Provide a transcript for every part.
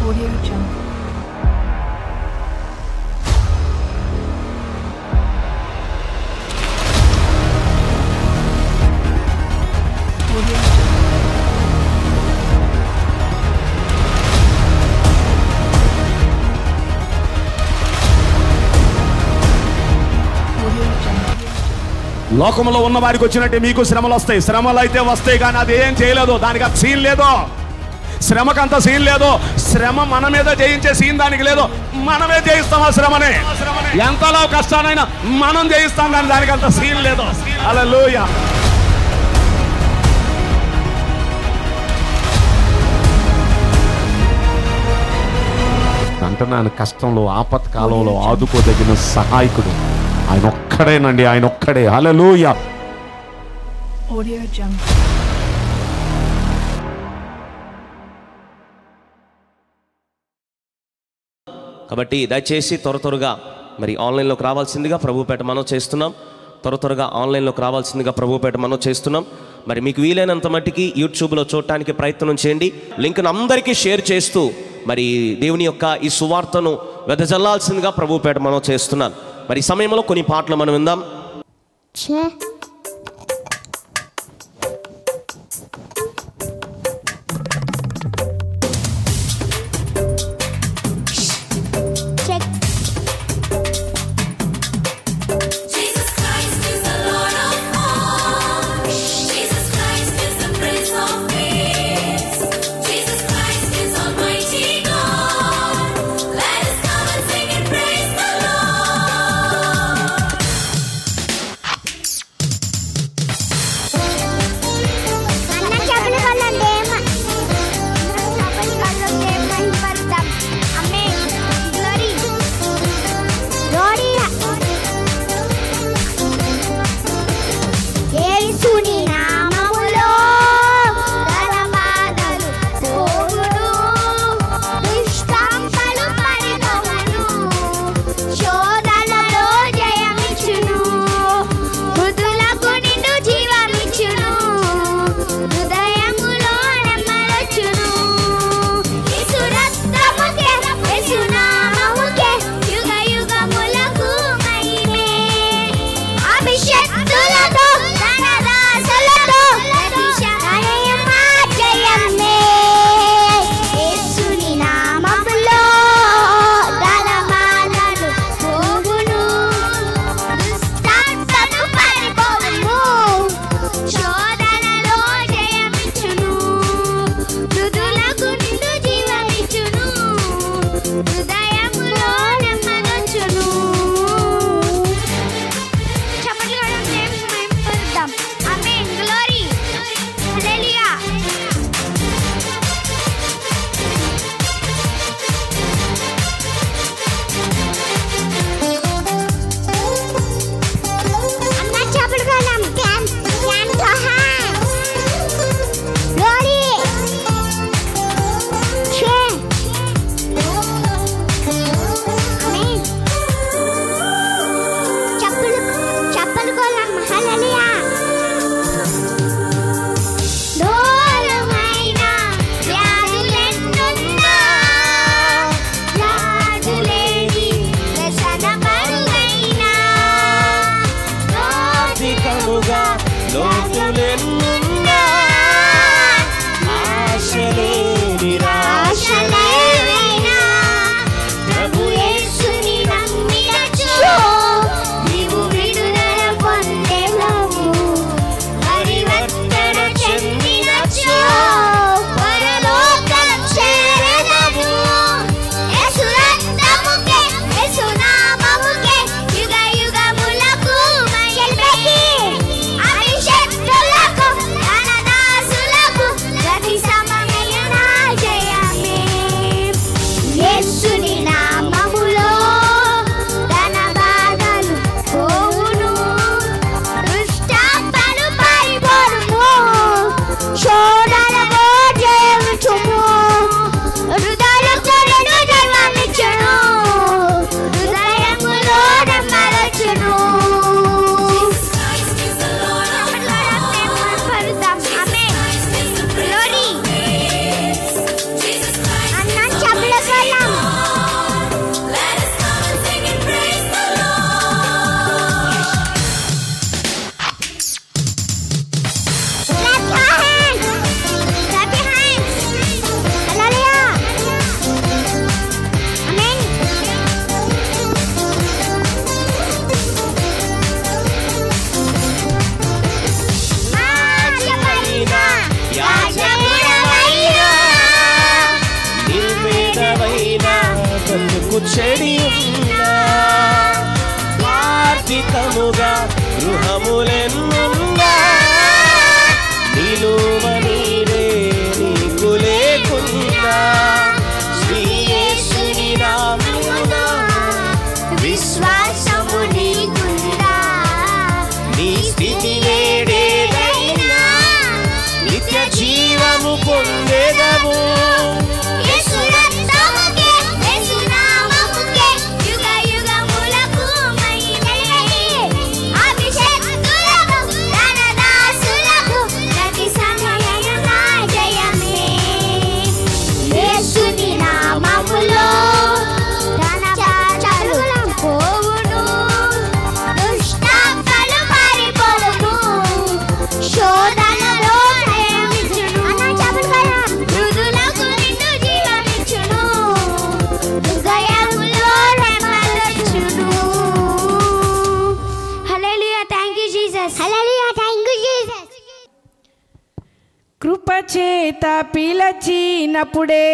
Audio Jungle. Audio Jungle. Audio Jungle. లోకంలో ఉన్న వారికి వచ్చినట్టే మీకు శ్రమలు వస్తాయి శ్రమలు అయితే వస్తాయి కానీ అది ఏం చేయలేదు దానికి అంత సీన్ లేదు శ్రమకంత సీన్ లేదు శ్రమ మన మీద జయించే సీన్ దానికి లేదు మనమే జయిస్తాం ఆ శ్రమని ఎంతలో కష్టానైనా మనం జయిస్తాం కానీ దానికి అంత సీన్ లేదు అలా అంటున్నాను కష్టంలో ఆపత్కాలంలో ఆదుకోదగిన సహాయకుడు ఆయన ఒక్కడేనండి ఆయన ఒక్కడే హల్లెలూయా Audio Jungle. కాబట్టి దయచేసి త్వర త్వరగా మరి ఆన్లైన్లోకి రావాల్సిందిగా ప్రభుపేట మనం చేస్తున్నాం త్వర త్వరగా ఆన్లైన్లోకి రావాల్సిందిగా ప్రభుపేట మనం చేస్తున్నాం మరి మీకు వీలైనంత మట్టికి యూట్యూబ్లో చూడటానికి ప్రయత్నం చేయండి లింక్ను అందరికీ షేర్ చేస్తూ మరి దేవుని యొక్క ఈ సువార్తను వెదజల్లాల్సిందిగా ప్రభుపేట మనం చేస్తున్నాం మరి ఈ సమయంలో కొన్ని పాటలు మనం విందాం ఛే check Jesus Christ is the Lord of all. Jesus Christ is the Prince of Peace. Jesus Christ is Almighty God. Let us come and sing and praise the Lord. చెడి ఉన్నా ఆర్థికముగా గృహములెన్నున్నా నిలువ నీడే నీకు లేకున్నా శ్రీ యేసుని నామమున విశ్వాసము నీకుందా నీ స్థితి నేడేదైనా నిత్య జీవము పొందేదవు యేసు రక్తముకే యేసు నామముకే యుగ యుగములకు మహిమే అభిషేకులకు ధనదాసులకు ప్రతి సమయమున జయమే యేసుని నామములో ధనచారులం పోవును దుష్టాత్మలు పారిపోవును శోధనలో జయమిచ్చును మృదులకు నిండు జీవమిచ్చును హృదయములో రెమ్మలొచ్చును హల్లెలూయా థాంక్ యూ జీసస్ హల్లెలూయా థాంక్ యూ జీసస్ కృపచేత పిలచినప్పుడే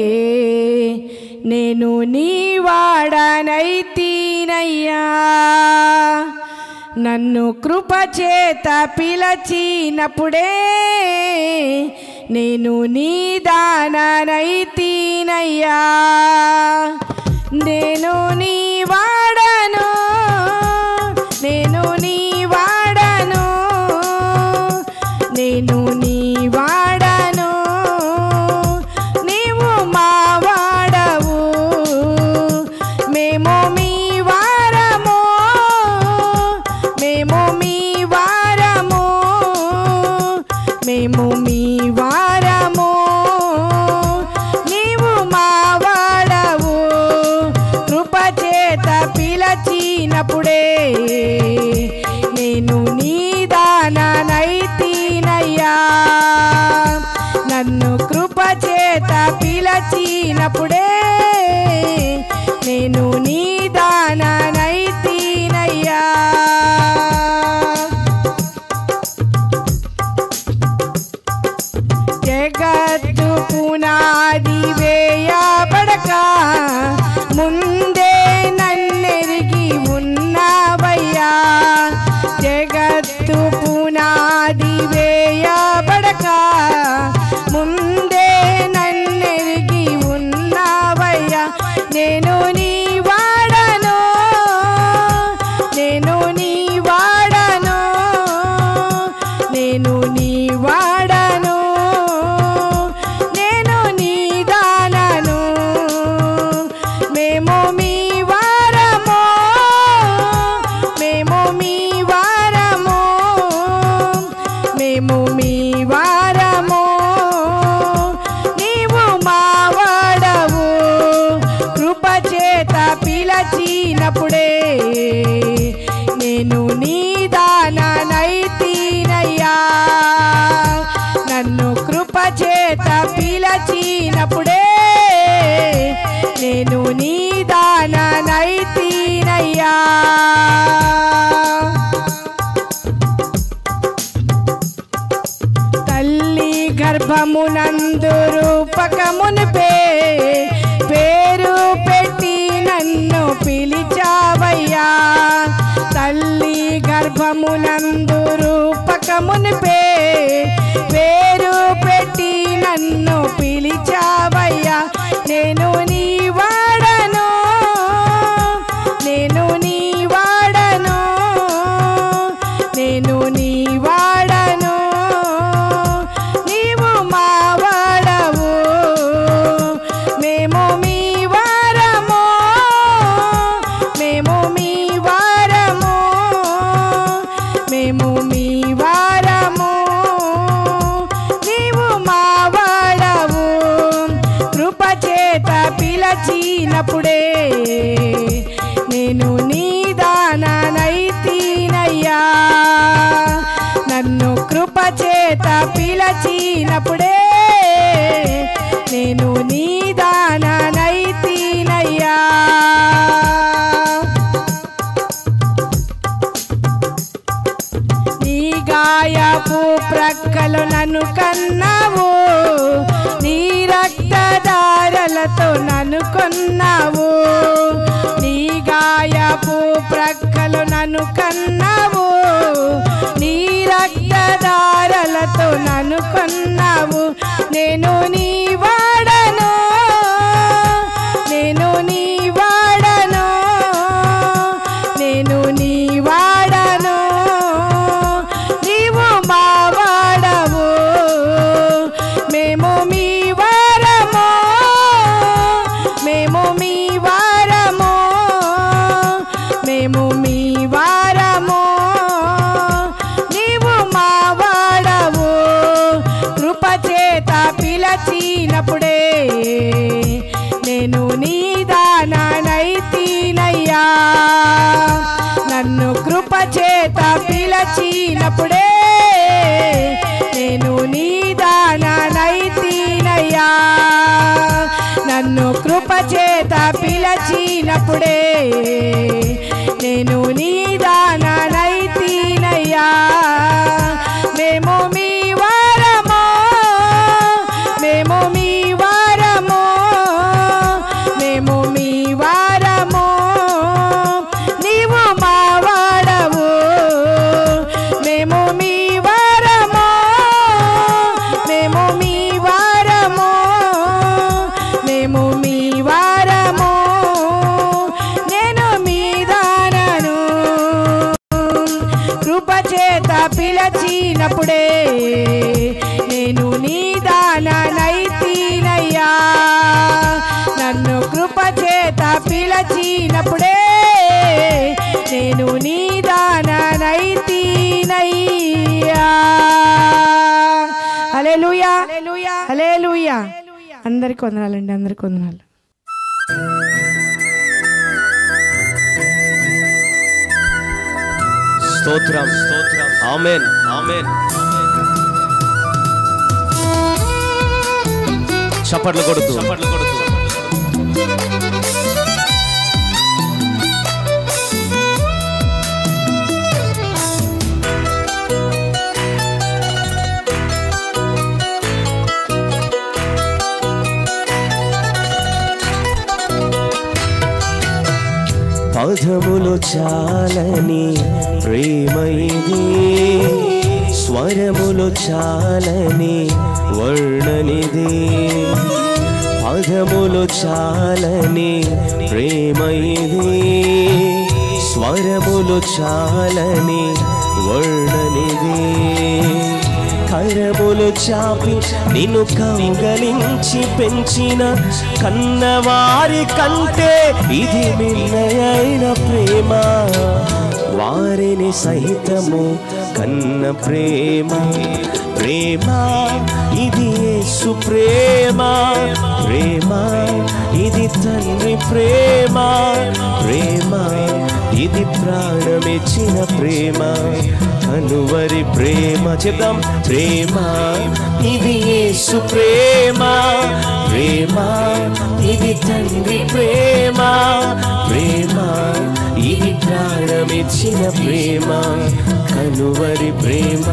నేను నీ వాడనైతీనయ్యా నన్ను కృపచేత పిలచినప్పుడే నేను నీ దాననైతీనయ్యా నేను నీ వాడను నేను నీ వాడను నేను నీ వాడను నీవు మా వాడవు మేము మీ వారము మేము మీ వారము మేము మీ వారము నీవు మా వాడవు కృపచేత పిలచినప్పుడే నేను నీ దాననైతీనయ్యా నన్ను కృపచేత పిలచినప్పుడే నేను నీ దాననైతీనయ్యా జగత్తు పునాది వేయబడక ముందే నన్నెరిగి ఉన్నావయ్యా జగత్తు పునాది వేయబడక ముందే నన్నెరిగి ఉన్నావయ్యా నేను నీ వాడను నేను నీ వాడను నేను నీ వాడను నేను నీ దానను మేము మీ వారము మేము మీ వారము మేము మీ వారము నీవు మా వాడవు కృపచేత పిలచినప్పుడే నేను నీ దాననైతీనయ్యా నన్ను కృపచేత పిలచినప్పుడే నేను నీ దాననైతీనయ్యా తల్లి గర్భమునందు రూపకమునిపే పేరు పెట్టి నన్ను పిలిచావయ్యా తల్లి గర్భమునందు రూపకమునిపే పేరు పెట్టి నన్ను పిలిచావయ్యా నేను నీ వాడను నేను నీ వాడను నేను నీ వాడను నీవు మా వాడవు మేము మీ వారము మేము మీ వారము మేము మీ వారము నీవు మా వాడవు కృపచేత పిలచినప్పుడే నేను నీ దాననైతీనయ్యా నన్ను కృపచేత పిలచినప్పుడే నేను నీ దాననైతీనయ్యా నీ గాయపు ప్రక్కలు నన్ను కన్నావు నీ రక్తధారలతో నన్ను కొన్నావు గాయపు ప్రక్కలు నన్ను కన్నావు నీ రక్తధారలతో నన్ను కొన్నావు నేను నీ వాడను నేను నీ వాడను నేను నీ వాడను నీవు మా వాడవు మేము మీ వారము మేము మీ వారము మేము మీ వారము నీవు మా వాడవు కృపచేత పిలచినప్పుడే నేను నీ దానైతీనయ్యా నన్ను కృపచేత పిలచినప్పుడే నేను నీ దానైతీనయ్యా నన్ను కృపచేత పిలచినప్పుడే నేను నీ దానైతీనయ్యా మేము మీ వారము మేము మీ వారము మేము మీ వారము నీవు మా వాడవు మేము మీ వారము మేము మీ వారము మేము మీ వారము నేను మీ దానను కృపచేత పిలచినప్పుడే నేను నీ దానైతీనయ్యా నన్ను కృపచేత పిలచినప్పుడే నేను నీ దానైతీనయ్యా హల్లెలూయా హల్లెలూయా అందరికి వందనాలండి అందరికి వందనాలు స్తోత్రం స్తోత్రం ఆమెన్ ఆమెన్ చప్పట్లు కొడుతూ చప్పట్లు కొడుతూ పదములు చాలని ప్రేమ ఇది స్వరములు చాలని వర్ణనిది పదములు చాలని ప్రేమ ఇది స్వరములు చాలని వర్ణనిది కరములు చాపి నిన్ను కౌగలించి పెంచిన కన్నవారి కంటే ఇది మిన్నయైన ప్రేమ వారిని సహితము కన్న ప్రేమ ప్రేమ ఇది యేసు ప్రేమ ప్రేమ ఇది తండ్రి ప్రేమ ప్రేమ ఇది ప్రాణమిచ్చిన ప్రేమ కనువరి ప్రేమ చెప్దాం ప్రేమ ఇది యేసు ప్రేమ ప్రేమ ఇది తండ్రి ప్రేమ ప్రేమ ఇది ప్రాణమిచ్చిన ప్రేమ కనువరి ప్రేమ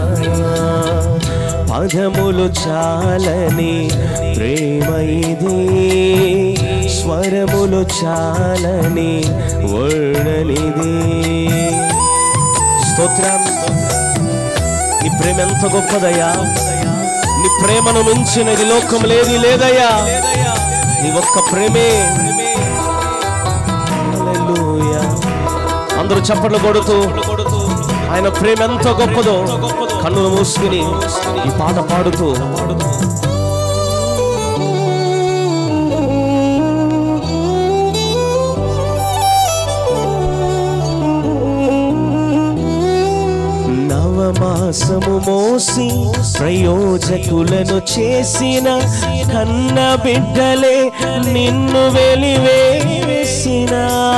పదములు చాలని ప్రేమ ఇది స్వరములు చాలని వర్ణనిది స్తోత్రం నీ ప్రేమ ఎంత గొప్పదయ్యా నీ ప్రేమను మించినది లోకం లేది లేదయ్యా నీ ఒక్క ప్రేమే హల్లెలూయా. అందరూ చప్పట్లు కొడుతూ ఆయన ప్రేమ ఎంత గొప్పదో కన్నులు మూసుకుని ఈ పాట పాడుతూ నవమాసము మోసి ప్రయోజకులను చేసిన కన్న బిడ్డలే నిన్ను వెలివేసిన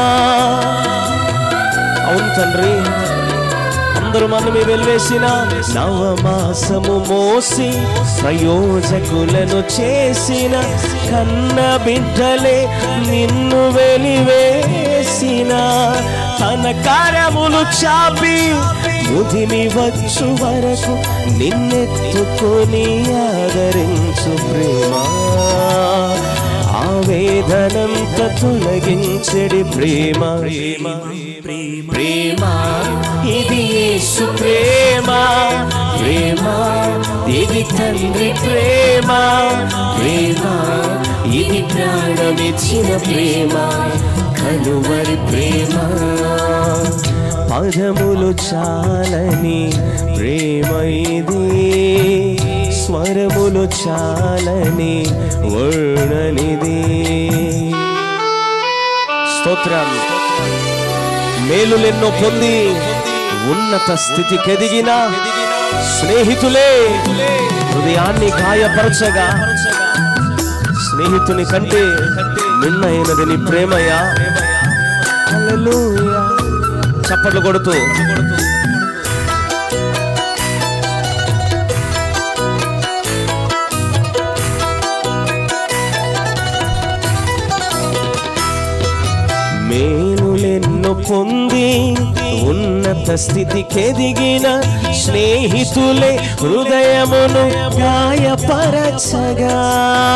అవును తండ్రి అందరూ మన మీద వెలివేసిన నవమాసము మోసి ప్రయోజకులను చేసిన కన్న బిడ్డలే నిన్ను వెలివేసిన తన కార్యములు చాపి ముదిమి వచ్చు వరకు నిన్నెత్తుకొని ఆదరించు ప్రేమ ఆవేదన వేదనంత తొలగించడి ప్రేమ ప్రేమ ప్రేమ ఇది యేసు ప్రేమ ప్రేమ ఇది తండ్రి ప్రేమ ప్రేమ ఇది ప్రాణమిచ్చిన ప్రేమ కలువరి ప్రేమ పదములు చాలని ప్రేమ ఇది స్వరములు చాలని వర్ణనిది స్తోత్రాలు మేలులెన్నో పొంది ఉన్నత స్థితికి ఎదిగిన స్నేహితులే హృదయాన్ని గాయపరచగా స్నేహితుని కంటే నిన్నైనది నీ ప్రేమయ్యా హల్లెలూయా. చప్పట్లు కొడుతూ మేలులెన్నో పొంది ఉన్నత స్థితికి ఎదిగిన స్నేహితులే హృదయమును గాయపరచగా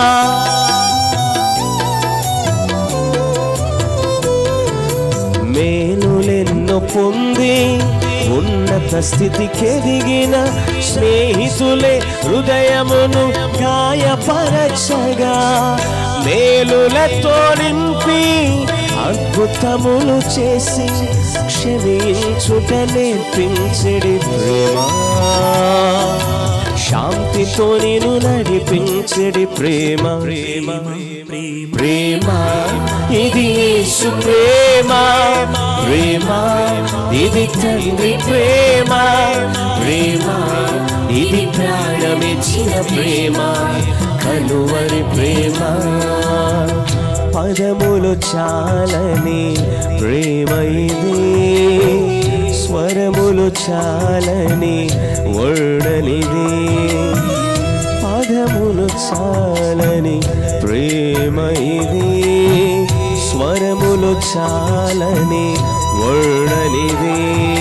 మేలులెన్నో పొంది ఉన్నత స్థితికి ఎదిగిన స్నేహితులే హృదయమును గాయపరచగా మేలులతో నింపి అద్భుతములు చేసి క్షమించుట నేర్పించడి ప్రేమ శాంతితో నేను నడిపించడి ప్రేమ ప్రేమ ప్రేమ ఇది యేసు ప్రేమ ప్రేమ ఇది తండ్రి ప్రేమ ప్రేమ ఇది ప్రాణమిచ్చిన ప్రేమ కలువరి ప్రేమ పదములు చాలని ప్రేమ ఇది స్వరములు చాలని వర్ణనిది పదములు చాలని ప్రేమ ఇది స్వరములు చాలని వర్ణనిది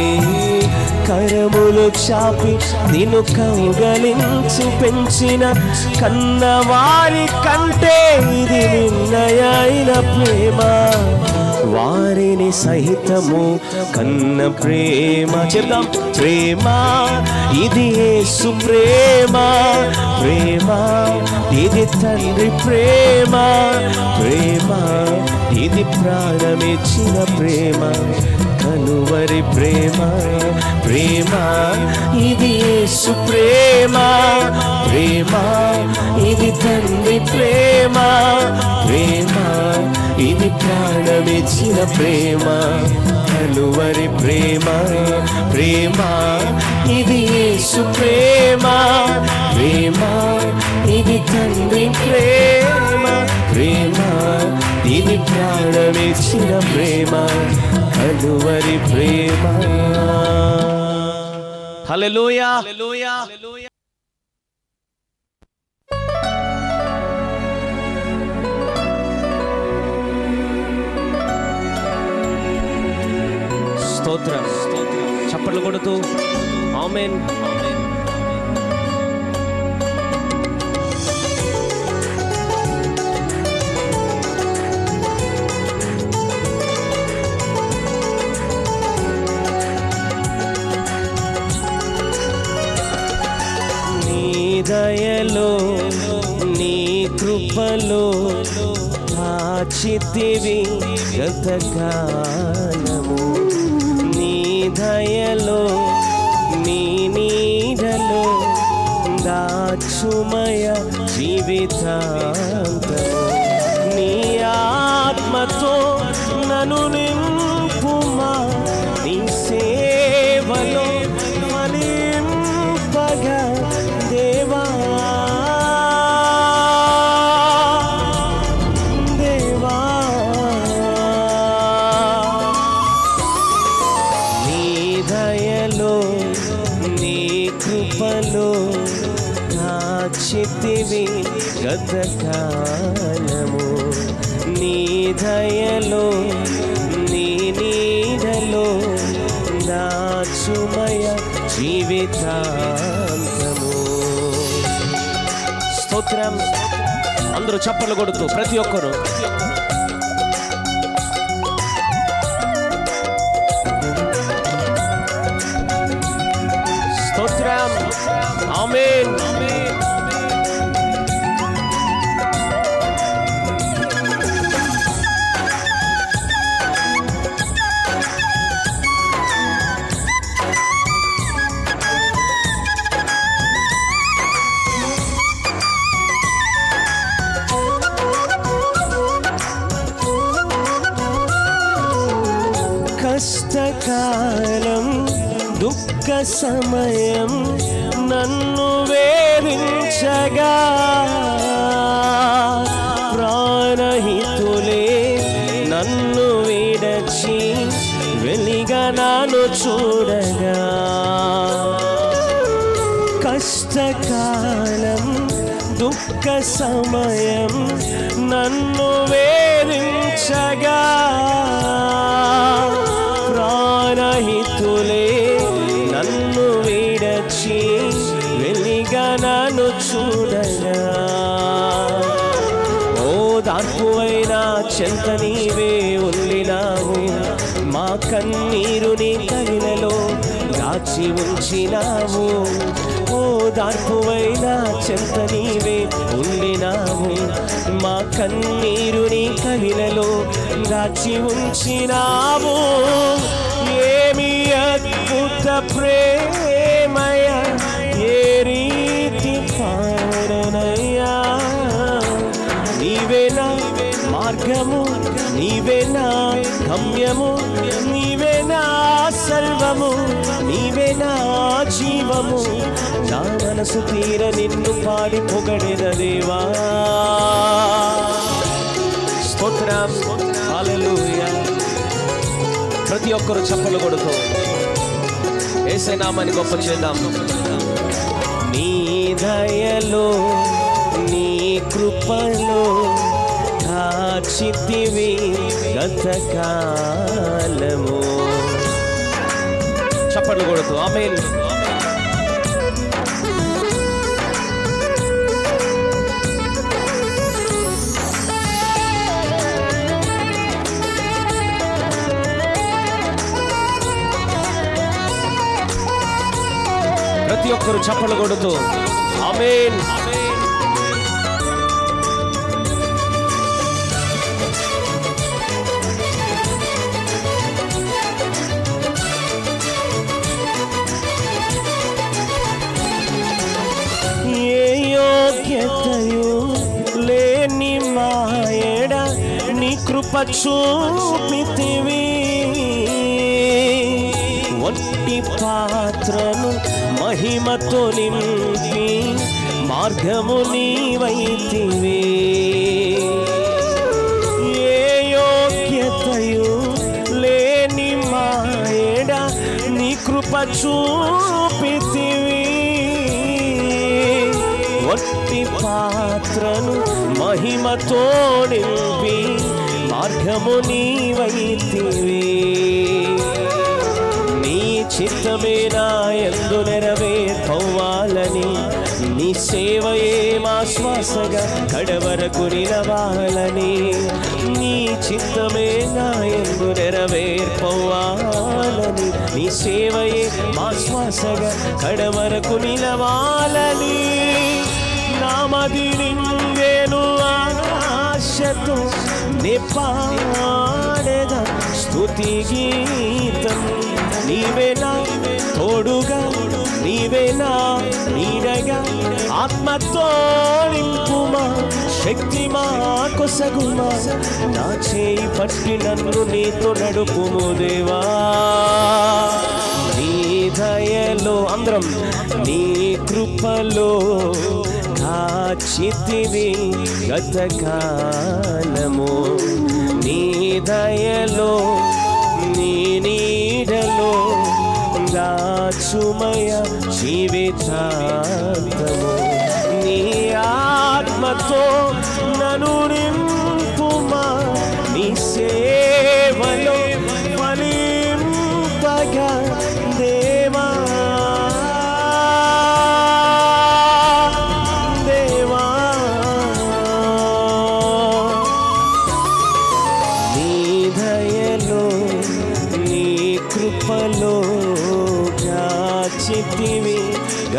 కరములు చాపి నిన్ను కౌగలించి పెంచిన కన్నవారి కంటే ఇది నిన్నయైన ప్రేమ వారిని సహితము కన్న ప్రేమ చెప్దాం ప్రేమ ఇది యేసు ప్రేమ ప్రేమ ఇది తండ్రి ప్రేమ ప్రేమ ఇది ప్రాణమిచ్చిన ప్రేమ కలువరి ప్రేమ ప్రేమ ఇది యేసు ప్రేమ ప్రేమ ఇది తండ్రి ప్రేమ ప్రేమ ఇది ప్రాణమిచ్చిన ప్రేమ కలువరి ప్రేమ ప్రేమ ఇది యేసు ప్రేమ ప్రేమ ఇది తండ్రి ప్రేమ ప్రేమ ఇది ప్రాణమిచ్చిన ప్రేమ కలువరి ప్రేమ హల్లెలూయా హల్లెలూయా స్తోత్రం చప్పట్లు కొడుతూ ఆమెన్ నీ దయలో నీ కృపలో కాచితివి గతకాలము నీ దయలో నీ నీడలో దాచుమయ జీవితాంతము నీ ఆత్మతో నన్ను నింపుమా నీ సేవలో ఫలింపగా దేవా దేవా నీ దయలో నీ కృపలో కాచితివి గతకాలము నీ దయలో నీ నీడలో దాచుమయ జీవితాంతము స్తోత్రం అందరూ చప్పట్లు కొడుతూ ప్రతి ఒక్కరు స్తోత్రం ఆమేన్ కష్టకాలం దుఃఖ సమయం నన్ను వేరించగా ప్రాణహితులే నన్ను విడచి వెలిగా నాను చూడగా కష్టకాలం దుఃఖ సమయం నన్ను వేరించగా ప్రాణహితులే నన్ను విడచి వెలిగా నన్ను చూడగా ఓ దార్పువైన చెంత నీవే ఉండినావు మా కన్నీరుని కవిలలో దాచి ఉంచినావు ఓ దార్పువైన చెంత నీవే ఉండినావు మా కన్నీరుని కవిలలో దాచి ఉంచినావు ఏమి అద్భుత ప్రేమయ ఏ రీతి పాడనయ్యా నీవేనా మార్గము నీవేనా గమ్యము నీవేనా సర్వము నీవేనా జీవము నా మనసు తీర నిన్ను పాడి పొగడెద దేవా స్తోత్రం హల్లెలూయా ప్రతి ఒక్కరు చప్పలు కొడుతూ ఏసై నామాన్ని గొప్ప చేద్దాం నీ దయలో నీ కృపలో కాచితివి గతకాలము చప్పట్లు కొడుతూ ఆమె ప్రతి ఒక్కరు చప్పట్లు కొడుతూ ఆమేన్ ఏ యోగ్యతయు లేని మాయడ నీ కృప చూపితివి వట్టి పాత్రను మహిమతో నింపి మార్గము నీవైతివి ఏ యోగ్యతయు లేని మాయడ నీ కృప చూపితివి వట్టి పాత్రను మహిమతో నింపి మార్గము నీవైతివి నీ చిత్తమే నా ఎందు నెరవేర్పవ్వాలని నీ సేవయే మా శ్వాసగా కడవరకు నిలవాలని నీ చిత్తమే నా ఎందు నెరవేర్పవ్వాలని నీ సేవయే మా శ్వాసగా కడవరకు నిలవాలని నామది నింగేను ఆశతో నిపాడేద స్తుతి గీతం నీవేనా తోడుగా నీవేనా నీడగా ఆత్మతో నింపుమా శక్తి మా కొసగుమా నా చేయి పట్టి నన్ను నీతో నడుపుము దేవా నీ దయలో అందరం నీ కృపలో కాచితివి గతకాలము నీ దయలో నీ నీడలో దాచుమయ జీవితాంతము నీ ఆత్మతో నను నింపుమా నీ సేవలో ఫలింపగా దేవా దేవా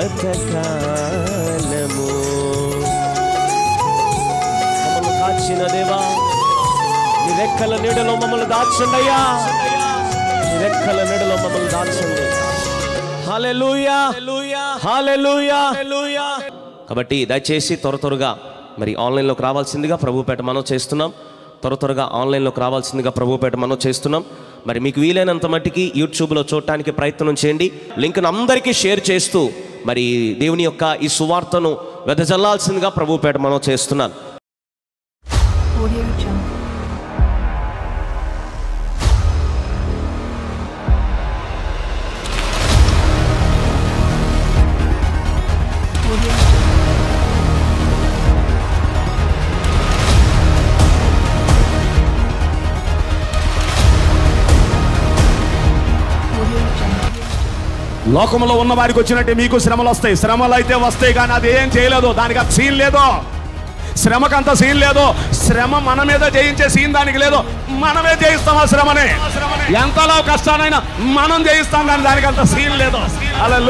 బ్రతకాలము మమ్మల్ని దాచిన దేవా నీ రెక్కల నీడలో మమ్మల్ని దాచండి అయ్యా నీ రెక్కల నీడలో మమ్మల్ని దాచండి హల్లెలూయా హల్లెలూయా హల్లెలూయా కాబట్టి దయచేసి త్వర త్వరగా మరి ఆన్లైన్లోకి రావాల్సిందిగా ప్రభుపేట మనం చేస్తున్నాం త్వర త్వరగా ఆన్లైన్లోకి రావాల్సిందిగా ప్రభుపేట మనం చేస్తున్నాం మరి మీకు వీలైనంత మట్టికి యూట్యూబ్లో చూడటానికి ప్రయత్నం చేయండి లింక్ను అందరికీ షేర్ చేస్తూ మరి దేవుని యొక్క ఈ సువార్తను వెదజల్లాల్సిందిగా ప్రభుపేట మనం చేస్తున్నాను Audio Jungle. Audio Jungle. Audio Jungle. లోకంలో ఉన్న వారికి వచ్చినట్టే మీకు శ్రమలు వస్తాయి శ్రమలు అయితే వస్తాయి కానీ అది ఏం చేయలేదు దానికి అంత సీన్ లేదు శ్రమకంత సీన్ లేదు శ్రమ మన మీద జయించే సీన్ దానికి లేదు మనమే జయిస్తాం ఆ శ్రమని ఎంతలో కష్టానైనా మనం జయిస్తాం కానీ దానికి అంత సీన్ లేదు అలా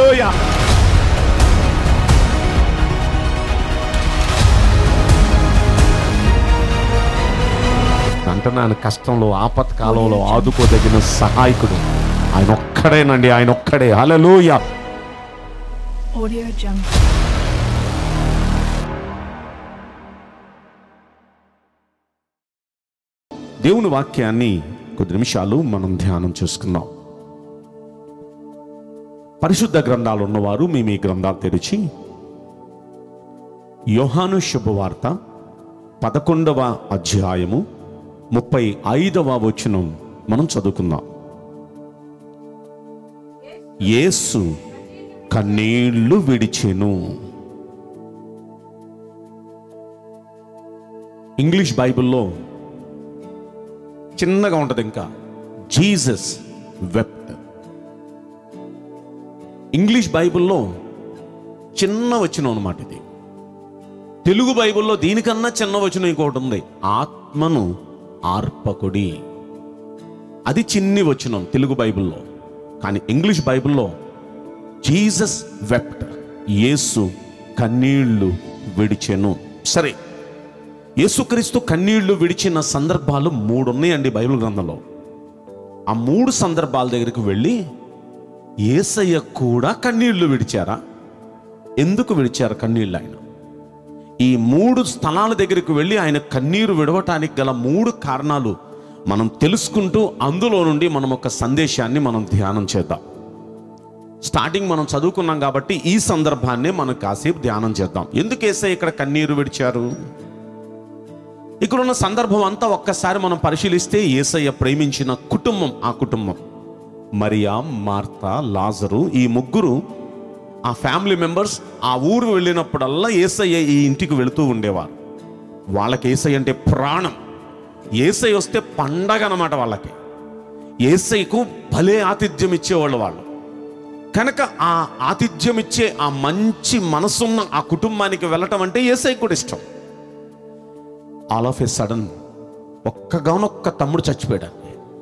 అంటున్నాను కష్టంలో ఆపత్కాలంలో ఆదుకోదగిన సహాయకుడు ఆయన ఒక్కడేనండి ఆయన ఒక్కడే హల్లెలూయా Audio Jungle. దేవుని వాక్యాన్ని కొద్ది నిమిషాలు మనం ధ్యానం చేసుకుందాం పరిశుద్ధ గ్రంథాలు ఉన్నవారు మీ మీ గ్రంథాలు తెరిచి యోహాను శుభవార్త పదకొండవ అధ్యాయము ముప్పై ఐదవ వచనం మనం చదువుకుందాం యేసు కన్నీళ్లు విడిచెను ఇంగ్లీష్ బైబిల్లో చిన్నగా ఉంటుంది ఇంకా జీసస్ వెప్ట్ ఇంగ్లీష్ బైబిల్లో చిన్న వచనం అనమాట ఇది తెలుగు బైబిల్లో దీనికన్నా చిన్న వచనం ఇంకోటి ఉంది ఆత్మను ఆర్పకుడి అది చిన్ని వచనం తెలుగు బైబిల్లో కానీ ఇంగ్లీష్ బైబిల్లో జీసస్ వెప్ట్ యేసు కన్నీళ్లు విడిచెను సరే యేసుక్రీస్తు కన్నీళ్లు విడిచిన సందర్భాలు మూడు ఉన్నాయండి బైబిల్ గ్రంథంలో ఆ మూడు సందర్భాల దగ్గరికి వెళ్ళి ఏసయ్య కూడా కన్నీళ్లు విడిచారా ఎందుకు విడిచారు కన్నీళ్ళు ఆయన ఈ మూడు స్థలాల దగ్గరికి వెళ్ళి ఆయన కన్నీరు విడవటానికి గల మూడు కారణాలు మనం తెలుసుకుంటూ అందులో నుండి మనం ఒక సందేశాన్ని మనం ధ్యానం చేద్దాం స్టార్టింగ్ మనం చదువుకున్నాం కాబట్టి ఈ సందర్భాన్ని మనం కాసేపు ధ్యానం చేద్దాం ఎందుకు ఏసై ఇక్కడ కన్నీరు విడిచారు ఇక్కడున్న సందర్భం అంతా ఒక్కసారి మనం పరిశీలిస్తే ఏసయ్య ప్రేమించిన కుటుంబం ఆ కుటుంబం మరియా మార్తా లాజరు ఈ ముగ్గురు ఆ ఫ్యామిలీ మెంబర్స్ ఆ ఊరు వెళ్ళినప్పుడల్లా ఏసయ్య ఈ ఇంటికి వెళుతూ ఉండేవారు వాళ్ళకి ఏసయ్య అంటే ప్రాణం ఏసై వస్తే పండగ అన్నమాట వాళ్ళకి ఏసైకు భలే ఆతిథ్యం ఇచ్చేవాళ్ళు వాళ్ళు కనుక ఆ ఆతిథ్యం ఇచ్చే ఆ మంచి మనసున్న ఆ కుటుంబానికి వెళ్ళటం అంటే ఏసై కూడా ఇష్టం ఆల్ ఆఫ్ ఎ సడన్ ఒక్కగానొక్క తమ్ముడు చచ్చిపోయాడు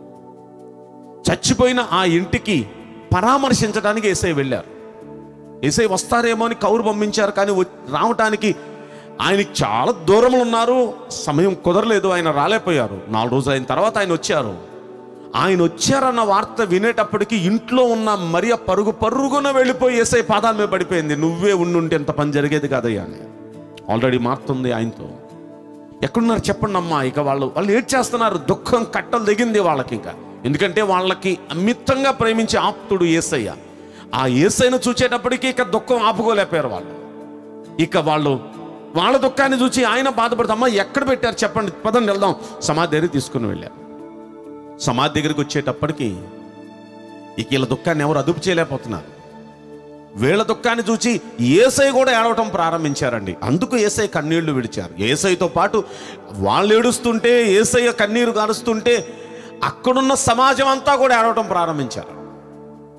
చచ్చిపోయిన ఆ ఇంటికి పరామర్శించడానికి ఏసై వెళ్ళారు ఏసై వస్తారేమో అని కౌరు పంపించారు కానీ వ- రావటానికి ఆయనకి చాలా దూరంలో ఉన్నారు సమయం కుదరలేదు ఆయన రాలేకపోయారు నాలుగు రోజులు అయిన తర్వాత ఆయన వచ్చారు ఆయన వచ్చారన్న వార్త వినేటప్పటికి ఇంట్లో ఉన్న మరియ పరుగు పరుగున వెళ్ళిపోయి ఏసై పాదాల మీద పడిపోయింది నువ్వే ఉండుంటే ఎంత పని జరిగేది కాదయ్యా అని ఆల్రెడీ మారుతుంది ఆయనతో ఎక్కడున్నారు చెప్పండి అమ్మా ఇక వాళ్ళు వాళ్ళు ఏడ్ చేస్తున్నారు దుఃఖం కట్టలు దిగింది వాళ్ళకి ఇంకా ఎందుకంటే వాళ్ళకి అమితంగా ప్రేమించే ఆప్తుడు ఏసయ్య ఆ ఏసైను చూచేటప్పటికి ఇక దుఃఖం ఆపుకోలేకపోయారు వాళ్ళు ఇక వాళ్ళు వాళ్ళ దుఃఖాన్ని చూసి ఆయన బాధపడుతూ అమ్మా ఎక్కడ పెట్టారు చెప్పండి పదండి వెళ్దాం సమాధి దగ్గర తీసుకుని వెళ్ళారు సమాధి దగ్గరికి వచ్చేటప్పటికి ఇక వీళ్ళ దుఃఖాన్ని ఎవరు అదుపు చేయలేకపోతున్నారు వీళ్ళ దుఃఖాన్ని చూచి ఏసై కూడా ఏడవటం ప్రారంభించారండి అందుకు ఏసై కన్నీళ్లు విడిచారు ఏసైతో పాటు వాళ్ళు ఏడుస్తుంటే ఏసయ్య కన్నీరు గారుస్తుంటే అక్కడున్న సమాజం అంతా కూడా ఏడవటం ప్రారంభించారు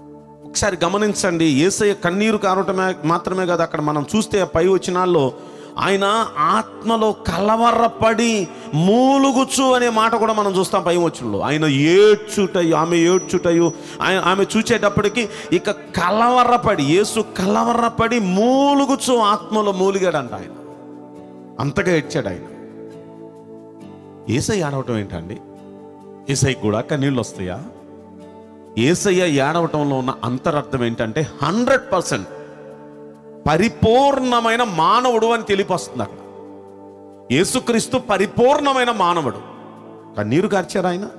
ఒకసారి గమనించండి ఏసయ్య కన్నీరు కారటమే మాత్రమే కాదు అక్కడ మనం చూస్తే పై వచనాల్లో ఆయన ఆత్మలో కలవరపడి మూలుగుచ్చు అనే మాట కూడా మనం చూస్తాం పై వచ్చుల్లో ఆయన ఏడ్చుటయు ఆమె ఏడ్చుటయు ఆయన ఆమె చూచేటప్పటికి ఇక కలవరపడి యేసు కలవరపడి మూలుగుచ్చు ఆత్మలో మూలిగాడంట ఆయన అంతగా ఏడ్చాడు ఆయన ఏసై ఆడవటం ఏంటండి ఏసై కూడా కన్నీళ్ళు వస్తాయా ఏసయ్య ఏడవటంలో ఉన్న అంతరర్థం ఏంటంటే హండ్రెడ్ పర్సెంట్ పరిపూర్ణమైన మానవుడు అని తెలిపొస్తుంది అక్కడ యేసుక్రీస్తు పరిపూర్ణమైన మానవుడు కన్నీరు కార్చారు ఆయన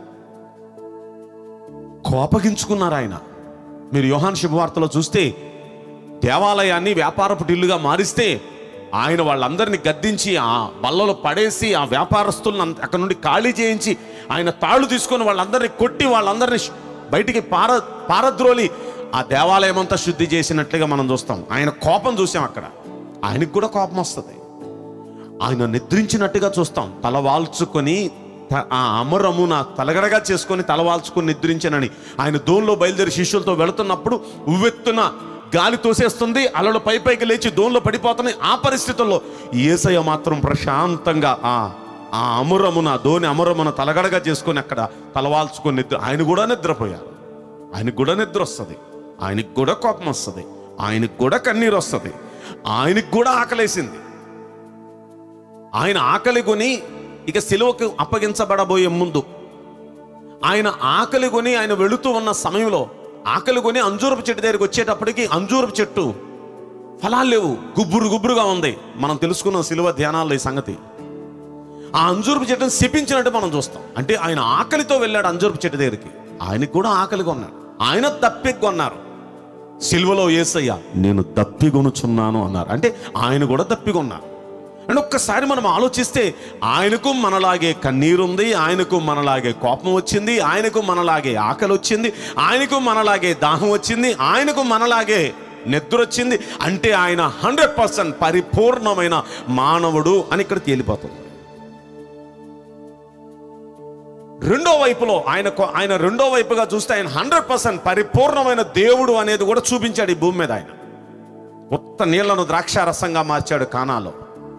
కోపగించుకున్నారు ఆయన మీరు యోహాన్ శుభవార్తలో చూస్తే దేవాలయాన్ని వ్యాపారపు టిల్లుగా మారిస్తే ఆయన వాళ్ళందరినీ గద్దించి ఆ బల్లలో పడేసి ఆ వ్యాపారస్తులను అంత- అక్కడ నుండి ఖాళీ చేయించి ఆయన తాళ్ళు తీసుకొని వాళ్ళందరినీ కొట్టి వాళ్ళందరినీ శు- బయటికి పార పారద్రోలి ఆ దేవాలయం అంతా శుద్ధి చేసినట్లుగా మనం చూస్తాం ఆయన కోపం చూసాం అక్కడ ఆయనకు కూడా కోపం వస్తుంది ఆయన నిద్రించినట్టుగా చూస్తాం తల వాల్చుకొని త- ఆ అమరము నా తలగడగా చేసుకొని తల వాల్చుకొని నిద్రించానని ఆయన దోన్లో బయలుదేరి శిష్యులతో వెళుతున్నప్పుడు ఉవ్వెత్తున గాలి తోసేస్తుంది అలలు పై పైకి లేచి దోన్లో పడిపోతున్నాయి ఆ పరిస్థితుల్లో ఏసయ్య మాత్రం ప్రశాంతంగా ఆ ఆ అమురమున దోని అమురమున తలగడగా చేసుకొని అక్కడ తలవాల్చుకొని నిద్ర ఆయన కూడా నిద్రపోయారు ఆయనకు కూడా నిద్ర వస్తుంది ఆయనకు కూడా కోపం వస్తుంది ఆయనకు కూడా కన్నీరు వస్తుంది ఆయనకు కూడా ఆకలేసింది ఆయన ఆకలి కొని ఇక సిలువకు అప్పగించబడబోయే ముందు ఆయన ఆకలి కొని ఆయన వెళుతూ ఉన్న సమయంలో ఆకలి కొని అంజూరపు చెట్టు దగ్గరికి వచ్చేటప్పటికి అంజూరపు చెట్టు ఫలాలు లేవు గుబ్బురు గుబ్బురుగా ఉంది మనం తెలుసుకున్న సిలువ ధ్యానాల్లో ఈ సంగతి ఆ అంజూరపు చెట్టును శపించినట్టు మనం చూస్తాం అంటే ఆయన ఆకలితో వెళ్ళాడు అంజూరపు చెట్టు దగ్గరికి ఆయనకు కూడా ఆకలిగా ఉన్నాడు ఆయన దప్పికొన్నారు సిల్వలో ఏసయ్య నేను దప్పిగొనుచున్నాను అన్నారు అంటే ఆయన కూడా దప్పిగొన్నారు అంటే ఒక్కసారి మనం ఆలోచిస్తే ఆయనకు మనలాగే కన్నీరు ఉంది ఆయనకు మనలాగే కోపం వచ్చింది ఆయనకు మనలాగే ఆకలి వచ్చింది ఆయనకు మనలాగే దాహం వచ్చింది ఆయనకు మనలాగే నిద్ర వచ్చింది అంటే ఆయన హండ్రెడ్ పర్సెంట్ పరిపూర్ణమైన మానవుడు అని ఇక్కడ తేలిపోతుంది రెండో వైపులో ఆయన కొ- ఆయన రెండో వైపుగా చూస్తే ఆయన హండ్రెడ్ పర్సెంట్ పరిపూర్ణమైన దేవుడు అనేది కూడా చూపించాడు ఈ భూమి మీద ఆయన ఉత్త నీళ్లను ద్రాక్షారసంగా మార్చాడు కానాలో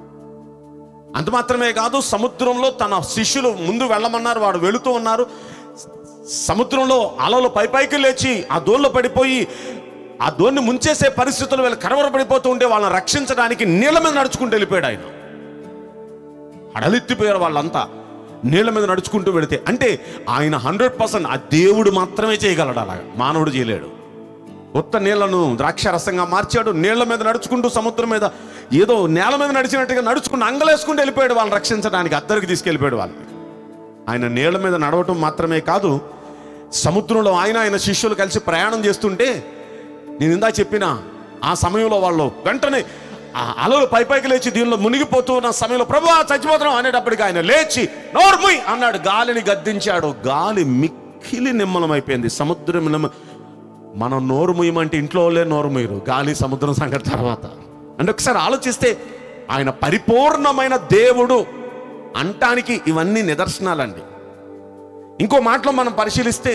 అంత మాత్రమే కాదు సముద్రంలో తన శిష్యులు ముందు వెళ్ళమన్నారు వాడు వెళుతూ ఉన్నారు సముద్రంలో అలలు పై పైకి లేచి ఆ దోల్లో పడిపోయి ఆ దోన్ని ముంచేసే పరిస్థితులు వీళ్ళు కరవరపడిపోతూ ఉంటే వాళ్ళని రక్షించడానికి నీళ్ళ మీద నడుచుకుంటూ వెళ్ళిపోయాడు ఆయన అడలెత్తిపోయారు వాళ్ళంతా నీళ్ళ మీద నడుచుకుంటూ వెళితే అంటే ఆయన హండ్రెడ్ పర్సెంట్ ఆ దేవుడు మాత్రమే చేయగలడు అలాగా మానవుడు చేయలేడు ఉత్త నీళ్లను ద్రాక్షరసంగా మార్చాడు నీళ్ల మీద నడుచుకుంటూ సముద్రం మీద ఏదో నేల మీద నడిచినట్టుగా నడుచుకుంటూ అంగలేసుకుంటూ వెళ్ళిపోయాడు వాళ్ళని రక్షించడానికి అద్దరికి తీసుకెళ్ళిపోయాడు వాళ్ళని ఆయన నీళ్ల మీద నడవటం మాత్రమే కాదు సముద్రంలో ఆయన ఆయన శిష్యులు కలిసి ప్రయాణం చేస్తుంటే నేను ఇందా చెప్పిన ఆ సమయంలో వాళ్ళు వెంటనే ఆ అలలు పై పైకి లేచి దీనిలో మునిగిపోతూ ఉన్న సమయంలో ప్రభు చచ్చిపోతున్నాం అనేటప్పటికి ఆయన లేచి నోర్ముయ్ అన్నాడు గాలిని గద్దించాడు గాలి మిక్కిలి నిమ్మలమైపోయింది సముద్రం నిమ్మ మనం నోరు ముయ్యమంటే ఇంట్లో వాళ్ళే నోరు ముయ్యరు గాలి సముద్రం సంగతి తర్వాత అంటే ఒకసారి ఆలోచిస్తే ఆయన పరిపూర్ణమైన దేవుడు అంటానికి ఇవన్నీ నిదర్శనాలండి ఇంకో మాటలో మనం పరిశీలిస్తే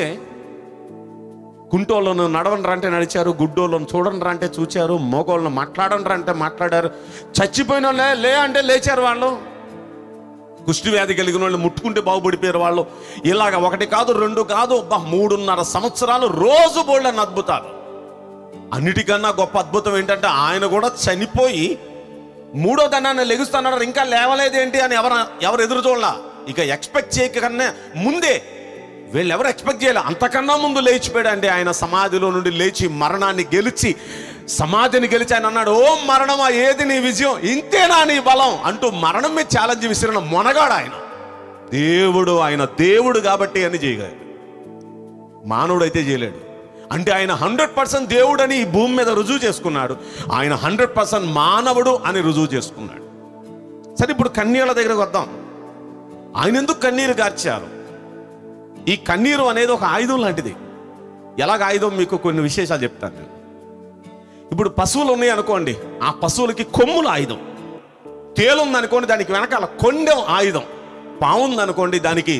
కుంటోళ్ళను నడవండి అంటే నడిచారు గుడ్డోళ్ళను చూడండి అంటే చూచారు మోగోళ్ళను మాట్లాడండి అంటే మాట్లాడారు చచ్చిపోయిన వాళ్ళే లే అంటే లేచారు వాళ్ళు కుష్టి వ్యాధి కలిగిన వాళ్ళు ముట్టుకుంటే బాగుపడిపోయారు వాళ్ళు ఇలాగ ఒకటి కాదు రెండు కాదు అబ్బా మూడున్నర సంవత్సరాలు రోజు బోళ్ళని అద్భుతాలు అన్నిటికన్నా గొప్ప అద్భుతం ఏంటంటే ఆయన కూడా చనిపోయి మూడో దన్నాన్ని లెగుస్తున్నారు ఇంకా లేవలేదేంటి అని ఎవరు ఎవరు ఎదురు చూడాల ఇక ఎక్స్పెక్ట్ చేయకన్నా ముందే వీళ్ళు ఎవరు ఎక్స్పెక్ట్ చేయాలి అంతకన్నా ముందు లేచిపోయాడు అంటే ఆయన సమాధిలో నుండి లేచి మరణాన్ని గెలిచి సమాధిని గెలిచి ఆయన అన్నాడు ఓ మరణమా ఏది నీ విజయం ఇంతేనా నీ బలం అంటూ మరణం మీద ఛాలెంజ్ విసిరిన మొనగాడు ఆయన దేవుడు ఆయన దేవుడు కాబట్టి అని చేయగలడు మానవుడు అయితే చేయలేడు అంటే ఆయన హండ్రెడ్ పర్సెంట్ దేవుడు అని ఈ భూమి మీద రుజువు చేసుకున్నాడు ఆయన హండ్రెడ్ పర్సెంట్ మానవుడు అని రుజువు చేసుకున్నాడు సరే ఇప్పుడు కన్నీళ్ళ దగ్గరకు వద్దాం ఆయన ఎందుకు కన్నీరు గార్చారు ఈ కన్నీరు అనేది ఒక ఆయుధం లాంటిది ఎలాగ ఆయుధం మీకు కొన్ని విశేషాలు చెప్తాను నేను ఇప్పుడు పశువులు ఉన్నాయి అనుకోండి ఆ పశువులకి కొమ్ములు ఆయుధం తేలుంది అనుకోండి దానికి వెనకాల కొండెం ఆయుధం పావుంది అనుకోండి దానికి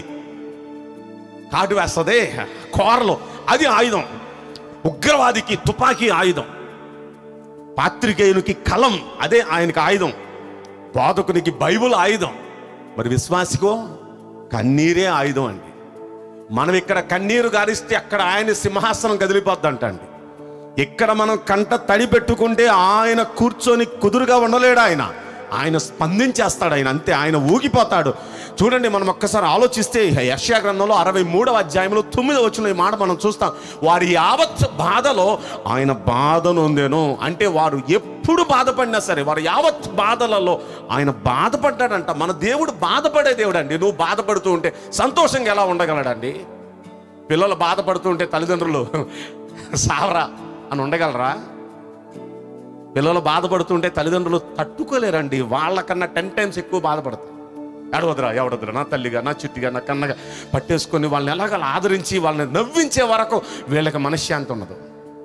కాటు వేస్తుంది కోరలు అది ఆయుధం ఉగ్రవాదికి తుపాకీ ఆయుధం పాత్రికేయునికి కలం అదే ఆయనకి ఆయుధం బోధకునికి బైబుల్ ఆయుధం మరి విశ్వాసికో కన్నీరే ఆయుధం అండి మనం ఇక్కడ కన్నీరు గారిస్తే అక్కడ ఆయన సింహాసనం కదిలిపోద్దంటండి ఇక్కడ మనం కంట తడి పెట్టుకుంటే ఆయన కూర్చొని కుదురుగా ఉండలేడు ఆయన ఆయన స్పందించేస్తాడు ఆయన అంతే ఆయన ఊగిపోతాడు చూడండి మనం ఒక్కసారి ఆలోచిస్తే యశ్యా గ్రంథంలో అరవై మూడవ అధ్యాయంలో తొమ్మిది వచ్చిన ఈ మాట మనం చూస్తాం వారి యావత్ బాధలో ఆయన బాధ నొందేను అంటే వారు ఎప్పుడు బాధపడినా సరే వారు యావత్ బాధలలో ఆయన బాధపడ్డాడంట మన దేవుడు బాధపడే దేవుడు అండి నువ్వు బాధపడుతూ ఉంటే సంతోషంగా ఎలా ఉండగలడండి పిల్లలు బాధపడుతూ ఉంటే తల్లిదండ్రులు సావరా అని ఉండగలరా పిల్లలు బాధపడుతుంటే తల్లిదండ్రులు తట్టుకోలేరండి వాళ్ళకన్నా టెన్ టైమ్స్ ఎక్కువ బాధపడతారు ఎడవద్దురా ఎవడదురా నా తల్లిగా నా చిట్టిగా నా కన్నగా పట్టేసుకొని వాళ్ళని ఎలాగలా ఆదరించి వాళ్ళని నవ్వించే వరకు వీళ్ళకి మనశ్శాంతి ఉండదు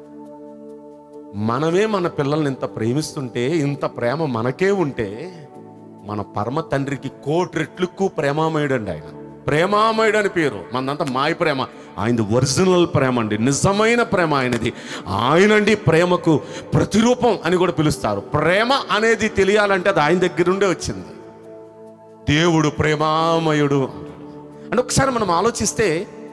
మనమే మన పిల్లల్ని ఇంత ప్రేమిస్తుంటే ఇంత ప్రేమ మనకే ఉంటే మన పరమ తండ్రికి కోటి రెట్లు ఎక్కువ ప్రేమామయుడండి ఆయన ప్రేమామయుడు అని పేరు మనదంతా మాయ ప్రేమ ఆయనది ఒరిజినల్ ప్రేమ అండి నిజమైన ప్రేమ ఆయనది ఆయనండి ప్రేమకు ప్రతిరూపం అని కూడా పిలుస్తారు ప్రేమ అనేది తెలియాలంటే అది ఆయన దగ్గరుండే వచ్చింది దేవుడు ప్రేమామయుడు అంటే ఒకసారి మనం ఆలోచిస్తే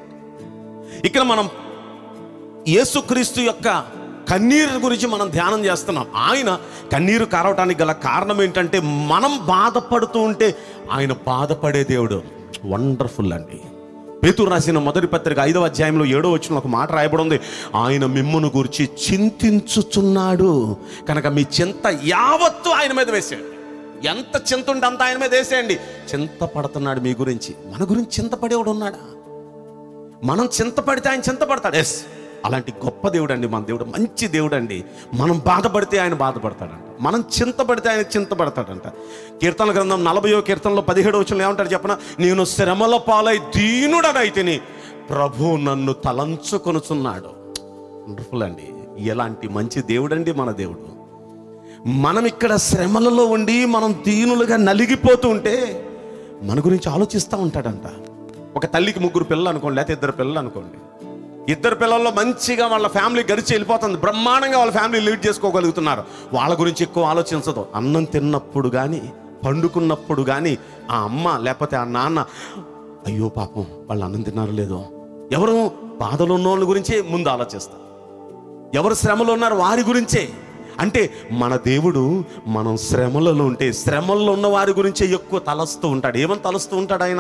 ఇక్కడ మనం యేసుక్రీస్తు యొక్క కన్నీరు గురించి మనం ధ్యానం చేస్తున్నాం ఆయన కన్నీరు కారవటానికి గల కారణం ఏంటంటే మనం బాధపడుతూ ఉంటే ఆయన బాధపడే దేవుడు వండర్ఫుల్ అండి పేతురు రాసిన మొదటి పత్రిక ఐదవ అధ్యాయంలో ఏడో వచ్చిన ఒక మాట రాయబడి ఉంది ఆయన మిమ్మును గురించి చింతించుచున్నాడు కనుక మీ చింత యావత్తు ఆయన మీద వేసాడు ఎంత చింత ఉంటే అంత ఆయన మీద వేసేయండి చింత పడుతున్నాడు మీ గురించి మన గురించి చింతపడేవాడు ఉన్నాడా మనం చింతపడితే ఆయన చింతపడతాడు ఎస్ అలాంటి గొప్ప దేవుడు అండి మన దేవుడు మంచి దేవుడు అండి మనం బాధపడితే ఆయన బాధపడతాడంట మనం చింతపడితే ఆయన చింతపడతాడంట కీర్తన గ్రంథం నలభయో కీర్తనలో పదిహేడు వచ్చిన ఏమంటారు చెప్పన నేను శ్రమల పాలై దీనుడనైతిని ప్రభు నన్ను తలంచుకొనుచున్నాడు వండర్ఫుల్ అండి ఎలాంటి మంచి దేవుడండి మన దేవుడు మనం ఇక్కడ శ్రమలలో ఉండి మనం దీనులుగా నలిగిపోతూ ఉంటే మన గురించి ఆలోచిస్తూ ఉంటాడంట ఒక తల్లికి ముగ్గురు పిల్లలు అనుకోండి లేకపోతే ఇద్దరు పిల్లలు అనుకోండి ఇద్దరు పిల్లల్లో మంచిగా వాళ్ళ ఫ్యామిలీ గడిచి వెళ్ళిపోతుంది బ్రహ్మాండంగా వాళ్ళ ఫ్యామిలీ లీడ్ చేసుకోగలుగుతున్నారు వాళ్ళ గురించి ఎక్కువ ఆలోచించదు అన్నం తిన్నప్పుడు కానీ పండుకున్నప్పుడు కానీ ఆ అమ్మ లేకపోతే ఆ నాన్న అయ్యో పాపం వాళ్ళు అన్నం తిన్నారో లేదో ఎవరు బాధలో ఉన్న వాళ్ళ గురించే ముందు ఆలోచిస్తారు ఎవరు శ్రమలో ఉన్నారు వారి గురించే అంటే మన దేవుడు మనం శ్రమలలో ఉంటే శ్రమల్లో ఉన్న వారి గురించే ఎక్కువ తలస్తూ ఉంటాడు ఏమని తలస్తూ ఉంటాడు ఆయన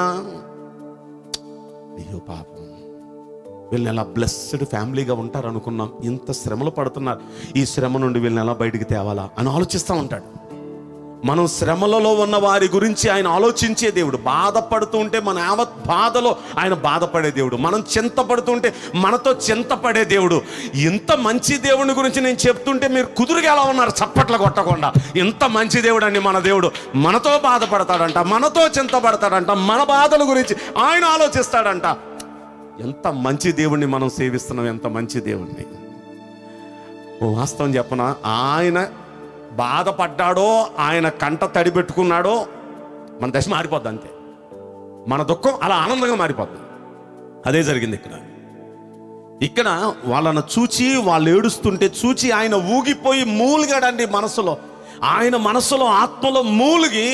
అయ్యో పాపం వీళ్ళని ఎలా బ్లెస్డ్ ఫ్యామిలీగా ఉంటారు అనుకున్నాం ఇంత శ్రమలు పడుతున్నారు ఈ శ్రమ నుండి వీళ్ళని ఎలా బయటికి తేవాలా అని ఆలోచిస్తూ ఉంటాడు మనం శ్రమలలో ఉన్న వారి గురించి ఆయన ఆలోచించే దేవుడు బాధపడుతూ ఉంటే మన యావత్ బాధలో ఆయన బాధపడే దేవుడు మనం చింతపడుతుంటే మనతో చింతపడే దేవుడు ఇంత మంచి దేవుని గురించి నేను చెప్తుంటే మీరు కుదురుగా ఎలా ఉన్నారు చప్పట్లు కొట్టకుండా ఇంత మంచి దేవుడు అండి మన దేవుడు మనతో బాధపడతాడంట మనతో చింతపడతాడంట మన బాధల గురించి ఆయన ఆలోచిస్తాడంట ఎంత మంచి దేవుణ్ణి మనం సేవిస్తున్నాం ఎంత మంచి దేవుణ్ణి ఓ వాస్తవం చెప్పన ఆయన బాధపడ్డాడో ఆయన కంట తడి పెట్టుకున్నాడో మన దశ మారిపోద్ది అంతే మన దుఃఖం అలా ఆనందంగా మారిపోద్ది అదే జరిగింది ఇక్కడ ఇక్కడ వాళ్ళను చూచి వాళ్ళు ఏడుస్తుంటే చూచి ఆయన ఊగిపోయి మూలిగాడండి మనసులో ఆయన మనసులో ఆత్మలో మూలిగి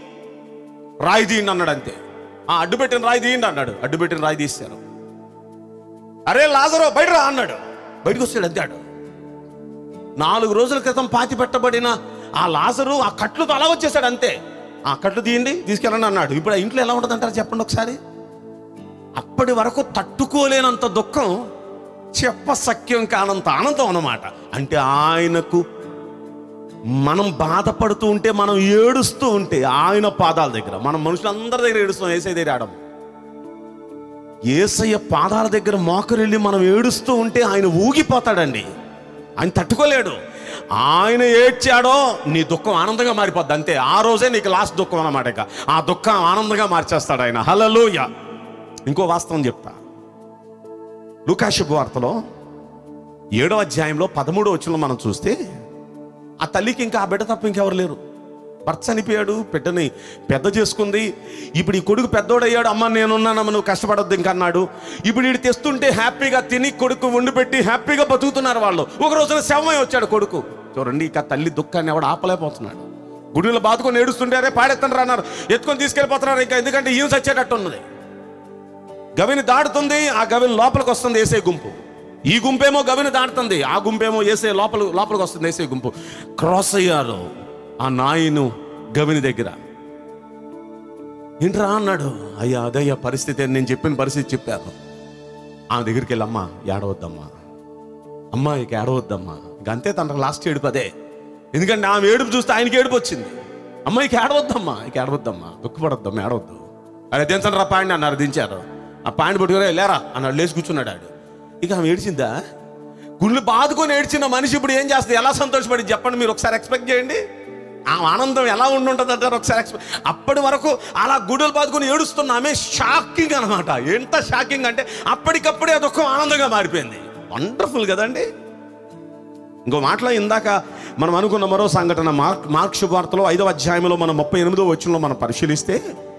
రాయి తీయండి అన్నాడు అంతే ఆ అడ్డు పెట్టిన రాయి తీయండి అన్నాడు అడ్డు పెట్టిన రాయి తీశారు అరే లాజరో బయట రా అన్నాడు బయటకు వస్తాడు అంతాడు నాలుగు రోజుల క్రితం పాతి పెట్టబడిన ఆ లాజరు ఆ కట్లుతో అలా వచ్చేసాడు అంతే ఆ కట్లు తీయండి తీసుకెళ్ళండి అన్నాడు ఇప్పుడు ఆ ఇంట్లో ఎలా ఉంటుంది అంటారు చెప్పండి ఒకసారి అప్పటి వరకు తట్టుకోలేనంత దుఃఖం చెప్ప సఖ్యం కానంత ఆనందం అన్నమాట అంటే ఆయనకు మనం బాధపడుతూ ఉంటే మనం ఏడుస్తూ ఉంటే ఆయన పాదాల దగ్గర మనం మనుషులందరి దగ్గర ఏడుస్తాం ఏసై దగ్గర ఆడము ఏసయ్య పాదాల దగ్గర మోకరెళ్ళి మనం ఏడుస్తూ ఉంటే ఆయన ఊగిపోతాడండి ఆయన తట్టుకోలేడు ఆయన ఏడ్చాడో నీ దుఃఖం ఆనందంగా మారిపోద్ది అంతే ఆ రోజే నీకు లాస్ట్ దుఃఖం అన్నమాట ఇక ఆ దుఃఖం ఆనందంగా మార్చేస్తాడు ఆయన హలలోయ ఇంకో వాస్తవం చెప్తా లూకాశుభ వార్తలో ఏడో అధ్యాయంలో పదమూడో వచ్చిన మనం చూస్తే ఆ తల్లికి ఇంకా ఆ బిడ్డ తప్ప ఇంకెవరు లేరు భర్త చనిపోయాడు బిడ్డని పెద్ద చేసుకుంది ఇప్పుడు ఈ కొడుకు పెద్దోడయ్యాడు అమ్మ నేనున్నానమ్మ నువ్వు కష్టపడొద్దు ఇంకా అన్నాడు ఇప్పుడు వీడు తెస్తుంటే హ్యాపీగా తిని కొడుకు వండి పెట్టి హ్యాపీగా బతుకుతున్నారు వాళ్ళు ఒక రోజున శవమై వచ్చాడు కొడుకు చూడండి ఇక తల్లి దుఃఖాన్ని ఎవడు ఆపలేకపోతున్నాడు గుడిలో బాదుకొని ఏడుస్తుంటే అరే పాడెత్తండి అన్నారు ఎత్తుకొని తీసుకెళ్ళిపోతున్నారు ఇంకా ఎందుకంటే ఈయన చచ్చేటట్టు ఉన్నది గవిని దాటుతుంది ఆ గవిని లోపలికి వస్తుంది ఏసే గుంపు ఈ గుంపేమో గవిని దాటుతుంది ఆ గుంపేమో ఏసే లోపల లోపలికి వస్తుంది ఏసే గుంపు క్రాస్ అయ్యారు ఆ నాయను గవిని దగ్గర ఏంట్రా అన్నాడు అయ్యా అదయ్యా పరిస్థితి అని నేను చెప్పిన పరిస్థితి చెప్పాను ఆమె దగ్గరికి వెళ్ళి అమ్మా ఏడవద్దమ్మా అమ్మా ఇక ఏడవద్దమ్మా ఇంక అంతే తనకు లాస్ట్ ఏడుపు అదే ఎందుకంటే ఆమె ఏడుపు చూస్తే ఆయనకి ఏడుపు వచ్చింది అమ్మ ఇక ఏడవద్దమ్మా ఇక ఏడవద్దమ్మా దుఃఖపడొద్దమ్మా ఏడవద్దు అరే దించండి రా పాండి అన్నారు దించారు ఆ పాండి పట్టుకురా లేరా అన్నాడు లేచి కూర్చున్నాడు ఆడు ఇక ఆమె ఏడిచిందా గుళ్ళు బాదుకొని ఏడ్చిన మనిషి ఇప్పుడు ఏం చేస్తుంది ఎలా సంతోషపడి చెప్పండి మీరు ఒకసారి ఎక్స్పెక్ట్ చేయండి ఆ ఆనందం ఎలా ఉండుంటుంది అంటారు ఒకసారి ఎక్స్పెక్ట్ అప్పటి వరకు అలా గుడ్డలు బాదుకొని ఏడుస్తున్న ఆమె షాకింగ్ అనమాట ఎంత షాకింగ్ అంటే అప్పటికప్పుడే ఆ దుఃఖం ఆనందంగా మారిపోయింది వండర్ఫుల్ కదండి ఇంకో మాటలో ఇందాక మనం అనుకున్న మరో సంఘటన మార్క్ మార్క్ శుభార్తలో ఐదవ అధ్యాయంలో మనం ముప్పై ఎనిమిదో వచ్చినలో మనం పరిశీలిస్తే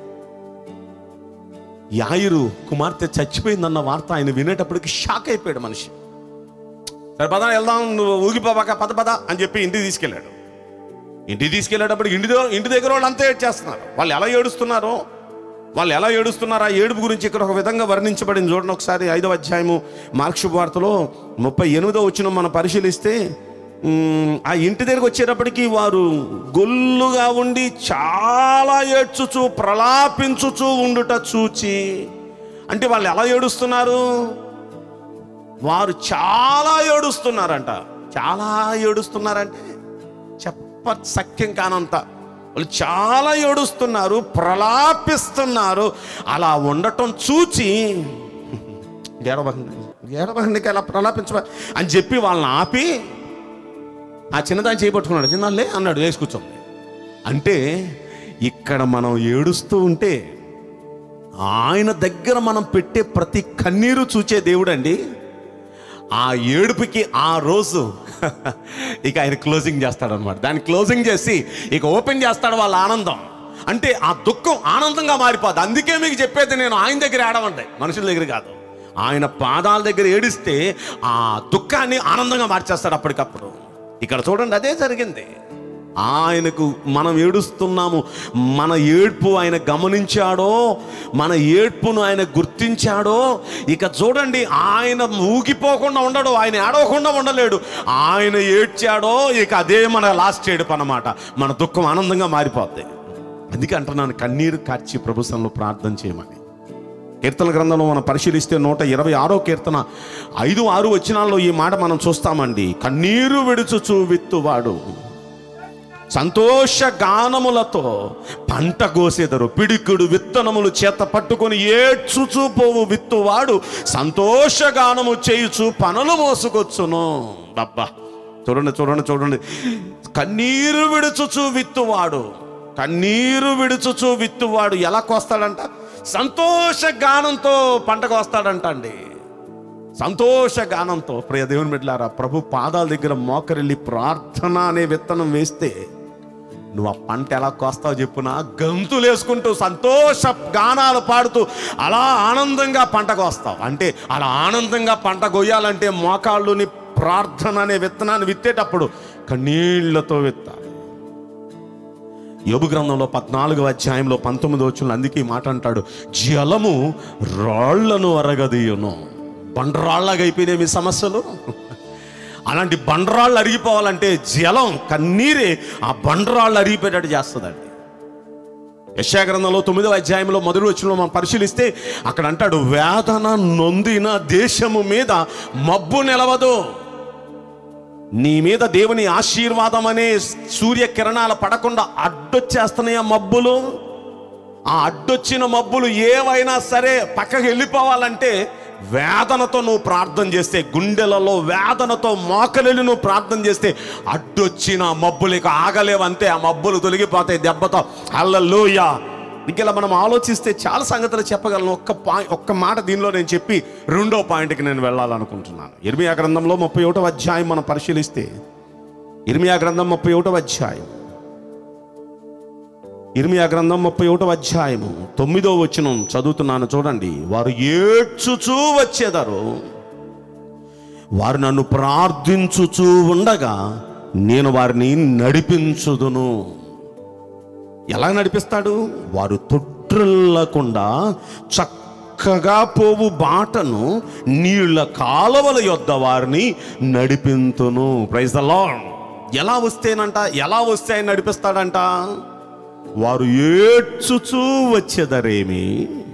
యాయిరు కుమార్తె చచ్చిపోయిందన్న వార్త ఆయన వినేటప్పటికి షాక్ అయిపోయాడు మనిషి సరే పద వెళ్దాం నువ్వు ఊగిపోవాక పద పద అని చెప్పి ఇంటికి తీసుకెళ్ళాడు ఇంటికి తీసుకెళ్ళేటప్పటికి ఇంటి దగ్గర ఇంటి దగ్గర వాళ్ళు అంతా ఏడ్చేస్తున్నారు వాళ్ళు ఎలా ఏడుస్తున్నారో వాళ్ళు ఎలా ఏడుస్తున్నారు ఆ ఏడుపు గురించి ఇక్కడ ఒక విధంగా వర్ణించబడింది చూడండి ఒకసారి ఐదవ అధ్యాయము మార్క్ శుభవార్తలో ముప్పై ఎనిమిదో వచ్చిన మనం పరిశీలిస్తే ఉమ్, ఆ ఇంటి దగ్గరకు వచ్చేటప్పటికి వారు గొల్లుగా ఉండి చాలా ఏడ్చుచు ప్రలాపించుచు ఉండుట చూచి అంటే వాళ్ళు ఎలా ఏడుస్తున్నారు వారు చాలా ఏడుస్తున్నారంట చాలా ఏడుస్తున్నారంటే చెప్ప సఖ్యం కానంత వాళ్ళు చాలా ఏడుస్తున్నారు ప్రలాపిస్తున్నారు అలా ఉండటం చూచి ఏడవకండి ఏడవకండికి అలా ప్రలాపించ అని చెప్పి వాళ్ళని ఆపి ఆ చిన్నదాన్ని చేపట్టుకున్నాడు చిన్నాళ్ళే అన్నాడు వేసి కూర్చోండి అంటే ఇక్కడ మనం ఏడుస్తూ ఉంటే ఆయన దగ్గర మనం పెట్టే ప్రతి కన్నీరు చూచే దేవుడండి ఆ ఏడుపుకి ఆ రోజు ఇక ఆయన క్లోజింగ్ చేస్తాడనమాట దాన్ని క్లోజింగ్ చేసి ఇక ఓపెన్ చేస్తాడు వాళ్ళ ఆనందం అంటే ఆ దుఃఖం ఆనందంగా మారిపోద్ది అందుకే మీకు చెప్పేది నేను ఆయన దగ్గర ఏడవండి మనుషుల దగ్గర కాదు ఆయన పాదాల దగ్గర ఏడిస్తే ఆ దుఃఖాన్ని ఆనందంగా మార్చేస్తాడు అప్పటికప్పుడు ఇక్కడ చూడండి అదే జరిగింది ఆయనకు మనం ఏడుస్తున్నాము మన ఏడ్పు ఆయన గమనించాడో మన ఏడ్పును ఆయన గుర్తించాడో ఇక చూడండి ఆయన ఊగిపోకుండా ఉండడు ఆయన ఏడవకుండా ఉండలేడు ఆయన ఏడ్చాడో ఇక అదే మన లాస్ట్ ఏడుపు అన్నమాట మన దుఃఖం ఆనందంగా మారిపోద్ది అందుకే అంటున్నాను కన్నీరు కార్చి ప్రభుత్వంలో ప్రార్థన చేయమని కీర్తన గ్రంథంలో మనం పరిశీలిస్తే నూట ఇరవై ఆరో కీర్తన ఐదు ఆరు వచనాల్లో ఈ మాట మనం చూస్తామండి కన్నీరు విడుచుచు విత్తువాడు సంతోష గానములతో పంట కోసెదరు పిడికుడు విత్తనములు చేత పట్టుకొని ఏడ్చుచూ పోవు విత్తువాడు సంతోష గానము చేయుచు పనులు మోసుకొచ్చును డబ్బా చూడండి చూడండి చూడండి కన్నీరు విడుచుచు విత్తువాడు కన్నీరు విడుచుచు విత్తువాడు ఎలా కోస్తాడంట సంతోష గానంతో పంట కోస్తాడంట అండి సంతోష గానంతో ప్రియ దేవుని బిడ్డలారా ప్రభు పాదాల దగ్గర మోకరిల్లి ప్రార్థన అనే విత్తనం వేస్తే నువ్వు ఆ పంట ఎలా కోస్తావు చెప్పునా గంతులు వేసుకుంటూ సంతోష గానాలు పాడుతూ అలా ఆనందంగా పంట కోస్తావు అంటే అలా ఆనందంగా పంట కొయ్యాలంటే మోకాళ్ళుని ప్రార్థన అనే విత్తనాన్ని విత్తేటప్పుడు కన్నీళ్లతో విత్తాలి యోబు గ్రంథంలో పద్నాలుగో అధ్యాయంలో పంతొమ్మిది వచ్చిన అందుకే ఈ మాట అంటాడు జలము రాళ్లను అరగదీయును బండరాళ్ళగా అయిపోయినాయి మీ సమస్యలు అలాంటి బండరాళ్ళు అరిగిపోవాలంటే జలం కన్నీరే ఆ బండరాళ్ళు అరిగిపోయేటట్టు చేస్తుందండి యశాగ్రంథంలో తొమ్మిదవ అధ్యాయంలో మొదటి వచ్చిన మనం పరిశీలిస్తే అక్కడ అంటాడు వేదన నొందిన దేశము మీద మబ్బు నిలవదు నీ మీద దేవుని ఆశీర్వాదం అనే సూర్యకిరణాలు పడకుండా అడ్డొచ్చేస్తున్నాయి ఆ మబ్బులు ఆ అడ్డొచ్చిన మబ్బులు ఏవైనా సరే పక్కకి వెళ్ళిపోవాలంటే వేదనతో నువ్వు ప్రార్థన చేస్తే గుండెలలో వేదనతో మోకలిని నువ్వు ప్రార్థన చేస్తే అడ్డొచ్చిన మబ్బులు ఇక ఆగలేవంతే ఆ మబ్బులు తొలగిపోతాయి దెబ్బతో అల్లలోయ ఇంక ఇలా మనం ఆలోచిస్తే చాలా సంగతులు చెప్పగలను ఒక్క పాయింట్ ఒక్క మాట దీనిలో నేను చెప్పి రెండో పాయింట్కి నేను వెళ్ళాలనుకుంటున్నాను ఇర్మియా గ్రంథంలో ముప్పై ఒకటో అధ్యాయం మనం పరిశీలిస్తే ఇర్మియా గ్రంథం ముప్పై ఒకటో అధ్యాయం ఇర్మియా గ్రంథం ముప్పై ఒకటో అధ్యాయము తొమ్మిదో వచనం చదువుతున్నాను చూడండి వారు ఏడ్చుచూ వచ్చేదారు వారు నన్ను ప్రార్థించుచూ ఉండగా నేను వారిని నడిపించుదును ఎలా నడిపిస్తాడు వారు తొట్టిల్లకుండా చక్కగా పోవు బాటను నీళ్ళ కాలవల యొద్ద వారిని నడిపింతును ప్రైజ్ ద లార్డ్ ఎలా వస్తేనంట ఎలా వస్తే ఆయన నడిపిస్తాడంట వారు ఏడ్చుచూ వచ్చేదరేమి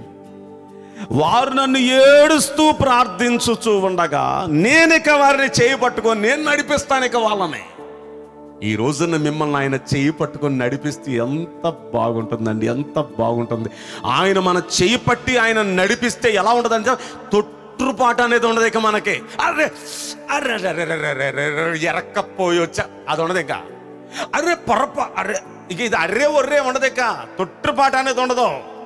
వారు నన్ను ఏడుస్తూ ప్రార్థించుచూ ఉండగా నేనిక వారిని చేయి పట్టుకొని నేను నడిపిస్తాను ఇక వాళ్ళని ఈ రోజున మిమ్మల్ని ఆయన చేయి పట్టుకొని నడిపిస్తే ఎంత బాగుంటుందండి ఎంత బాగుంటుంది ఆయన మన చేయి పట్టి ఆయన నడిపిస్తే ఎలా ఉంటుందంటే తొట్టుపాటు అనేది ఉండదు ఇక మనకి అరే అరే అరే, అరే, అరే, అరే, అరే, అరే, ఎరక్కపోయి వచ్చా అది ఉండదు ఇంకా అరే పొరప అరే ఇక ఇది అర్రే ఒర్రే ఉండదు ఇక తొట్టుపాటు అనేది ఉండదు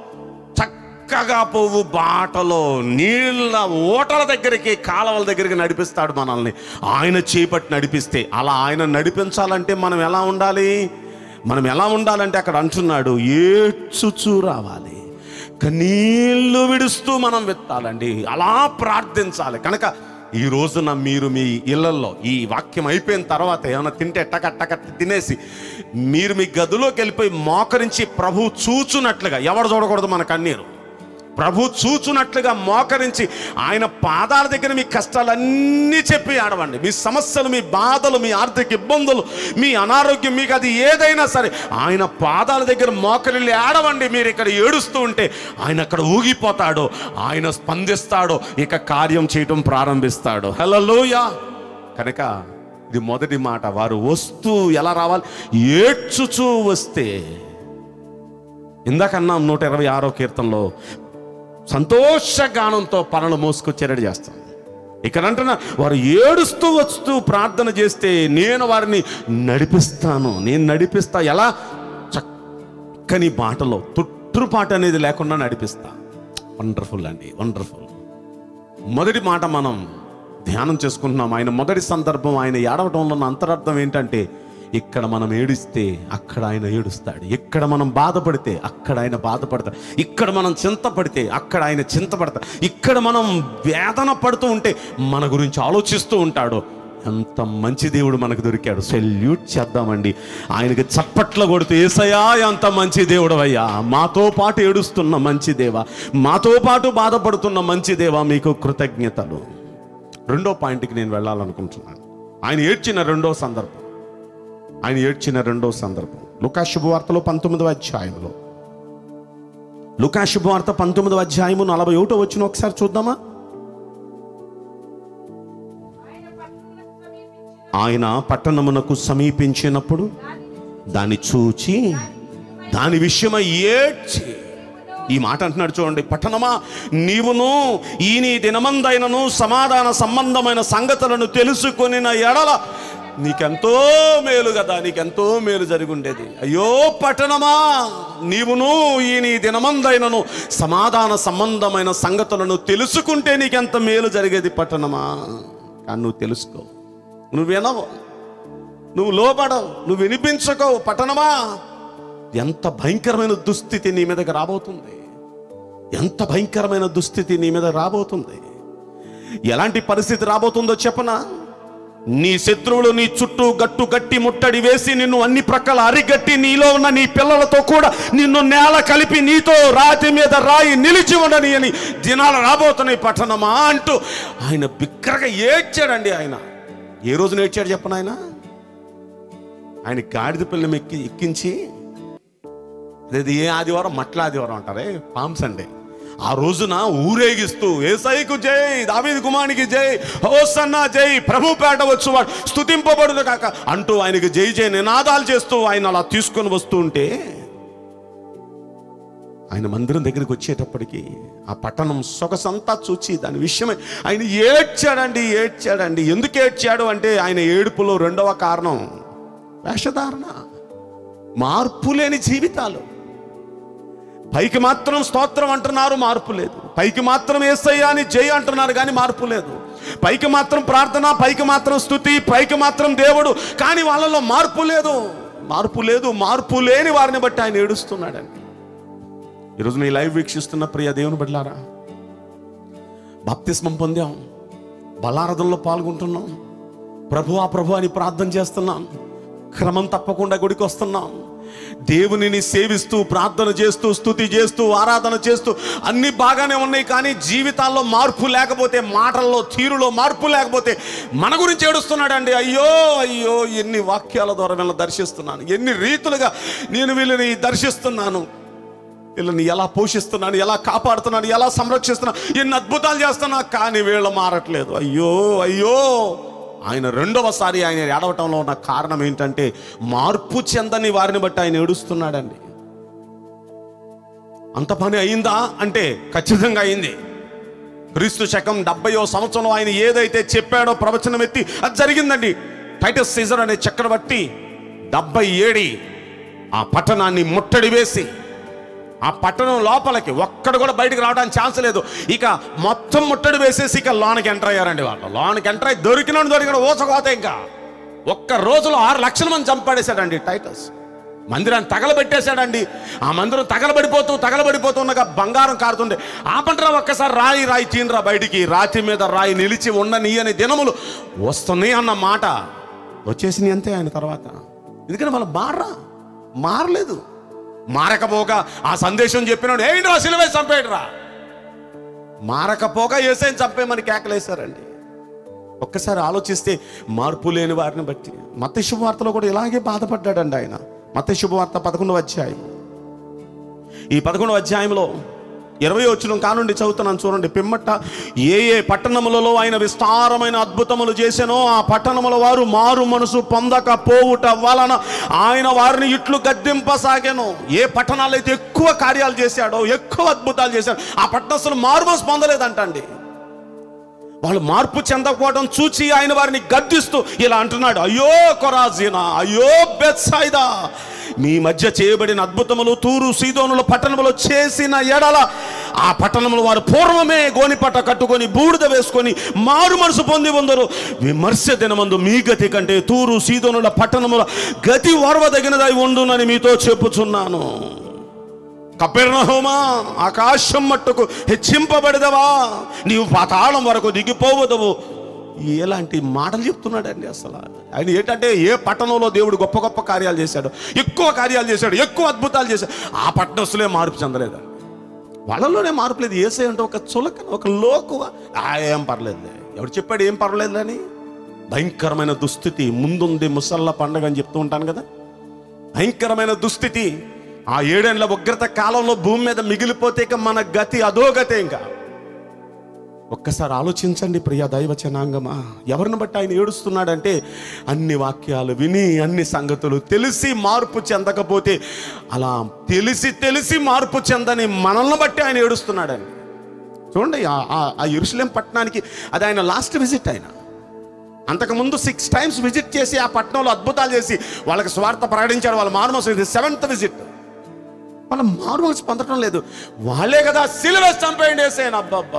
చక్కగా పోవు బాటలో నీళ్ళ ఓటల దగ్గరికి కాలవల దగ్గరికి నడిపిస్తాడు మనల్ని ఆయన చేపట్టి నడిపిస్తే అలా ఆయన నడిపించాలంటే మనం ఎలా ఉండాలి మనం ఎలా ఉండాలంటే అక్కడ అంటున్నాడు ఏడ్చుచూ రావాలి కన్నీళ్ళు విడుస్తూ మనం విత్తాలండి అలా ప్రార్థించాలి కనుక ఈ రోజున మీరు మీ ఇళ్లలో ఈ వాక్యం అయిపోయిన తర్వాత ఏమైనా తింటే టక తినేసి మీరు మీ గదిలోకి వెళ్ళిపోయి మోకరించి ప్రభు చూచున్నట్లుగా ఎవడు చూడకూడదు మన కన్నీరు ప్రభు చూచున్నట్లుగా మోకరించి ఆయన పాదాల దగ్గర మీ కష్టాలన్నీ చెప్పి ఆడవండి మీ సమస్యలు మీ బాధలు మీ ఆర్థిక ఇబ్బందులు మీ అనారోగ్యం మీకు అది ఏదైనా సరే ఆయన పాదాల దగ్గర మోకరిల్లి ఆడవండి మీరు ఇక్కడ ఏడుస్తూ ఉంటే ఆయన అక్కడ ఊగిపోతాడు ఆయన స్పందిస్తాడు ఇక కార్యం చేయటం ప్రారంభిస్తాడు హలోయ కనుక ఇది మొదటి మాట వారు వస్తూ ఎలా రావాలి ఏడ్చుచూ వస్తే ఇందాకన్నాం నూట ఇరవై ఆరో కీర్తనలో సంతోషగానంతో పనులు మోసుకొచ్చేటట్టు చేస్తాం ఇక్కడ అంటున్నా వారు ఏడుస్తూ వస్తూ ప్రార్థన చేస్తే నేను వారిని నడిపిస్తాను నేను నడిపిస్తా ఎలా చక్కని బాటలో తుట్టుపాటు అనేది లేకుండా నడిపిస్తా వండర్ఫుల్ అండి వండర్ఫుల్ మొదటి మాట మనం ధ్యానం చేసుకుంటున్నాం ఆయన మొదటి సందర్భం ఆయన ఏడవటంలో ఉన్న అంతరార్థం ఏంటంటే ఇక్కడ మనం ఏడిస్తే అక్కడ ఆయన ఏడుస్తాడు ఇక్కడ మనం బాధపడితే అక్కడ ఆయన బాధపడతాడు ఇక్కడ మనం చింతపడితే అక్కడ ఆయన చింతపడతాడు ఇక్కడ మనం వేదన పడుతూ ఉంటే మన గురించి ఆలోచిస్తూ ఉంటాడు ఎంత మంచి దేవుడు మనకు దొరికాడు సెల్యూట్ చేద్దామండి ఆయనకి చప్పట్లు కొడుతూ ఏసయా ఎంత మంచి దేవుడు అయ్యా మాతో పాటు ఏడుస్తున్న మంచి దేవ మాతో పాటు బాధపడుతున్న మంచి దేవ మీకు కృతజ్ఞతలు రెండో పాయింట్కి నేను వెళ్ళాలనుకుంటున్నాను ఆయన ఏడ్చిన రెండో సందర్భం ఆయన ఏడ్చిన రెండో సందర్భం లుకా శుభవార్తలో పంతొమ్మిదవ అధ్యాయంలో లుకా శుభవార్త పంతొమ్మిదవ అధ్యాయము నలభై ఒకటో వచ్చిన ఒకసారి చూద్దామా ఆయన పట్టణమునకు సమీపించినప్పుడు దాన్ని చూచి దాని విషయమై ఏడ్చి ఈ మాట అంటున్నాడు చూడండి పట్టణమా నీవును ఈ నీ దినమందైనను సమాధాన సంబంధమైన సంగతులను తెలుసుకొని ఎడల నీకెంతో మేలు కదా నీకెంతో మేలు జరిగి ఉండేది అయ్యో పట్టణమా నీవును ఈ నీ దినమందైనను సమాధాన సంబంధమైన సంగతులను తెలుసుకుంటే నీకెంత మేలు జరిగేది పట్టణమా కానీ నువ్వు తెలుసుకో నువ్వు వినవు నువ్వు లోపడవు నువ్వు వినిపించకవు పట్టణమా ఎంత భయంకరమైన దుస్థితి నీ మీదకి రాబోతుంది ఎంత భయంకరమైన దుస్థితి నీ మీద రాబోతుంది ఎలాంటి పరిస్థితి రాబోతుందో చెప్పనా నీ శత్రువులు నీ చుట్టూ గట్టు గట్టి ముట్టడి వేసి నిన్ను అన్ని ప్రక్కల అరిగట్టి నీలో ఉన్న నీ పిల్లలతో కూడా నిన్ను నేల కలిపి నీతో రాతి మీద రాయి నిలిచి ఉండని అని దినాలు రాబోతున్నాయి పట్టణమా అంటూ ఆయన బిక్కరగా ఏడ్చాడండి ఆయన ఏ రోజున ఏడ్చాడు చెప్పను ఆయన ఆయన గాడిద పిల్లం ఎక్కి ఎక్కించి అదేది ఏ ఆదివారం మట్ల ఆదివారం అంటారే పామ్ సండే ఆ రోజున ఊరేగిస్తూ ఏసైకు జై దావీదు కుమానికి జై హోసన్న జై ప్రభుపేట వచ్చువాడు స్తుతింపబడును కాక అంటూ ఆయనకి జై జై నినాదాలు చేస్తూ ఆయన అలా తీసుకొని వస్తూ ఉంటే ఆయన మందిరం దగ్గరికి వచ్చేటప్పటికి ఆ పట్టణం సొగసంతా చూచి దాని విషయమై ఆయన ఏడ్చాడండి ఏడ్చాడండి ఎందుకు ఏడ్చాడు అంటే ఆయన ఏడుపులో రెండవ కారణం వేషధారణ మార్పు లేని జీవితాలు పైకి మాత్రం స్తోత్రం అంటున్నారు మార్పు లేదు పైకి మాత్రం ఏసయ్యా అని జై అంటున్నారు కానీ మార్పు లేదు పైకి మాత్రం ప్రార్థన పైకి మాత్రం స్థుతి పైకి మాత్రం దేవుడు కానీ వాళ్ళలో మార్పు లేదు మార్పు లేదు మార్పు లేని వారిని బట్టి ఆయన ఏడుస్తున్నాడండి ఈరోజు నీ లైవ్ వీక్షిస్తున్న ప్రియ దేవుని బిడ్డలారా బాప్తిస్మం పొందాం బలారథంలో పాల్గొంటున్నాం ప్రభు ఆ ప్రభు అని ప్రార్థన చేస్తున్నాం క్రమం తప్పకుండా గుడికి వస్తున్నాం దేవునిని సేవిస్తూ ప్రార్థన చేస్తూ స్తుతి చేస్తూ ఆరాధన చేస్తూ అన్ని బాగానే ఉన్నాయి కానీ జీవితాల్లో మార్పు లేకపోతే మాటల్లో తీరులో మార్పు లేకపోతే మన గురించి ఏడుస్తున్నాడండి అయ్యో అయ్యో ఎన్ని వాక్యాల ద్వారా వీళ్ళని దర్శిస్తున్నాను ఎన్ని రీతులుగా నేను వీళ్ళని దర్శిస్తున్నాను వీళ్ళని ఎలా పోషిస్తున్నాను ఎలా కాపాడుతున్నాను ఎలా సంరక్షిస్తున్నాను ఎన్ని అద్భుతాలు చేస్తున్నా కానీ వీళ్ళు మారట్లేదు అయ్యో అయ్యో ఆయన రెండవసారి ఆయన ఏడవటంలో ఉన్న కారణం ఏంటంటే మార్పు చెందని వారిని బట్టి ఆయన ఏడుస్తున్నాడండి అంత పని అయిందా అంటే ఖచ్చితంగా అయింది క్రీస్తు శకం డెబ్బయో సంవత్సరంలో ఆయన ఏదైతే చెప్పాడో ప్రవచనం ఎత్తి అది జరిగిందండి టైటస్ సీజర్ అనే చక్రవర్తి డెబ్బై ఏడి ఆ పట్టణాన్ని ముట్టడి వేసి ఆ పట్టణం లోపలికి ఒక్కడు కూడా బయటికి రావడానికి ఛాన్స్ లేదు ఇక మొత్తం ముట్టడి వేసేసి ఇక లోనికి ఎంటర్ అయ్యారండి వాళ్ళు లోనికి ఎంటర్ అయ్యి దొరికిన దొరికిన ఓసకోత ఇంకా ఒక్క రోజులో ఆరు లక్షల మంది చంపాడేశాడండి టైటస్ మందిరాన్ని తగలబెట్టేశాడండి ఆ మందిరం తగలబడిపోతూ తగలబడిపోతూ ఉండగా బంగారం కారుతుండే ఆపంటరా ఒక్కసారి రాయి రాయి తీనరా బయటికి రాతి మీద రాయి నిలిచి ఉండనీయని దినములు వస్తున్నాయి అన్న మాట వచ్చేసింది అంతే ఆయన తర్వాత ఎందుకంటే వాళ్ళు మారరా మారలేదు మారకపోగా ఆ సందేశం చెప్పినాడు ఏంట్రా సిలువే చంపేయడరా మారకపోగా ఏసైని చంపేమని కేకలేశారండి ఒక్కసారి ఆలోచిస్తే మార్పు లేని వారిని బట్టి మత శుభవార్తలో కూడా ఇలాగే బాధపడ్డాడండి ఆయన మత శుభవార్త పదకొండవ అధ్యాయం ఈ పదకొండవ అధ్యాయంలో ఇరవై వచ్చిన కానుండి చదువుతున్నాను చూడండి పిమ్మట ఏ ఏ పట్టణములలో ఆయన విస్తారమైన అద్భుతములు చేశానో ఆ పట్టణముల వారు మారు మనసు పొందక పోవుట వలన ఆయన వారిని ఇట్లు గద్దెంపసాగాను ఏ పట్టణాలు అయితే ఎక్కువ కార్యాలు చేశాడో ఎక్కువ అద్భుతాలు చేశాడు ఆ పట్టణస్తులు మారు మనసు పొందలేదంటండి వాళ్ళు మార్పు చెందకపోవడం చూచి ఆయన వారిని గద్దిస్తూ ఇలా అంటున్నాడు అయ్యో కొరాజీనా అయ్యో బెత్సాయిదా మీ మధ్య చేయబడిన అద్భుతములు తూరు సీదోనుల పట్టణములు చేసిన ఎడల ఆ పట్టణములు వారు పూర్వమే గోనిపట్ట కట్టుకొని బూడిద వేసుకొని మారు మనసు పొంది ఉందరు విమర్శ దినమందు మీ గతి కంటే తూరు సీదోనుల పట్టణముల గతి ఓర్వదగినదై ఉండునని మీతో చెప్పుచున్నాను కపెర్ణహోమా ఆకాశం మట్టుకు హెచ్చింపబడదవా నీవు పాతాళం వరకు దిగిపోవదవు ఎలాంటి మాటలు చెప్తున్నాడండి అసలు ఆయన ఏంటంటే ఏ పట్టణంలో దేవుడు గొప్ప గొప్ప కార్యాలు చేశాడు ఎక్కువ కార్యాలు చేశాడు ఎక్కువ అద్భుతాలు చేశాడు ఆ పట్టణస్తులే మార్పు చెందలేదండి వాళ్ళలోనే మార్పు లేదు ఏసై అంటే ఒక చులకన ఒక లోకువ ఆ ఏం పర్లేదు ఎవడు చెప్పాడు ఏం పర్లేదు అని భయంకరమైన దుస్థితి ముందుంది ముసల్ల పండగ అని చెప్తూ ఉంటాను కదా భయంకరమైన దుస్థితి ఆ ఏడేళ్ల ఉగ్రత కాలంలో భూమి మీద మిగిలిపోతే ఇక మన గతి అధోగతే ఇంకా ఒక్కసారి ఆలోచించండి ప్రియ దైవ జనాంగమా ఎవరిని బట్టి ఆయన ఏడుస్తున్నాడంటే అన్ని వాక్యాలు విని అన్ని సంగతులు తెలిసి మార్పు చెందకపోతే అలా తెలిసి తెలిసి మార్పు చెందని మనల్ని బట్టి ఆయన ఏడుస్తున్నాడండి చూడండి ఆ- ఆ- ఆ ఎరుసలేం పట్టణానికి అది ఆయన లాస్ట్ విజిట్ ఆయన అంతకుముందు సిక్స్ టైమ్స్ విజిట్ చేసి ఆ పట్టణంలో అద్భుతాలు చేసి వాళ్ళకి స్వార్థ ప్రకటించాడు వాళ్ళ మారుమోసం ఇది సెవెంత్ విజిట్ వాళ్ళ మారుమోసం పొందడం లేదు వాళ్ళే కదా సిలువేసి చంపేయండి వేసేయను అబ్బా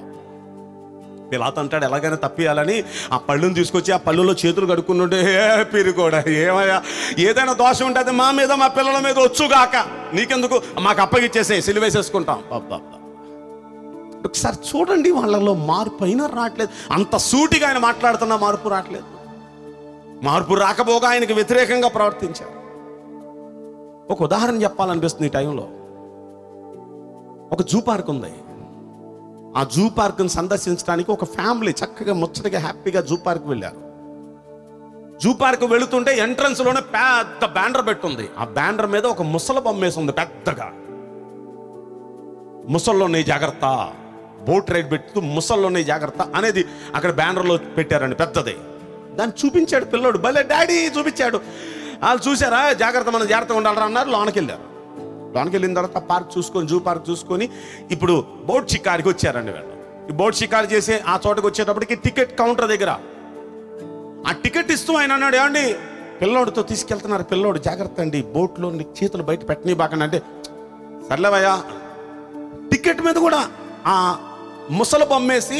పిలాత అంటాడు ఎలాగైనా తప్పియాలని ఆ పళ్ళుని తీసుకొచ్చి ఆ పళ్ళులో చేతులు కడుక్కున్నట్టు ఏ పిరికోడా ఏమయ్యా ఏదైనా దోషం ఉంటుంది మా మీద మా పిల్లల మీద వచ్చుగాక నీకెందుకు మాకు అప్పగిచ్చేసే సిలువేసేసుకుంటాం అబ్బా ఒకసారి చూడండి వాళ్ళలో మార్పు అయినా రావట్లేదు అంత సూటిగా ఆయన మాట్లాడుతున్న మార్పు రావట్లేదు మార్పు రాకపోగా ఆయనకి వ్యతిరేకంగా ప్రవర్తించారు ఒక ఉదాహరణ చెప్పాలనిపిస్తుంది ఈ టైంలో ఒక జూ పార్క్ ఉంది ఆ జూ పార్క్ని సందర్శించడానికి ఒక ఫ్యామిలీ చక్కగా ముచ్చటగా హ్యాపీగా జూ పార్క్ వెళ్ళారు జూ పార్క్ వెళుతుంటే ఎంట్రన్స్ లోనే పెద్ద బ్యానర్ పెట్టుంది ఆ బ్యానర్ మీద ఒక ముసల బొమ్మ వేసి ఉంది పెద్దగా ముసల్లోనే జాగ్రత్త బోట్ రైడ్ పెడుతూ ముసల్లోనే జాగ్రత్త అనేది అక్కడ బ్యానర్లో పెట్టారండి పెద్దది దాన్ని చూపించాడు పిల్లోడు భలే డాడీ చూపించాడు వాళ్ళు చూసారా జాగ్రత్త మనం జాగ్రత్తగా ఉండాలరా అన్నారు లోనకి వెళ్ళారు లోనకి వెళ్ళిన తర్వాత పార్క్ చూసుకొని జూ పార్క్ చూసుకొని ఇప్పుడు బోట్ షికారికి వచ్చారండి వీళ్ళు ఈ బోట్ షికారు చేసి ఆ చోటకి వచ్చేటప్పటికి టికెట్ కౌంటర్ దగ్గర ఆ టికెట్ ఇస్తూ ఆయన అన్నాడు ఏమండి పిల్లోడితో తీసుకెళ్తున్నారు పిల్లోడు జాగ్రత్త అండి బోట్లో నీ చేతులు బయట పెట్టని బాకండి అంటే సర్లేవయ్యా టికెట్ మీద కూడా ఆ ముసలి బొమ్మేసి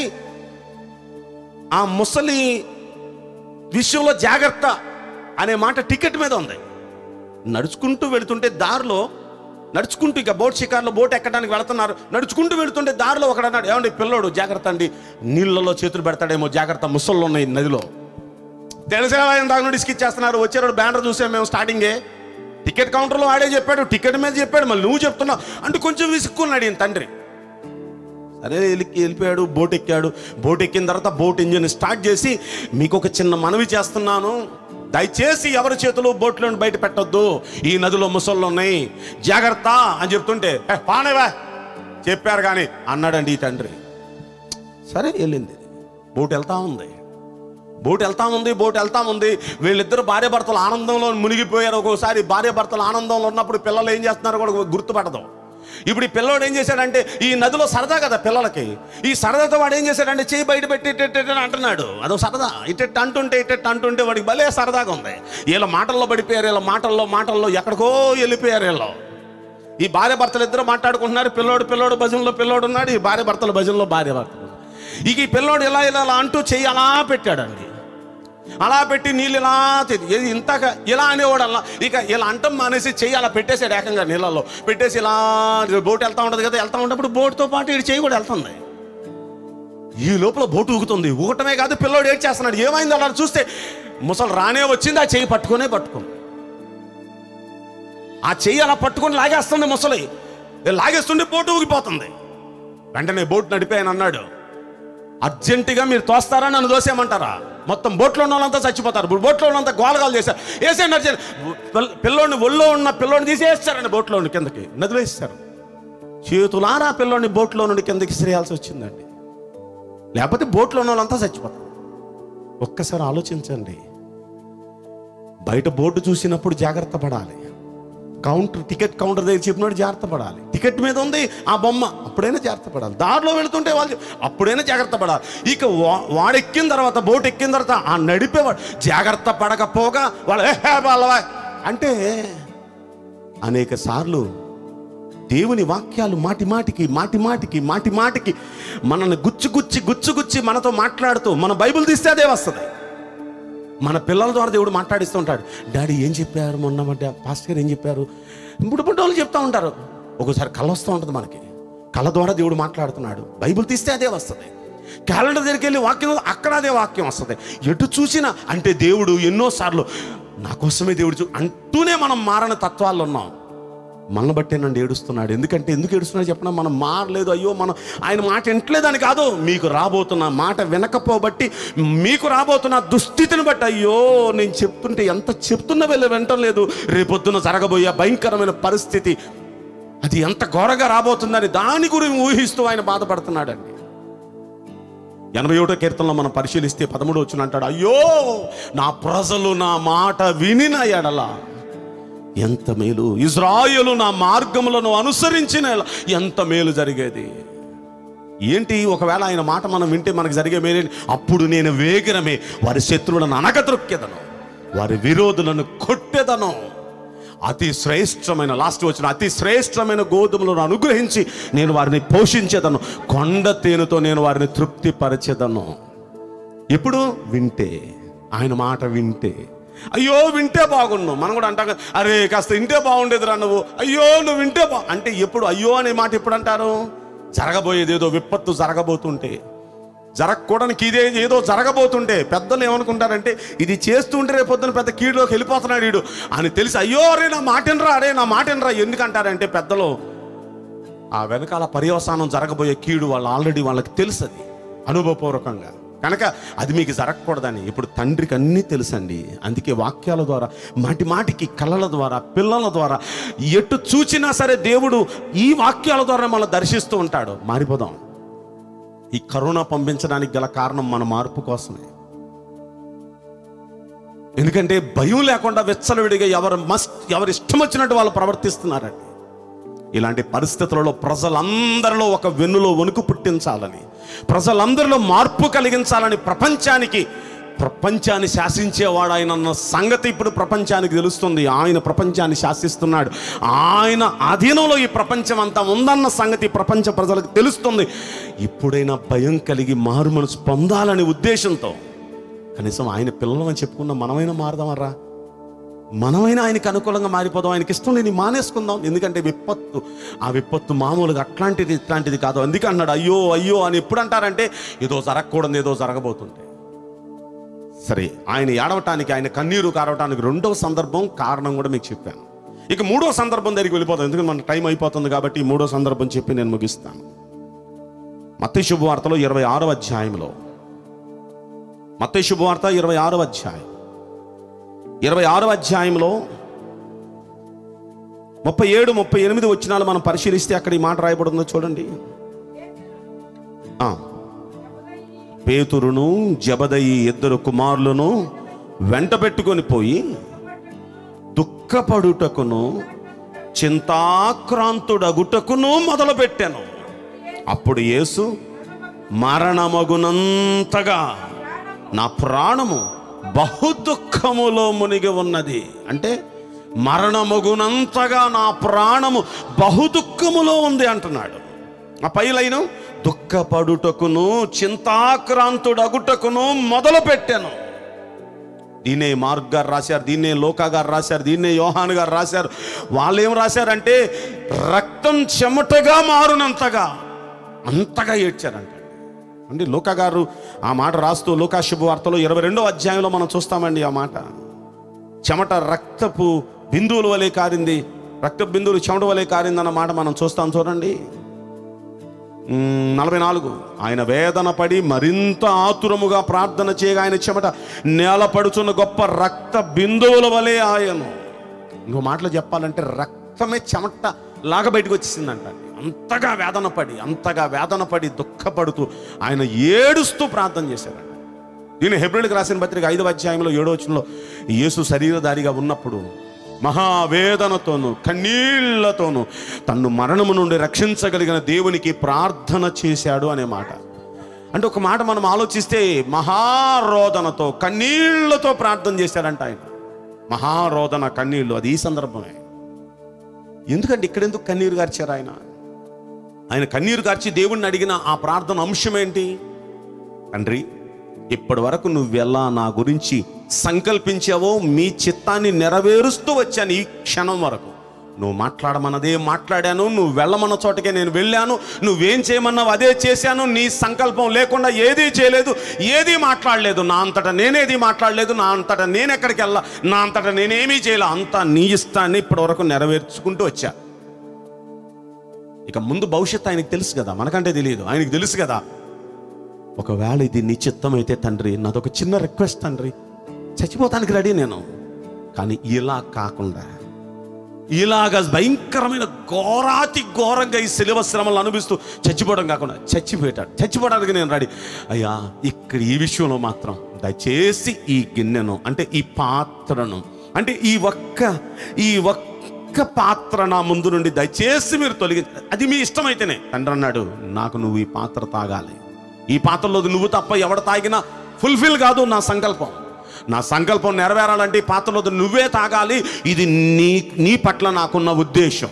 ఆ ముసలి విషయంలో జాగ్రత్త అనే మాట టికెట్ మీద ఉంది నడుచుకుంటూ వెళుతుంటే దారిలో నడుచుకుంటూ ఇక బోట్ షికార్లో బోట్ ఎక్కడానికి వెళుతున్నారు నడుచుకుంటూ వెళుతుంటే దారిలో ఒకడు అన్నాడు ఏమండి పిల్లోడు జాగ్రత్త అండి నీళ్ళలో చేతులు పెడతాడేమో జాగ్రత్త ముసళ్ళు ఉన్నాయి నదిలో తెలిసేవా ఇందాక నుండి ఇసుకిచ్చేస్తున్నారు వచ్చారు బ్యానర్ చూసాం మేము స్టార్టింగే టికెట్ కౌంటర్లో ఆడే చెప్పాడు టికెట్ మీద చెప్పాడు మళ్ళీ నువ్వు చెప్తున్నావు అంటే కొంచెం విసుక్కున్నాడు ఈయన తండ్రి సరే వెళ్ళి వెళ్ళిపోయాడు బోట్ ఎక్కాడు బోట్ ఎక్కిన తర్వాత బోట్ ఇంజిన్ స్టార్ట్ చేసి మీకు ఒక చిన్న మనవి చేస్తున్నాను దయచేసి ఎవరి చేతులు బోట్లో బయట పెట్టొద్దు ఈ నదిలో ముసళ్ళు ఉన్నాయి జాగ్రత్త అని చెప్తుంటే "ఏ, పానేవా చెప్పారు కానీ అన్నాడండి ఈ తండ్రి సరే వెళ్ళింది బోట్ వెళ్తా ఉంది బోట్ వెళ్తా ఉంది బోట్ వెళ్తా ఉంది వీళ్ళిద్దరు భార్య భర్తలు ఆనందంలో మునిగిపోయారు ఒక్కోసారి భార్య భర్తలు ఆనందంలో ఉన్నప్పుడు పిల్లలు ఏం చేస్తున్నారో కూడా గుర్తుపడదు ఇప్పుడు ఈ పిల్లోడు ఏం చేశాడంటే ఈ నదిలో సరదా కదా పిల్లలకి ఈ సరదాతో వాడు ఏం చేశాడంటే చేయి బయట పెట్టి ఇట్ట ఇట్ట ఇట్ట అని అంటున్నాడు అదో సరదా ఇట్ట అంటుంటే ఇట్ట అంటుంటే వాడికి భలే సరదాగా ఉంది వీళ్ళ మాటల్లో పడిపోయారు వీళ్ళ మాటల్లో మాటల్లో ఎక్కడికో వెళ్ళిపోయారు వీళ్ళు ఈ భార్య భర్తలు ఇద్దరు మాట్లాడుకుంటున్నారు పిల్లోడు పిల్లోడు భజనలో పిల్లోడు ఉన్నాడు ఈ భార్య భర్తల భజనలో భార్య భర్తలు ఇక ఈ పిల్లోడు ఇలా ఇలా ఇలా అంటూ చెయ్యి అలా పెట్టాడండి అలా పెట్టి నీళ్ళు ఇలా తె- ఏది ఇంతక ఇలా అనేవాడు అలా ఇక ఇలా అంటం మానేసి చెయ్యి అలా పెట్టేసాడు ఏకంగా నీళ్ళల్లో పెట్టేసి ఇలా బోట్ వెళ్తా ఉంటుంది కదా వెళ్తా ఉన్నప్పుడు బోట్తో పాటు ఇటు చెయ్యి కూడా వెళ్తుంది ఈ లోపల బోటు ఊగుతుంది ఊగటమే కాదు పిల్లోడు ఏడ్ చేస్తున్నాడు ఏమైంది అలా చూస్తే ముసలు రానే వచ్చింది ఆ చెయ్యి పట్టుకునే పట్టుకుంది ఆ చెయ్యి అలా పట్టుకొని లాగేస్తుంది ముసలి లాగేస్తుంటే బోటు ఊగిపోతుంది వెంటనే బోట్ నడిపి ఆయన అన్నాడు అర్జెంటుగా మీరు తోస్తారా నన్ను దోసేయమంటారా మొత్తం బోట్లో ఉన్న వాళ్ళంతా చచ్చిపోతారు ఇప్పుడు బోట్లో ఉన్నంత గోలగాలు చేశారు వేసేయండి అర్జెంట్ పిల్ల- పిల్లోడిని ఒళ్ళో ఉన్న పిల్లోడిని తీసేస్తారండి బోట్లో నుండి కిందకి నదిలో వేస్తారు చేతులారా పిల్లోడిని బోట్లో నుండి కిందకి శ్రేయాల్సి వచ్చిందండి లేకపోతే బోట్లో ఉన్న వాళ్ళంతా చచ్చిపోతారు ఒక్కసారి ఆలోచించండి బయట బోర్డు చూసినప్పుడు జాగ్రత్త పడాలి కౌంటర్ టికెట్ కౌంటర్ దగ్గర చెప్పినట్టు జాగ్రత్త పడాలి టికెట్ మీద ఉంది ఆ బొమ్మ అప్పుడైనా జాగ్రత్త పడాలి దారిలో వెళుతుంటే వాళ్ళు చెప్- అప్పుడైనా జాగ్రత్త పడాలి ఇక వా- వాడు ఎక్కిన తర్వాత బోట్ ఎక్కిన తర్వాత ఆ నడిపేవాడు జాగ్రత్త పడకపోగా వాళ్ళు "ఏ, హే, బాలవా" అంటే అనేక సార్లు దేవుని వాక్యాలు మాటి మాటికి మాటి మాటికి మాటి మాటికి మనల్ని గుచ్చి గుచ్చి గుచ్చి గుచ్చి మనతో మాట్లాడుతూ మన బైబిల్ తీస్తే అదే వస్తుంది మన పిల్లల ద్వారా దేవుడు మాట్లాడిస్తూ ఉంటాడు డాడీ ఏం చెప్పారు మొన్న మధ్య పాస్టర్ గారు ఏం చెప్పారు ఇప్పుడు పుట్టి వాళ్ళు చెప్తా ఉంటారు ఒకసారి కళ వస్తూ ఉంటుంది మనకి కళ ద్వారా దేవుడు మాట్లాడుతున్నాడు బైబిల్ తీస్తే అదే వస్తుంది క్యాలెండర్ దగ్గరికి వెళ్ళి వాక్యం అక్కడ అదే వాక్యం వస్తుంది ఎటు చూసినా అంటే దేవుడు ఎన్నోసార్లు నా కోసమే దేవుడు చూ అంటూనే మనం మారని తత్వాల్లో ఉన్నాం మనల్ని బట్టే నన్ను ఏడుస్తున్నాడు ఎందుకంటే ఎందుకు ఏడుస్తున్నాడు చెప్పిన మనం మారలేదు అయ్యో మనం ఆయన మాట వింటలేదని కాదు మీకు రాబోతున్న మాట వినకపోబట్టి మీకు రాబోతున్న దుస్థితిని బట్టి అయ్యో నేను చెప్తుంటే ఎంత చెప్తున్నా వెళ్ళి వింటలేదు రేపొద్దున జరగబోయే భయంకరమైన పరిస్థితి అది ఎంత ఘోరగా రాబోతుందని దాని గురించి ఊహిస్తూ ఆయన బాధపడుతున్నాడండి ఎనభై ఒకటో కీర్తనలో మనం పరిశీలిస్తే పదమూడు వచ్చిన అంటాడు అయ్యో నా ప్రజలు నా మాట వినిన ఎడల ఎంత మేలు ఇజ్రాయేలు నా మార్గములను అనుసరించిన ఎడల ఎంత మేలు జరిగేది ఏంటి ఒకవేళ ఆయన మాట మనం వింటే మనకు జరిగే మేలు అప్పుడు నేను వేగిరమే వారి శత్రువులను అనగద్రొక్కెదను వారి విరోధులను కొట్టెదను అతి శ్రేష్టమైన లాస్ట్ వచ్చిన అతి శ్రేష్టమైన గోధుమలను అనుగ్రహించి నేను వారిని పోషించేదను కొండ తేనెతో నేను వారిని తృప్తిపరచెదను ఎప్పుడు వింటే ఆయన మాట వింటే అయ్యో వింటే బాగుండు మనం కూడా అంటాం కదా, అరే కాస్త వింటే బాగుండేదిరా నువ్వు అయ్యో నువ్వు వింటే బా అంటే ఎప్పుడు అయ్యో అనే మాట ఎప్పుడు అంటారు జరగబోయేది ఏదో విపత్తు జరగబోతుంటే జరగకూడనికి ఇదే ఏదో జరగబోతుంటే పెద్దలు ఏమనుకుంటారంటే ఇది చేస్తుంటే రేపు పొద్దున పెద్ద కీడులోకి వెళ్ళిపోతున్నాడు వీడు అని తెలిసి అయ్యో అరే నా మాటనరా అరే నా మాటనరా ఎందుకంటారంటే పెద్దలు ఆ వెనకాల పర్యవసానం జరగబోయే కీడు వాళ్ళు ఆల్రెడీ వాళ్ళకి తెలుసు అది అనుభవపూర్వకంగా కనుక అది మీకు జరగకూడదని ఇప్పుడు తండ్రికి అన్నీ తెలుసండి అందుకే వాక్యాల ద్వారా మాటి మాటికి కళ్ళల ద్వారా పిల్లల ద్వారా ఎటు చూచినా సరే దేవుడు ఈ వాక్యాల ద్వారా మనం దర్శిస్తూ ఉంటాడు మారిపోదాం ఈ కరోనా పంపించడానికి గల కారణం మన మార్పు కోసమే ఎందుకంటే భయం లేకుండా వెచ్చలవిడిగా ఎవరు మస్ట్ ఎవరు ఇష్టం వచ్చినట్టు వాళ్ళు ప్రవర్తిస్తున్నారండి ఇలాంటి పరిస్థితులలో ప్రజలందరిలో ఒక వెన్నులో వణుకు పుట్టించాలని ప్రజలందరిలో మార్పు కలిగించాలని ప్రపంచానికి ప్రపంచాన్ని శాసించేవాడు ఆయన అన్న సంగతి ఇప్పుడు ప్రపంచానికి తెలుస్తుంది ఆయన ప్రపంచాన్ని శాసిస్తున్నాడు ఆయన అధీనంలో ఈ ప్రపంచం అంతా ఉందన్న సంగతి ప్రపంచ ప్రజలకు తెలుస్తుంది ఇప్పుడైనా భయం కలిగి మారు మనసు పొందాలనే ఉద్దేశంతో కనీసం ఆయన పిల్లలని చెప్పుకున్న మనమైనా మారదామరా మనమైనా ఆయనకి అనుకూలంగా మారిపోదాం ఆయనకి ఇష్టం లేని మానేసుకుందాం ఎందుకంటే విపత్తు ఆ విపత్తు మామూలుగా అట్లాంటిది ఇట్లాంటిది కాదు అందుకే అన్నాడు అయ్యో అయ్యో అని ఎప్పుడు అంటారంటే ఏదో జరగకూడదు ఏదో జరగబోతుంది సరే ఆయన ఏడవటానికి ఆయన కన్నీరు కారవటానికి రెండవ సందర్భం కారణం కూడా మీకు చెప్పాను ఇక మూడో సందర్భం దగ్గరికి వెళ్ళిపోతాం ఎందుకంటే మన టైం అయిపోతుంది కాబట్టి ఈ మూడో సందర్భం చెప్పి నేను ముగిస్తాను మత్తి శుభవార్తలో ఇరవై ఆరవ అధ్యాయంలో మత్తి శుభవార్త ఇరవై ఆరవ అధ్యాయం ఇరవై ఆరవ అధ్యాయంలో ముప్పై ఏడు ముప్పై ఎనిమిది వచ్చినాలు మనం పరిశీలిస్తే అక్కడ ఈ మాట రాయబడిందో చూడండి ఆ. పేతురును జబదయి ఇద్దరు కుమారులను వెంట పెట్టుకొని పోయి దుఃఖపడుటకును చింతాక్రాంతుడగుటకును మొదలుపెట్టాను అప్పుడు యేసు మరణమగునంతగా నా ప్రాణము బహు దుఃఖములో మునిగి ఉన్నది అంటే మరణమగునంతగా నా ప్రాణము బహు దుఃఖములో ఉంది అంటున్నాడు ఆ పైలైన దుఃఖపడుటకును చింతాక్రాంతుడగుటకును మొదలు పెట్టాను దీన్నే మార్క్ గారు రాశారు దీన్నే లోకా గారు రాశారు దీన్నే యోహాన్ గారు రాశారు వాళ్ళు ఏం రాశారంటే రక్తం చెమటగా మారునంతగా అంతగా ఏడ్చారంట అంటే లోకా గారు ఆ మాట రాస్తూ లోకా శుభవార్తలో ఇరవై రెండో అధ్యాయంలో మనం చూస్తామండి ఆ మాట చెమట రక్తపు బిందువుల వలె కారింది రక్త బిందువులు చెమట వలె కారింది అన్న మాట మనం చూస్తాం చూడండి మ్మ్, నలభై నాలుగు ఆయన వేదన పడి మరింత ఆతురముగా ప్రార్థన చేయగా ఆయన చెమట నేలపడుచున్న గొప్ప రక్త బిందువుల వలె ఆయను ఇంకో మాటలు చెప్పాలంటే రక్తమే చెమట లాగా బయటకు వచ్చేసిందంట అంతగా వేదన పడి అంతగా వేదన పడి దుఃఖపడుతూ ఆయన ఏడుస్తూ ప్రార్థన చేశారంట దీని హెబ్రిల్కి రాసిన పత్రిక ఐదవ అధ్యాయంలో ఏడో వచనంలో యేసు శరీరధారిగా ఉన్నప్పుడు మహావేదనతోను కన్నీళ్లతోను తన్ను మరణము నుండి రక్షించగలిగిన దేవునికి ప్రార్థన చేశాడు అనే మాట అంటే ఒక మాట మనం ఆలోచిస్తే మహారోదనతో కన్నీళ్లతో ప్రార్థన చేశాడంట ఆయన మహారోదన కన్నీళ్లు అది ఈ సందర్భమే ఎందుకంటే ఇక్కడెందుకు కన్నీరు గార్చారు ఆయన ఆయన కన్నీరు గార్చి దేవుణ్ణి అడిగిన ఆ ప్రార్థన అంశం ఏంటి తండ్రి ఇప్పటి వరకు నువ్వెలా నా గురించి సంకల్పించావో మీ చిత్తాన్ని నెరవేరుస్తూ వచ్చాను ఈ క్షణం వరకు నువ్వు మాట్లాడమన్నదే మాట్లాడాను నువ్వు వెళ్ళమన్న చోటకే నేను వెళ్ళాను నువ్వేం చేయమన్నావు అదే చేశాను నీ సంకల్పం లేకుండా ఏదీ చేయలేదు ఏదీ మాట్లాడలేదు నా అంతటా నేనేది మాట్లాడలేదు నా అంతటా నేను ఎక్కడికి వెళ్ళా నా అంతటా నేనేమీ చేయలే అంతా నీ ఇష్టాన్ని ఇప్పటి వరకు నెరవేర్చుకుంటూ వచ్చా ఇక ముందు భవిష్యత్తు ఆయనకు తెలుసు కదా మనకంటే తెలియదు ఆయనకు తెలుసు కదా ఒకవేళ ఇది నీ చిత్తం అయితే తండ్రి నాదొక చిన్న రిక్వెస్ట్ తండ్రి చచ్చిపోతానికి రెడీ నేను కానీ ఇలా కాకుండా ఇలాగ భయంకరమైన ఘోరాతి ఘోరంగా ఈ శిలువ శ్రమలు అనుభవిస్తూ చచ్చిపోవడం కాకుండా చచ్చిపోయాడు చచ్చిపోవడానికి నేను రెడీ అయ్యా ఇక్కడ ఈ విషయంలో మాత్రం దయచేసి ఈ గిన్నెను అంటే ఈ పాత్రను అంటే ఈ ఒక్క ఈ ఒక్క పాత్ర నా ముందు నుండి దయచేసి మీరు తొలగి అది మీ ఇష్టమైతేనే తండ్రి అన్నాడు నాకు నువ్వు ఈ పాత్ర తాగాలి ఈ పాత్రలో నువ్వు తప్ప ఎవడ తాగినా ఫుల్ఫిల్ కాదు నా సంకల్పం నా సంకల్పం నెరవేరాలంటే ఈ పాత్రలో నువ్వే తాగాలి ఇది నీ నీ పట్ల నాకున్న ఉద్దేశం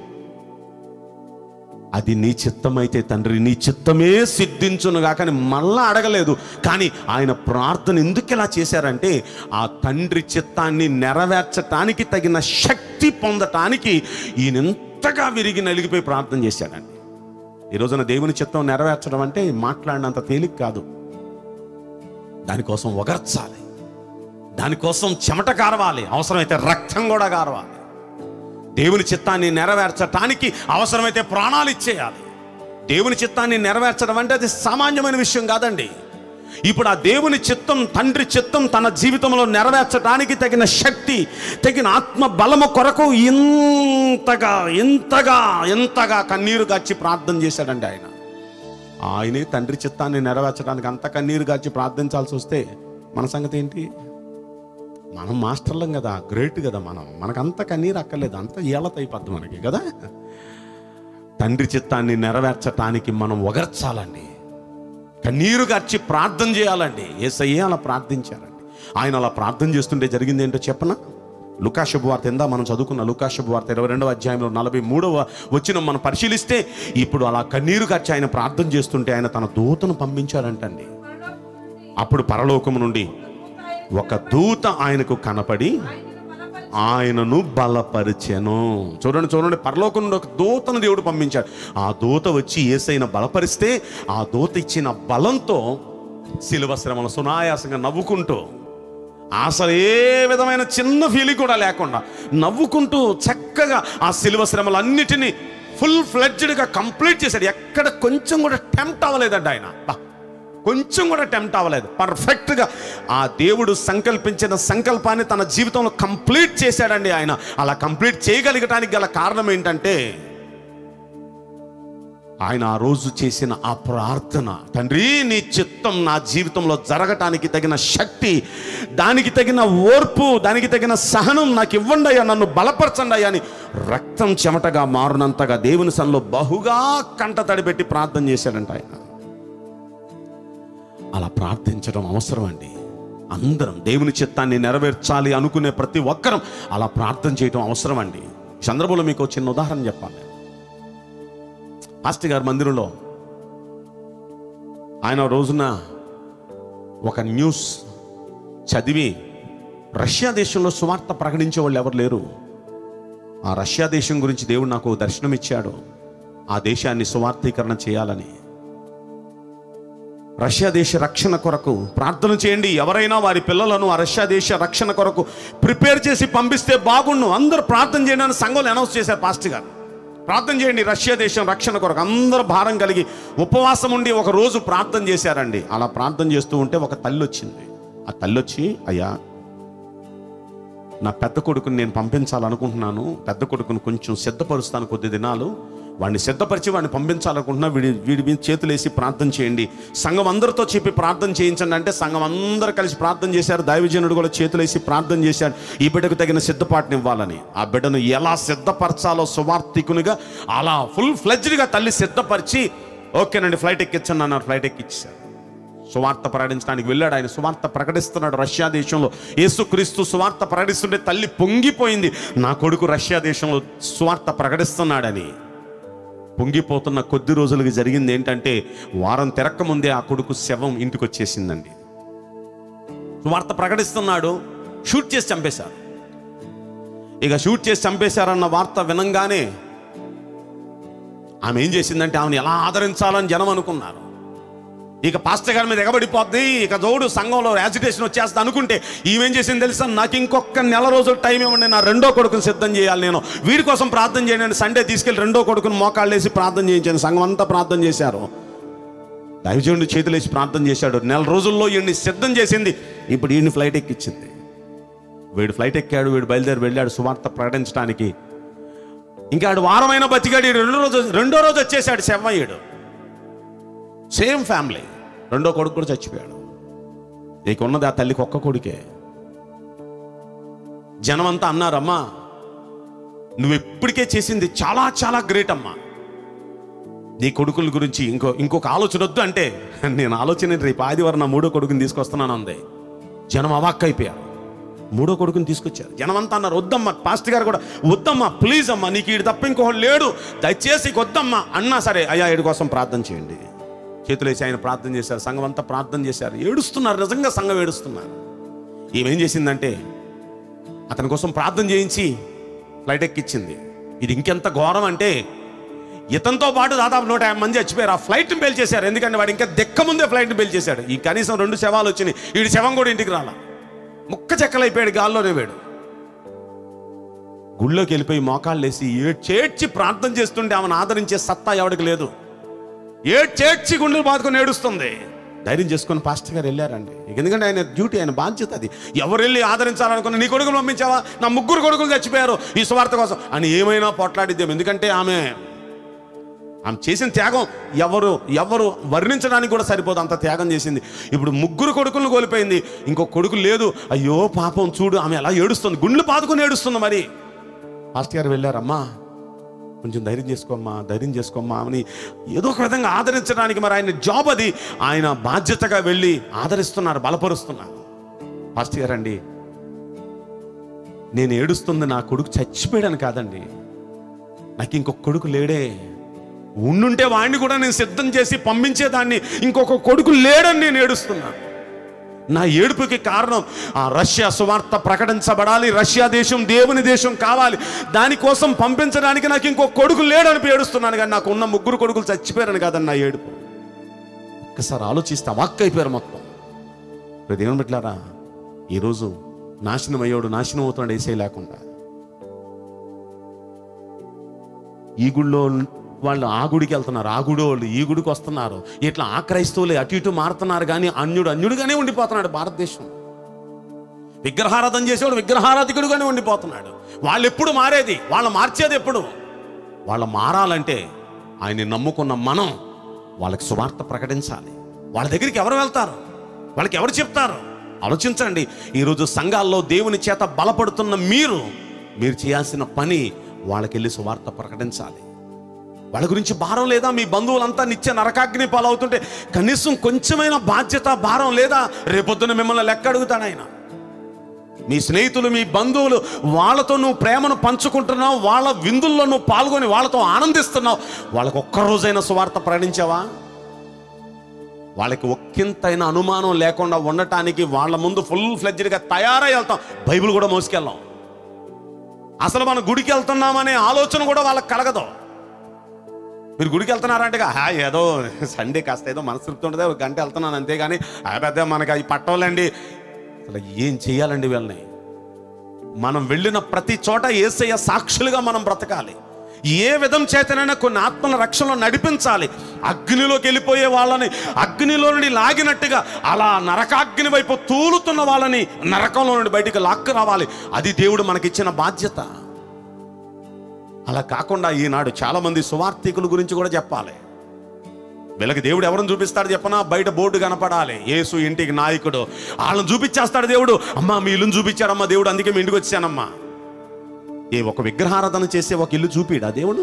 అది నీ చిత్తమైతే తండ్రి నీ చిత్తమే సిద్ధించును కానీ మళ్ళా అడగలేదు కానీ ఆయన ప్రార్థన ఎందుకు ఇలా చేశారంటే ఆ తండ్రి చిత్తాన్ని నెరవేర్చటానికి తగిన శక్తి పొందటానికి ఈయన ఎంతగా విరిగి నలిగిపోయి ప్రార్థన చేశాడండి ఈ రోజున దేవుని చిత్తం నెరవేర్చడం అంటే మాట్లాడినంత తేలిక కాదు దానికోసం ఒగర్చాలి దానికోసం చెమట కారవాలి అవసరమైతే రక్తం కూడా కారవాలి దేవుని చిత్తాన్ని నెరవేర్చటానికి అవసరమైతే ప్రాణాలు ఇచ్చేయాలి దేవుని చిత్తాన్ని నెరవేర్చడం అంటే అది సామాన్యమైన విషయం కాదండి ఇప్పుడు ఆ దేవుని చిత్తం తండ్రి చిత్తం తన జీవితంలో నెరవేర్చడానికి తగిన శక్తి తగిన ఆత్మ బలము కొరకు ఇంతగా ఇంతగా ఎంతగా కన్నీరు గార్చి ప్రార్థన చేశాడండి ఆయన ఆయనే తండ్రి చిత్తాన్ని నెరవేర్చడానికి అంత కన్నీరు గార్చి ప్రార్థించాల్సి వస్తే మన సంగతి ఏంటి మనం మాస్టర్లం కదా గ్రేట్ కదా మనం మనకంత కన్నీరు అక్కర్లేదు అంత ఏళ్ళత అయిపోద్ది మనకి కదా తండ్రి చిత్తాన్ని నెరవేర్చటానికి మనం ఒగర్చాలండి కన్నీరు గార్చి ప్రార్థన చేయాలండి ఏసయ్యే అలా ప్రార్థించారండి ఆయన అలా ప్రార్థన చేస్తుంటే జరిగింది ఏంటో చెప్పనా లుకా శుభవార్త ఎందా మనం చదువుకున్న లుకా శుభవార్త ఇరవై రెండవ అధ్యాయంలో నలభై మూడవ వచ్చిన మనం పరిశీలిస్తే ఇప్పుడు అలా కన్నీరు గార్చి ఆయన ప్రార్థన చేస్తుంటే ఆయన తన దూతను పంపించారంటండి అప్పుడు పరలోకము నుండి ఒక దూత ఆయనకు కనపడి ఆయనను బలపరిచెను చూడండి చూడండి పరలోకం నుండి ఒక దూతను దేవుడు పంపించాడు ఆ దూత వచ్చి ఏసైన బలపరిస్తే ఆ దూత ఇచ్చిన బలంతో శిలువ శ్రమను సునాయాసంగా నవ్వుకుంటూ అసలు ఏ విధమైన చిన్న ఫీలింగ్ కూడా లేకుండా నవ్వుకుంటూ చక్కగా ఆ శిలువ శ్రమలు అన్నిటినీ ఫుల్ ఫ్లెడ్జ్డ్గా కంప్లీట్ చేశాడు ఎక్కడ కొంచెం కూడా టెంప్ట్ అవ్వలేదండి ఆయన బా, కొంచెం కూడా టెంప్ట్ అవ్వలేదు పర్ఫెక్ట్గా ఆ దేవుడు సంకల్పించిన సంకల్పాన్ని తన జీవితంలో కంప్లీట్ చేశాడండి ఆయన అలా కంప్లీట్ చేయగలిగటానికి గల కారణం ఏంటంటే ఆయన ఆ రోజు చేసిన ఆ ప్రార్థన తండ్రి నీ చిత్తం నా జీవితంలో జరగటానికి తగిన శక్తి దానికి తగిన ఓర్పు దానికి తగిన సహనం నాకు ఇవ్వండి అయ్యా నన్ను బలపరచండి అయ్యా అని రక్తం చెమటగా మారునంతగా దేవుని సన్లో బహుగా కంట తడిపెట్టి ప్రార్థన చేశాడంట ఆయన అలా ప్రార్థించడం అవసరం అండి అందరం దేవుని చిత్తాన్ని నెరవేర్చాలి అనుకునే ప్రతి ఒక్కరం అలా ప్రార్థన చేయడం అవసరం అండి ఈ సందర్భంలో మీకు ఒక చిన్న ఉదాహరణ చెప్పాలి పాస్టర్ గారి మందిరంలో ఆయన ఓ రోజున ఒక న్యూస్ చదివి రష్యా దేశంలో సువార్త ప్రకటించే వాళ్ళు ఎవరు లేరు ఆ రష్యా దేశం గురించి దేవుడు నాకు ఓ దర్శనం ఇచ్చాడు ఆ దేశాన్ని సువార్థీకరణ చేయాలని రష్యా దేశ రక్షణ కొరకు ప్రార్థన చేయండి ఎవరైనా వారి పిల్లలను ఆ రష్యా దేశ రక్షణ కొరకు ప్రిపేర్ చేసి పంపిస్తే బాగుండు అందరూ ప్రార్థన చేయండి అని సంఘంలో అనౌన్స్ చేశారు పాస్టర్ గారు ప్రార్థన చేయండి రష్యా దేశం రక్షణ కొరకు అందరూ భారం కలిగి ఉపవాసం ఉండి ఒక రోజు ప్రార్థన చేశారండి అలా ప్రార్థన చేస్తూ ఉంటే ఒక తల్లి వచ్చింది ఆ తల్లి వచ్చి అయ్యా నా పెద్ద కొడుకుని నేను పంపించాలనుకుంటున్నాను పెద్ద కొడుకుని కొంచెం సిద్ధపరుస్తాను కొద్ది దినాలు వాడిని సిద్ధపరిచి వాడిని పంపించాలనుకుంటున్నా వీడి వీడి మీద చేతులు వేసి ప్రార్థన చేయండి సంఘం అందరితో చెప్పి ప్రార్థన చేయించండి అంటే సంఘం అందరూ కలిసి ప్రార్థన చేశారు దైవజనుడు కూడా చేతులు వేసి ప్రార్థన చేశాడు ఈ బిడ్డకు తగిన సిద్ధపాటుని ఇవ్వాలని ఆ బిడ్డను ఎలా సిద్ధపరచాలో సువార్థికునిగా అలా ఫుల్ ఫ్లెడ్జ్డ్గా తల్లి సిద్ధపరిచి ఓకేనండి ఫ్లైట్ ఎక్కించండి అన్నారు ఫ్లైట్ ఎక్కిచ్చారు సువార్త ప్రకటించడానికి వెళ్ళాడు ఆయన సువార్త ప్రకటిస్తున్నాడు రష్యా దేశంలో యేసుక్రీస్తు సువార్త ప్రకటిస్తుంటే తల్లి పొంగిపోయింది నా కొడుకు రష్యా దేశంలో సువార్త ప్రకటిస్తున్నాడని పొంగిపోతున్న కొద్ది రోజులకి జరిగింది ఏంటంటే వారం తిరక్క ముందే ఆ కొడుకు శవం ఇంటికి వచ్చేసిందండి సువార్త ప్రకటిస్తున్నాడు షూట్ చేసి చంపేశారు ఇక షూట్ చేసి చంపేశారన్న వార్త వినంగానే ఆమె ఏం చేసిందంటే ఆమెను ఎలా ఆదరించాలని జనం అనుకున్నారు ఇక పాస్టర్ గారి మీద ఎగబడిపోద్ది ఇక జోడు సంఘంలో యాజిటేషన్ వచ్చేస్తా అనుకుంటే ఈమెం చేసింది తెలుసా నాకు ఇంకొక నెల రోజులు టైం ఇవ్వండి నా రెండో కొడుకుని సిద్ధం చేయాలి నేను వీడి కోసం ప్రార్థన చేయండి సండే తీసుకెళ్ళి రెండో కొడుకుని మోకాళ్ళు వేసి ప్రార్థన చేయించాను సంఘం అంతా ప్రార్థన చేశారు దైవజనుడు చేతులు వేసి ప్రార్థన చేశాడు నెల రోజుల్లో ఈయన్ని సిద్ధం చేసింది ఇప్పుడు ఈయన్ని ఫ్లైట్ ఎక్కించింది వీడు ఫ్లైట్ ఎక్కాడు వీడు బయలుదేరి వెళ్ళాడు సువార్త ప్రకటించడానికి ఇంకా ఆడు వారమైన బతికాడు ఈడు రెండో రోజు రెండో రోజు వచ్చేసాడు శవయ్యుడు సేమ్ ఫ్యామిలీ రెండో కొడుకు కూడా చచ్చిపోయాడు ఇక ఉన్నది ఆ తల్లికి ఒక్క కొడుకే జనమంతా అన్నారమ్మా నువ్వు ఇప్పటికే చేసింది చాలా చాలా గ్రేట్ అమ్మా నీ కొడుకుల గురించి ఇంకో ఇంకొక ఆలోచన వద్దు అంటే నేను ఆలోచన రేపు ఆదివారం నా మూడో కొడుకుని తీసుకొస్తున్నాను అంది జనం అవాక్కైపోయారు మూడో కొడుకుని తీసుకొచ్చారు జనం అంతా అన్నారు వద్దమ్మా పాస్టర్ గారు కూడా వద్దమ్మా ప్లీజ్ అమ్మా నీకు ఈడు తప్ప ఇంకోటి లేడు దయచేసి ఇక వద్దమ్మా అన్నా సరే అయ్యా ఈడి కోసం ప్రార్థన చేయండి చేతులేసి ఆయన ప్రార్థన చేశారు సంఘం అంతా ప్రార్థన చేశారు ఏడుస్తున్నారు నిజంగా సంఘం ఏడుస్తున్నారు ఈమెం చేసిందంటే అతని కోసం ప్రార్థన చేయించి ఫ్లైట్ ఎక్కిచ్చింది ఇది ఇంకెంత ఘోరం అంటే ఇతనితో పాటు దాదాపు నూట యాభై మంది చచ్చిపోయారు ఆ ఫ్లైట్ని పేల్చేశారు ఎందుకంటే వాడు ఇంకా దెక్క ముందే ఫ్లైట్ని పేల్చేశాడు ఈ కనీసం రెండు శవాలు వచ్చినాయి వీడి శవం కూడా ఇంటికి రాలా ముక్క చెక్కలైపోయాడు గాల్లోనే వేడు గుళ్ళోకి వెళ్ళిపోయి మోకాళ్ళు వేసి ఏడ్చేడ్చి ప్రార్థన చేస్తుంటే ఆమెను ఆదరించే సత్తా ఎవడికి లేదు ఏడ్చేడ్చి గుండెలు బాదుకొని ఏడుస్తుంది ధైర్యం చేసుకొని పాస్టర్ గారు వెళ్ళారండి ఇక ఎందుకంటే ఆయన డ్యూటీ ఆయన బాధ్యత అది ఎవరు వెళ్ళి ఆదరించాలనుకున్న నీ కొడుకులు పంపించావా నా ముగ్గురు కొడుకులు చచ్చిపోయారు ఈ స్వార్థ కోసం అని ఏమైనా పోట్లాడిద్దాం ఎందుకంటే ఆమె ఆమె చేసిన త్యాగం ఎవరు ఎవరు వర్ణించడానికి కూడా సరిపోదు అంత త్యాగం చేసింది ఇప్పుడు ముగ్గురు కొడుకులను కోల్పోయింది ఇంకో కొడుకు లేదు అయ్యో పాపం చూడు ఆమె ఎలా ఏడుస్తుంది గుండెలు పాదుకొని ఏడుస్తుంది మరి పాస్టర్ గారు వెళ్ళారమ్మా కొంచెం ధైర్యం చేసుకోమ్మా ధైర్యం చేసుకోమ్మా అని ఏదో ఒక విధంగా ఆదరించడానికి మరి ఆయన జాబ్ అది ఆయన బాధ్యతగా వెళ్ళి ఆదరిస్తున్నారు బలపరుస్తున్నారు పాస్టర్ గారు అండి నేను ఏడుస్తుంది నా కొడుకు చచ్చిపోయాడని కాదండి నాకు ఇంకొక కొడుకు లేడే ఉండుంటే వాడిని కూడా నేను సిద్ధం చేసి పంపించేదాన్ని ఇంకొక కొడుకు లేడని నేను ఏడుస్తున్నాను నా ఏడుపుకి కారణం ఆ రష్యా సువార్త ప్రకటించబడాలి రష్యా దేశం దేవుని దేశం కావాలి దానికోసం పంపించడానికి నాకు ఇంకో కొడుకు లేడని ఏడుస్తున్నాను కానీ నాకు ఉన్న ముగ్గురు కొడుకులు చచ్చిపోయారని కాదని నా ఏడుపు ఒక్కసారి ఆలోచిస్తే అవాక్ అయిపోయారు మొత్తం ఇప్పుడు దేవుని బిడ్డలారా ఈరోజు నాశనం అయ్యాడు నాశనం అవుతున్నాడు ఏసే లేకుండా ఈ గుడిలో వాళ్ళు ఆ గుడికి వెళ్తున్నారు ఆ గుడి వాళ్ళు ఈ గుడికి వస్తున్నారు ఇట్లా ఆ క్రైస్తవులు అటు ఇటు మారుతున్నారు కానీ అన్యుడు అన్యుడుగానే ఉండిపోతున్నాడు భారతదేశం విగ్రహారాధన చేసేవాడు విగ్రహారాధికుడుగానే ఉండిపోతున్నాడు వాళ్ళు ఎప్పుడు మారేది వాళ్ళు మార్చేది ఎప్పుడు వాళ్ళు మారాలంటే ఆయన్ని నమ్ముకున్న మనం వాళ్ళకి సువార్త ప్రకటించాలి వాళ్ళ దగ్గరికి ఎవరు వెళ్తారు వాళ్ళకి ఎవరు చెప్తారు ఆలోచించండి ఈరోజు సంఘాల్లో దేవుని చేత బలపడుతున్న మీరు మీరు చేయాల్సిన పని వాళ్ళకి వెళ్ళి సువార్త ప్రకటించాలి వాళ్ళ గురించి భారం లేదా మీ బంధువులంతా నిత్య నరకాగ్ని పాలవుతుంటే కనీసం కొంచెమైనా బాధ్యత భారం లేదా రేపొద్దున మిమ్మల్ని లెక్క అడుగుతాడు ఆయన మీ స్నేహితులు మీ బంధువులు వాళ్ళతో నువ్వు ప్రేమను పంచుకుంటున్నావు వాళ్ళ విందుల్లో నువ్వు పాల్గొని వాళ్ళతో ఆనందిస్తున్నావు వాళ్ళకి ఒక్క రోజైనా సువార్త ప్రకటించావా వాళ్ళకి ఒక్కింతైన అనుమానం లేకుండా ఉండటానికి వాళ్ళ ముందు ఫుల్ ఫ్లెడ్జ్డ్గా తయారై వెళ్తాం బైబిల్ కూడా మోసుకెళ్ళాం అసలు మనం గుడికి వెళ్తున్నామనే ఆలోచన కూడా వాళ్ళకి కలగదు మీరు గుడికి వెళ్తున్నారంటే హా ఏదో సండే కాస్త ఏదో మనస్తృప్తి ఉంటుంది ఒక గంట వెళ్తున్నాను అంతేగాని ఆ పెద్ద మనకి అవి పట్టవాలండి అసలు ఏం చేయాలండి వీళ్ళని మనం వెళ్ళిన ప్రతి చోట ఏసయ్య సాక్షులుగా మనం బ్రతకాలి ఏ విధం చేతనైనా కొన్ని ఆత్మల రక్షణలో నడిపించాలి అగ్నిలోకి వెళ్ళిపోయే వాళ్ళని అగ్నిలో నుండి లాగినట్టుగా అలా నరకాగ్ని వైపు తూలుతున్న వాళ్ళని నరకంలో నుండి బయటికి లాక్కు రావాలి అది దేవుడు మనకిచ్చిన బాధ్యత అలా కాకుండా ఈనాడు చాలా మంది సువార్థికుల గురించి కూడా చెప్పాలి వీళ్ళకి దేవుడు ఎవరిని చూపిస్తాడు చెప్పనా బయట బోర్డు కనపడాలి యేసు ఇంటికి నాయకుడు వాళ్ళని చూపించేస్తాడు దేవుడు అమ్మా మీ ఇల్లుని చూపించాడమ్మా దేవుడు అందుకే మీ ఇంటికి వచ్చానమ్మా ఏ ఒక విగ్రహారాధన చేసే ఒక ఇల్లు చూపిడా దేవుడు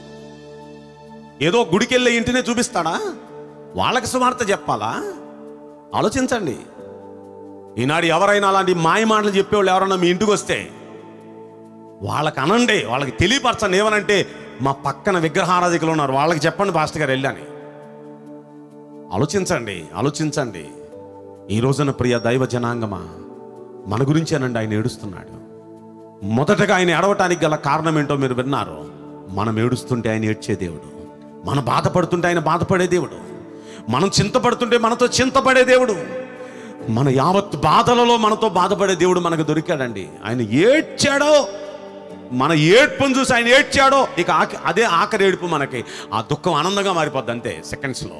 ఏదో గుడికి వెళ్ళే ఇంటినే చూపిస్తాడా వాళ్ళకి సువార్త చెప్పాలా ఆలోచించండి ఈనాడు ఎవరైనా అలాంటి మాయ మాటలు చెప్పేవాళ్ళు ఎవరైనా మీ ఇంటికి వస్తే వాళ్ళకి అనండి వాళ్ళకి తెలియపరచండి ఏమనంటే మా పక్కన విగ్రహారాధికులు ఉన్నారు వాళ్ళకి చెప్పండి పాస్టర్ గారు వెళ్ళని ఆలోచించండి ఆలోచించండి ఈ రోజున ప్రియ దైవ జనాంగమా మన గురించేనండి ఆయన ఏడుస్తున్నాడు మొదటగా ఆయన ఏడవటానికి గల కారణం ఏంటో మీరు విన్నారు మనం ఏడుస్తుంటే ఆయన ఏడ్చే దేవుడు మనం బాధపడుతుంటే ఆయన బాధపడే దేవుడు మనం చింతపడుతుంటే మనతో చింతపడే దేవుడు మన యావత్ బాధలలో మనతో బాధపడే దేవుడు మనకు దొరికాడండి ఆయన ఏడ్చాడో మన ఏడ్పును చూసి ఆయన ఏడ్చాడో ఇక ఆకి- అదే ఆఖరి ఏడుపు మనకి ఆ దుఃఖం ఆనందంగా మారిపోద్ది అంతే సెకండ్స్లో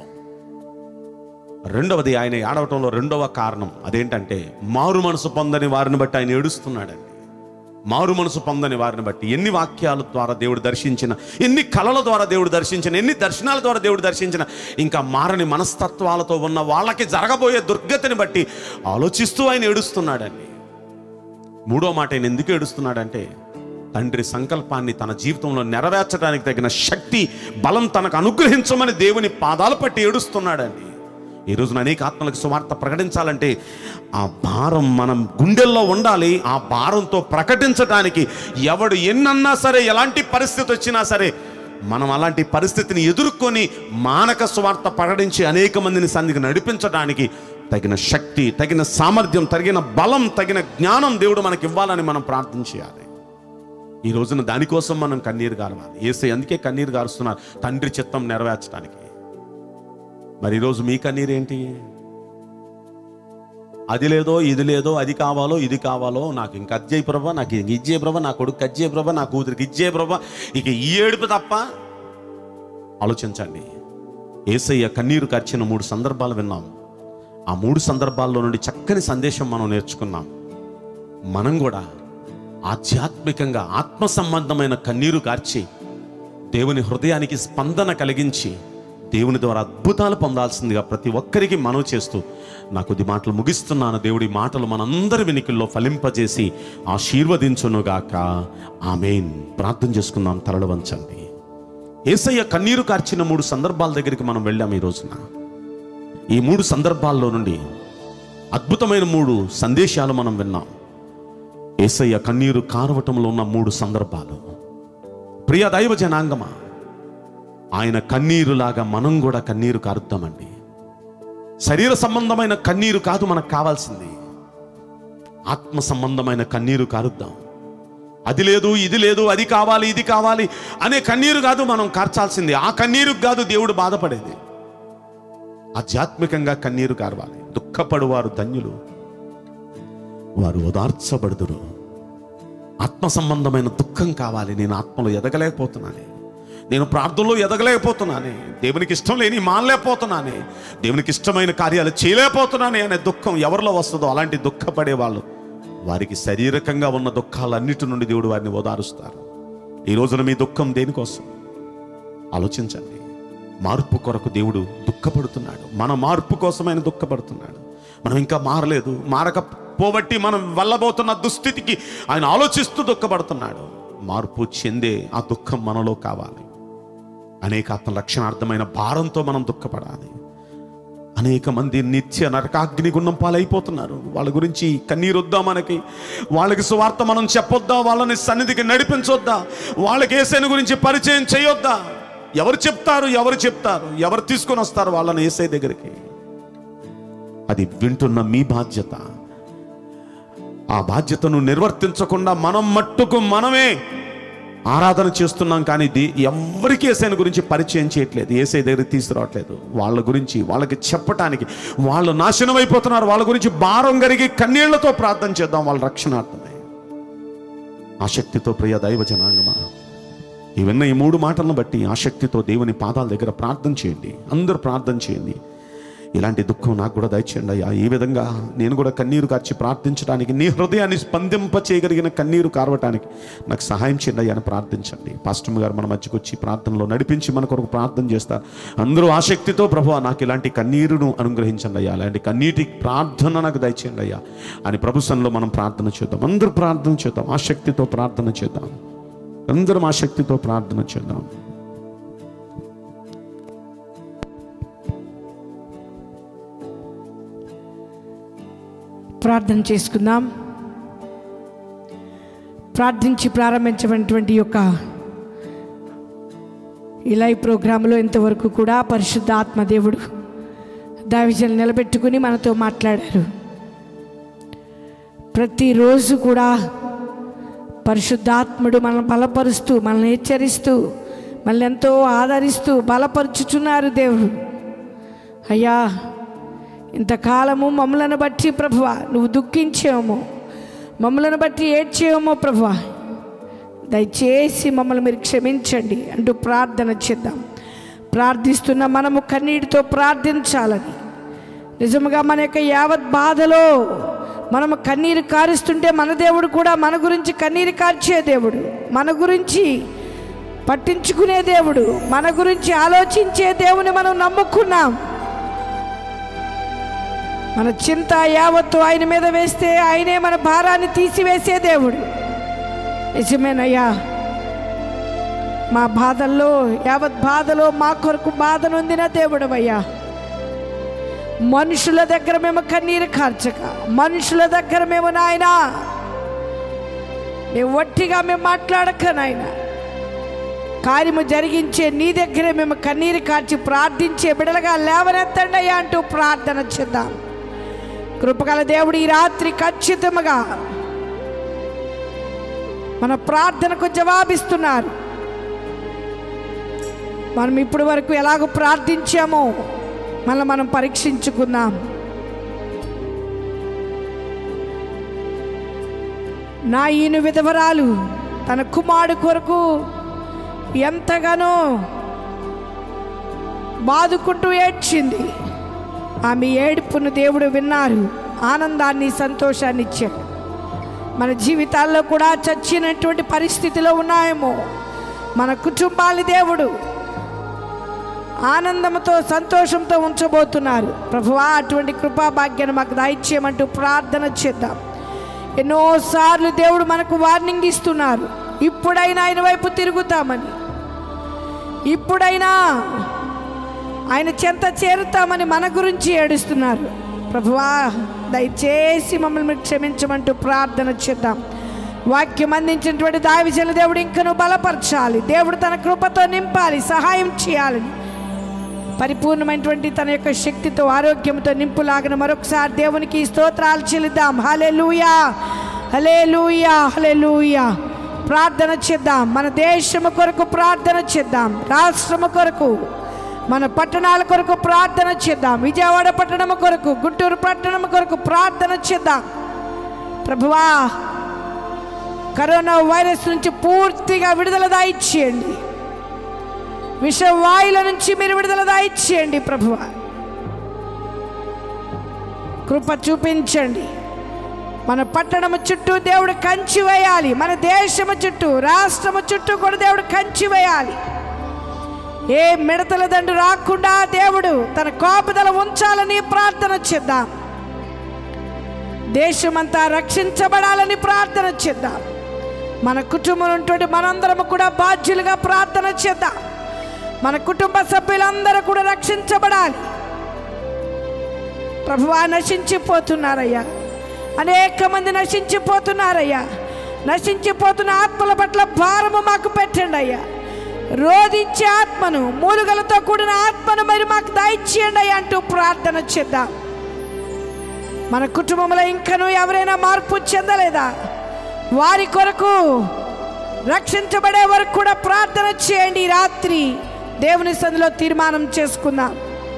రెండవది ఆయన ఏడవటంలో రెండవ కారణం అదేంటంటే మారు మనసు పొందని వారిని బట్టి ఆయన ఏడుస్తున్నాడండి మారు మనసు పొందని వారిని బట్టి ఎన్ని వాక్యాల ద్వారా దేవుడు దర్శించిన ఎన్ని కళల ద్వారా దేవుడు దర్శించిన ఎన్ని దర్శనాల ద్వారా దేవుడు దర్శించిన ఇంకా మారని మనస్తత్వాలతో ఉన్న వాళ్ళకి జరగబోయే దుర్గతిని బట్టి ఆలోచిస్తూ ఆయన ఏడుస్తున్నాడండి మూడో మాట ఆయన ఎందుకు ఏడుస్తున్నాడంటే తండ్రి సంకల్పాన్ని తన జీవితంలో నెరవేర్చడానికి తగిన శక్తి బలం తనకు అనుగ్రహించమని దేవుని పాదాలు పట్టి ఏడుస్తున్నాడండి ఈ రోజున అనేక ఆత్మలకు సువార్త ప్రకటించాలంటే ఆ భారం మనం గుండెల్లో ఉండాలి ఆ భారంతో ప్రకటించడానికి ఎవడు ఎన్నన్నా సరే ఎలాంటి పరిస్థితి వచ్చినా సరే మనం అలాంటి పరిస్థితిని ఎదుర్కొని మానక సువార్త ప్రకటించి అనేక మందిని సంధికి నడిపించడానికి తగిన శక్తి తగిన సామర్థ్యం తగిన బలం తగిన జ్ఞానం దేవుడు మనకి ఇవ్వాలని మనం ప్రార్థన చేయాలి ఈ రోజున దానికోసం మనం కన్నీరు గారవాలి ఏసై అందుకే కన్నీరు గారుస్తున్నారు తండ్రి చిత్తం నెరవేర్చడానికి మరి ఈరోజు మీ కన్నీరు ఏంటి అది లేదో ఇది లేదో అది కావాలో ఇది కావాలో నాకు ఇంక అజ్జయ్ ప్రభ నాకు ఇంక ఇజ్జే ప్రభ నా కొడుకు అజ్జే ప్రభ నా కూతురికి ఇజ్జే ప్రభ ఇక ఈ ఏడుపు తప్ప ఆలోచించండి ఏసయ్య కన్నీరు కార్చిన మూడు సందర్భాలు విన్నాం ఆ మూడు సందర్భాల్లో నుండి చక్కని సందేశం మనం నేర్చుకున్నాం మనం కూడా ఆధ్యాత్మికంగా ఆత్మ సంబంధమైన కన్నీరు కార్చి దేవుని హృదయానికి స్పందన కలిగించి దేవుని ద్వారా అద్భుతాలు పొందాల్సిందిగా ప్రతి ఒక్కరికి మనవి చేస్తూ నా కొద్ది మాటలు ముగిస్తున్నాను దేవుడి మాటలు మనందరి వెనుకల్లో ఫలింపజేసి ఆశీర్వదించునుగాక ఆమెన్ ప్రార్థన చేసుకుందాం తలలు వంచండి ఏసయ్య కన్నీరు కార్చిన మూడు సందర్భాల దగ్గరికి మనం వెళ్ళాం ఈ రోజున ఈ మూడు సందర్భాల్లో నుండి అద్భుతమైన మూడు సందేశాలు మనం విన్నాం ఏసయ్య కన్నీరు కారవటంలో ఉన్న మూడు సందర్భాలు ప్రియ దైవ జనాంగమా ఆయన కన్నీరులాగా మనం కూడా కన్నీరు కారుద్దామండి శరీర సంబంధమైన కన్నీరు కాదు మనకు కావాల్సింది ఆత్మ సంబంధమైన కన్నీరు కారుద్దాం అది లేదు ఇది లేదు అది కావాలి ఇది కావాలి అనే కన్నీరు కాదు మనం కార్చాల్సింది ఆ కన్నీరు కాదు దేవుడు బాధపడేది ఆధ్యాత్మికంగా కన్నీరు కార్వాలి దుఃఖపడువారు ధన్యులు వారు ఓదార్చబడుదురు ఆత్మ సంబంధమైన దుఃఖం కావాలి నేను ఆత్మలో ఎదగలేకపోతున్నానే నేను ప్రార్థనలో ఎదగలేకపోతున్నానే దేవునికి ఇష్టం లేని మానలేకపోతున్నానే దేవునికి ఇష్టమైన కార్యాలు చేయలేకపోతున్నానే అనే దుఃఖం ఎవరిలో వస్తుందో అలాంటి దుఃఖపడే వాళ్ళు వారికి శారీరకంగా ఉన్న దుఃఖాలన్నిటి నుండి దేవుడు వారిని ఓదారుస్తారు ఈ రోజున మీ దుఃఖం దేనికోసం ఆలోచించండి మార్పు కొరకు దేవుడు దుఃఖపడుతున్నాడు మన మార్పు కోసం ఆయన దుఃఖపడుతున్నాడు మనం ఇంకా మారలేదు మారక పోబట్టి మనం వెళ్ళబోతున్న దుస్థితికి ఆయన ఆలోచిస్తూ దుఃఖపడుతున్నాడు మార్పు చెందే ఆ దుఃఖం మనలో కావాలి అనేక ఆత్మ రక్షణార్థమైన భారంతో మనం దుఃఖపడాలి అనేక మంది నిత్య నరకాగ్ని గుణం పాలైపోతున్నారు వాళ్ళ గురించి కన్నీరు వద్దా మనకి వాళ్ళకి సువార్త మనం చెప్పొద్దా వాళ్ళని సన్నిధికి నడిపించొద్దా వాళ్ళకి ఏసైని గురించి పరిచయం చేయొద్దా ఎవరు చెప్తారు ఎవరు చెప్తారు ఎవరు తీసుకొని వస్తారు వాళ్ళని ఏసై దగ్గరికి అది వింటున్న మీ బాధ్యత ఆ బాధ్యతను నిర్వర్తించకుండా మనం మట్టుకు మనమే ఆరాధన చేస్తున్నాం కానీ ఇది ఎవరికి ఏసైన గురించి పరిచయం చేయట్లేదు ఏసై దగ్గరికి తీసుకురావట్లేదు వాళ్ళ గురించి వాళ్ళకి చెప్పటానికి వాళ్ళు నాశనం అయిపోతున్నారు వాళ్ళ గురించి భారం కరిగి కన్నీళ్లతో ప్రార్థన చేద్దాం వాళ్ళ రక్షణార్థమే ఆసక్తితో ప్రియ దైవ జనాంగమా ఇవన్న ఈ మూడు మాటలను బట్టి ఆసక్తితో దేవుని పాదాల దగ్గర ప్రార్థన చేయండి అందరూ ప్రార్థన చేయండి ఇలాంటి దుఃఖం నాకు కూడా దయచేయండి అయ్యా ఈ విధంగా నేను కూడా కన్నీరు కార్చి ప్రార్థించడానికి నీ హృదయాన్ని స్పందింప చేయగలిగిన కన్నీరు కార్వటానికి నాకు సహాయం చేయండి అయ్యా అని ప్రార్థించండి పాస్టమ్ గారు మన మధ్యకు వచ్చి ప్రార్థనలో నడిపించి మన కొరకు ప్రార్థన చేస్తారు అందరూ ఆసక్తితో ప్రభు నాకు ఇలాంటి కన్నీరును అనుగ్రహించండి అయ్యా అలాంటి కన్నీటి ప్రార్థన నాకు దయచేయండి అయ్యా అని ప్రభుత్వంలో మనం ప్రార్థన చేద్దాం అందరూ ప్రార్థన చేద్దాం ఆసక్తితో ప్రార్థన చేద్దాం అందరం ఆసక్తితో ప్రార్థన చేద్దాం ప్రార్థన చేసుకుందాం ప్రార్థించి ప్రారంభించినటువంటి యొక్క ఈ లైవ్ ప్రోగ్రాంలో ఇంతవరకు కూడా పరిశుద్ధ ఆత్మదేవుడు దావిజలు నిలబెట్టుకుని మనతో మాట్లాడారు ప్రతిరోజు కూడా పరిశుద్ధాత్ముడు మనల్ని బలపరుస్తూ మనల్ని హెచ్చరిస్తూ మనల్ని ఎంతో ఆదరిస్తూ బలపరుచుచున్నారు దేవుడు అయ్యా ఇంతకాలము మమ్మలను బట్టి ప్రభువ నువ్వు దుఃఖించేమో మమ్మలను బట్టి ఏడ్చేమో ప్రభువ దయచేసి మమ్మల్ని మీరు క్షమించండి అంటూ ప్రార్థన చేద్దాం ప్రార్థిస్తున్న మనము కన్నీటితో ప్రార్థించాలని నిజముగా మన యొక్క యావత్ బాధలో మనము కన్నీరు కారుస్తుంటే మన దేవుడు కూడా మన గురించి కన్నీరు కార్చే దేవుడు మన గురించి పట్టించుకునే దేవుడు మన గురించి ఆలోచించే దేవుని మనం నమ్ముకున్నాం మన చింత యావత్తు ఆయన మీద వేస్తే ఆయనే మన భారాన్ని తీసివేసే దేవుడు నిజమేనయ్యా మా బాధల్లో యావత్ బాధలో మా కొరకు బాధ నొందిన దేవుడు అయ్యా మనుషుల దగ్గర మేము కన్నీరు కార్చక మనుషుల దగ్గర మేము నాయన మేము వట్టిగా మేము మాట్లాడక నాయన కార్యము జరిగించే నీ దగ్గరే మేము కన్నీరు కార్చి ప్రార్థించే బిడలుగా లేవనెత్తండి అయ్యా అంటూ ప్రార్థన చేద్దాం కృపగల దేవుడు ఈ రాత్రి ఖచ్చితంగా మన ప్రార్థనకు జవాబిస్తున్నారు మనం ఇప్పటి వరకు ఎలాగో ప్రార్థించామో మళ్ళీ మనం పరీక్షించుకుందాం నా ఈయన విధవరాలు తన కుమారుడు కొరకు ఎంతగానో బాదుకుంటూ ఏడ్చింది ఆమె ఏడుపును దేవుడు విన్నారు ఆనందాన్ని సంతోషాన్ని ఇచ్చాడు మన జీవితాల్లో కూడా చచ్చినటువంటి పరిస్థితిలో ఉన్నాయేమో మన కుటుంబాన్ని దేవుడు ఆనందంతో సంతోషంతో ఉంచబోతున్నారు ప్రభువా అటువంటి కృపా భాగ్యాన్ని మాకు దయచేయమంటూ ప్రార్థన చేద్దాం ఎన్నోసార్లు దేవుడు మనకు వార్నింగ్ ఇస్తున్నారు ఇప్పుడైనా ఆయన వైపు తిరుగుతామని ఇప్పుడైనా ఆయన చెంత చేరుతామని మన గురించి ఏడుస్తున్నారు ప్రభువా దయచేసి మమ్మల్ని మీరు క్షమించమంటూ ప్రార్థన చేద్దాం వాక్యం అందించినటువంటి దావిజల దేవుడు ఇంకను బలపరచాలి దేవుడు తన కృపతో నింపాలి సహాయం చేయాలని పరిపూర్ణమైనటువంటి తన యొక్క శక్తితో ఆరోగ్యంతో నింపులాగిన మరొకసారి దేవునికి స్తోత్రాలు చెల్లిద్దాం హలే లూయా హలే లూయా హలే లూయా ప్రార్థన చేద్దాం మన దేశము కొరకు ప్రార్థన చేద్దాం రాష్ట్రము కొరకు మన పట్టణాల కొరకు ప్రార్థన చేద్దాం విజయవాడ పట్టణం కొరకు గుంటూరు పట్టణం కొరకు ప్రార్థన చేద్దాం ప్రభువా కరోనా వైరస్ నుంచి పూర్తిగా విడుదల దాయిచ్చేయండి విషవాయుల నుంచి మీరు విడుదల దాయిచ్చేయండి ప్రభువా కృప చూపించండి మన పట్టణము చుట్టూ దేవుడు కంచి వేయాలి మన దేశము చుట్టూ రాష్ట్రము చుట్టూ కూడా దేవుడు కంచి వేయాలి ఏ మిడతల దండు రాకుండా దేవుడు తన కోపదల ఉంచాలని ప్రార్థన చేద్దాం దేశమంతా రక్షించబడాలని ప్రార్థన చేద్దాం మన కుటుంబం ఉన్నటువంటి మనందరము కూడా బాధ్యులుగా ప్రార్థన చేద్దాం మన కుటుంబ సభ్యులందరూ కూడా రక్షించబడాలి ప్రభువా నశించిపోతున్నారయ్యా అనేక మంది నశించిపోతున్నారయ్యా నశించిపోతున్న ఆత్మల పట్ల భారము మాకు పెట్టండి అయ్యా రోధించే ఆత్మను మూలుగలతో కూడిన ఆత్మను మరి మాకు దయచేయండి అయ్యా అంటూ ప్రార్థన చేద్దాం మన కుటుంబంలో ఇంకనూ ఎవరైనా మార్పు చెందలేదా వారి కొరకు రక్షించబడే వరకు కూడా ప్రార్థన చేయండి ఈ రాత్రి దేవుని సందులో తీర్మానం చేసుకుందాం